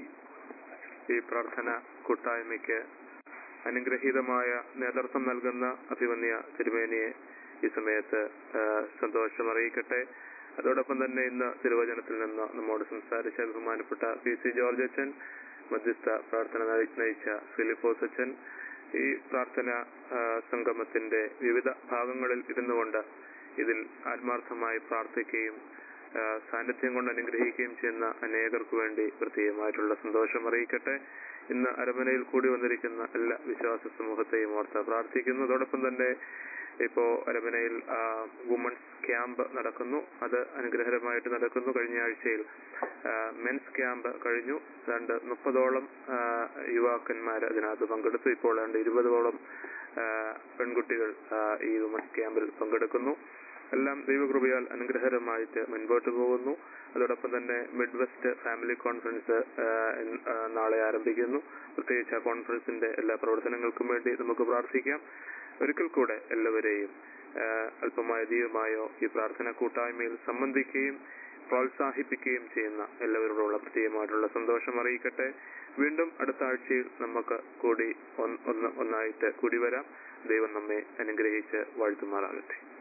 D: ഈ പ്രാർത്ഥന കൂട്ടായ്മയ്ക്ക് അനുഗ്രഹീതമായ നേതൃത്വം നൽകുന്ന അഭിമന്യ തിരുമേനിയെ ഈ സമയത്ത് ആ, സന്തോഷം അറിയിക്കട്ടെ അതോടൊപ്പം തന്നെ ഇന്ന് തിരുവചനത്തിൽ നിന്ന് നമ്മോട് സംസാരിച്ച ബഹുമാനപ്പെട്ട പി സി ജോർജ് അച്ഛൻ മധ്യസ്ഥ പ്രാർത്ഥന നയി- നയിച്ച ഫിലിപ്പോസ് അച്ഛൻ ഈ പ്രാർത്ഥന ആ, സംഗമത്തിന്റെ വിവിധ ഭാഗങ്ങളിൽ ഇരുന്നുകൊണ്ട് ഇതിൽ ആത്മാർത്ഥമായി പ്രാർത്ഥിക്കുകയും ആ, സാന്നിധ്യം കൊണ്ട് അനുഗ്രഹിക്കുകയും ചെയ്യുന്ന അനേകർക്ക് വേണ്ടി പ്രത്യേകമായിട്ടുള്ള സന്തോഷം അറിയിക്കട്ടെ ഇന്ന് അരമനയിൽ കൂടി വന്നിരിക്കുന്ന എല്ലാ വിശ്വാസ സമൂഹത്തെയും ഓർത്ത് പ്രാർത്ഥിക്കുന്നു അതോടൊപ്പം തന്നെ ഇപ്പോ അരമനയിൽ വുമൺസ് ക്യാമ്പ് നടക്കുന്നു അത് അനുഗ്രഹകരമായിട്ട് നടക്കുന്നു കഴിഞ്ഞ ആഴ്ചയിൽ മെൻസ് ക്യാമ്പ് കഴിഞ്ഞു രണ്ട് മുപ്പതോളം ആ, യുവാക്കന്മാർ അതിനകത്ത് പങ്കെടുത്തു ഇപ്പോൾ രണ്ട് ഇരുപതോളം ആ, പെൺകുട്ടികൾ ആ, ഈ വുമൺസ് ക്യാമ്പിൽ പങ്കെടുക്കുന്നു എല്ലാം ദൈവകൃപയാൽ അനുഗ്രഹകരമായിട്ട് മുൻപോട്ട് പോകുന്നു അതോടൊപ്പം തന്നെ മിഡ് വെസ്റ്റ് ഫാമിലി കോൺഫറൻസ് ആ, ഇന്ന്, ആ, നാളെ ആരംഭിക്കുന്നു പ്രത്യേകിച്ച് ആ കോൺഫറൻസിന്റെ എല്ലാ പ്രവർത്തനങ്ങൾക്കും വേണ്ടി നമുക്ക് പ്രാർത്ഥിക്കാം ഒരിക്കൽ കൂടെ എല്ലാവരെയും ആ, അല്പമായ ദൈവമായോ ഈ പ്രാർത്ഥന കൂട്ടായ്മയിൽ സംബന്ധിക്കുകയും പ്രോത്സാഹിപ്പിക്കുകയും ചെയ്യുന്ന എല്ലാവരോടുള്ള പ്രത്യേകമായിട്ടുള്ള സന്തോഷം അറിയിക്കട്ടെ വീണ്ടും അടുത്ത ആഴ്ചയിൽ നമുക്ക് കൂടി ഒന്ന് ഒന്ന് ഒന്നായിട്ട് കൂടി വരാം ദൈവം നമ്മെ അനുഗ്രഹിച്ച് വാഴ്ത്തുമാറാകട്ടെ